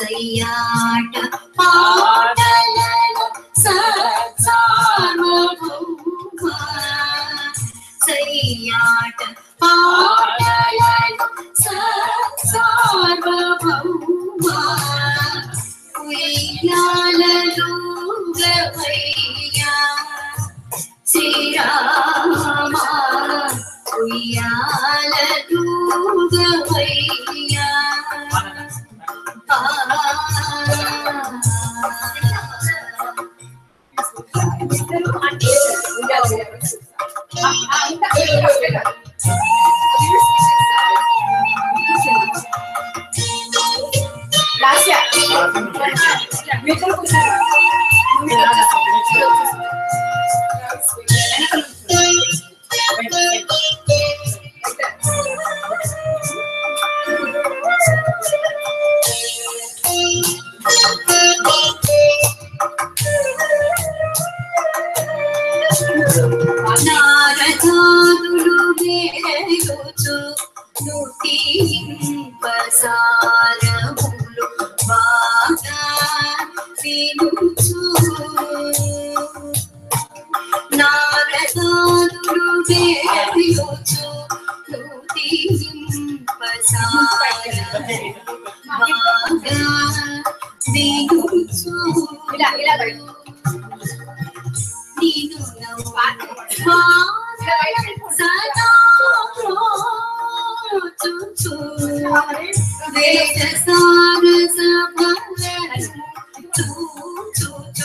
F: సయ్యాట పాటలను సత్సార్వభౌమ సయ్యాట పాటలను సత్సార్వభౌమ ఉయ్యాలలు గవయ్యా శ్రీరామ ఉయ్యాలలు గవయ్యా నారదాదులు వేయుచు నుతింపసారములు బాగా వినుచు నారదాదులు వేయుచు నుతింపసారములు బాగా వినుచు నీను సదా ప్రోచుచు వేద సార చూచు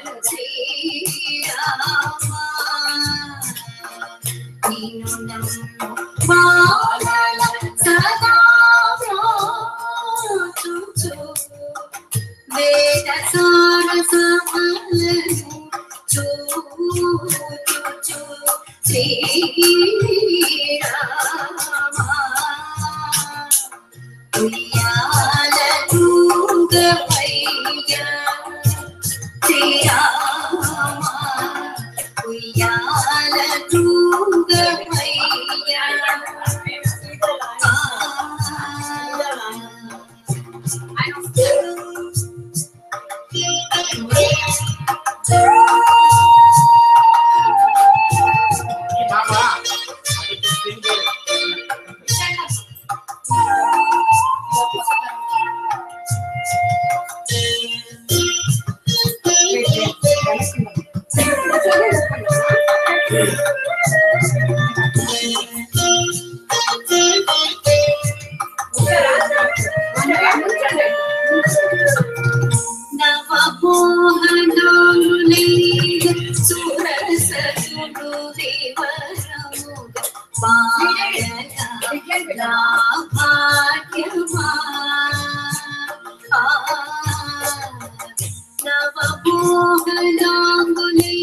F: శ్రీరామ నీను బాల సదా ప్రోచుచు వేద సార చూచు శ్రీరామ ఉయ్యాల తూగవయ్యా శ్రీరామ ఉయ్యాల తూగవయ్యా నవమోహనాలులే సురసతుడు దేవరముగ పాడగా భాగ్యమా నవమోహనాంగులే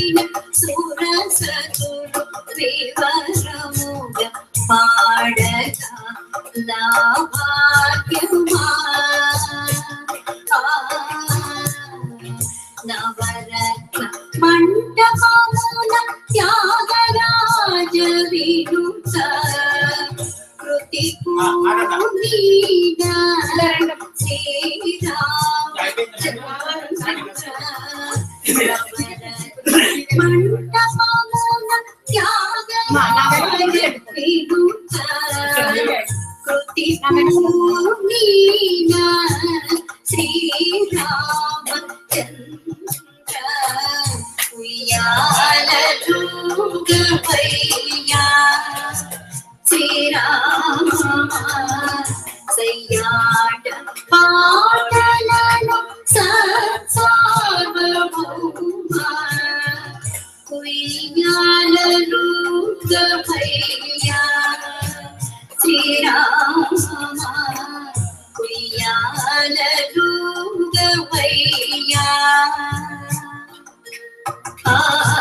F: సురసతుడు దేవరముగ పాడగా భాగ్యమా నవరత్న మండపమున త్యాగరాజ వినుత కృతి పూర్ణీన మండపమున త్యాగరాజ వినుత కృతి పూర్ణీన శ్రీరామ చంద్ర ఉయ్యాల దూగవయ్యా శ్రీరామ సయ్యాట పాటలను సత్సార్వభౌమ ఉయ్యాల దూగవయ్యా శ్రీరామ ఉయ్యాల దూగవయ్యా ఆ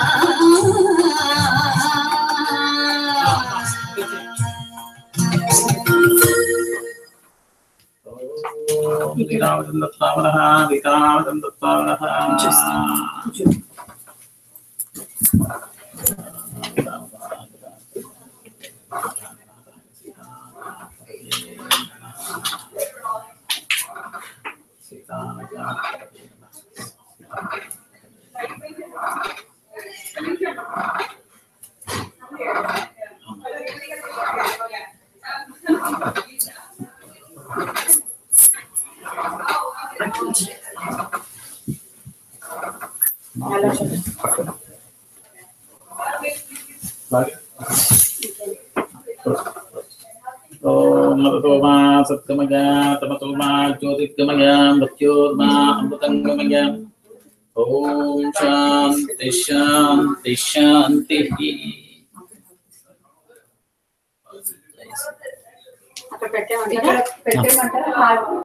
D: విరామతం దత్తావరః విరామతం దత్తావరః ఓం మతోమా సత్యమయ తమతోమా జ్యోతిర్గమయ మృత్యోర్మా అమృతంగమయ ఓం శాంతి శాంతి శాంతి
E: అక్కడ పెట్టేమంటారా పెట్టేమంటారా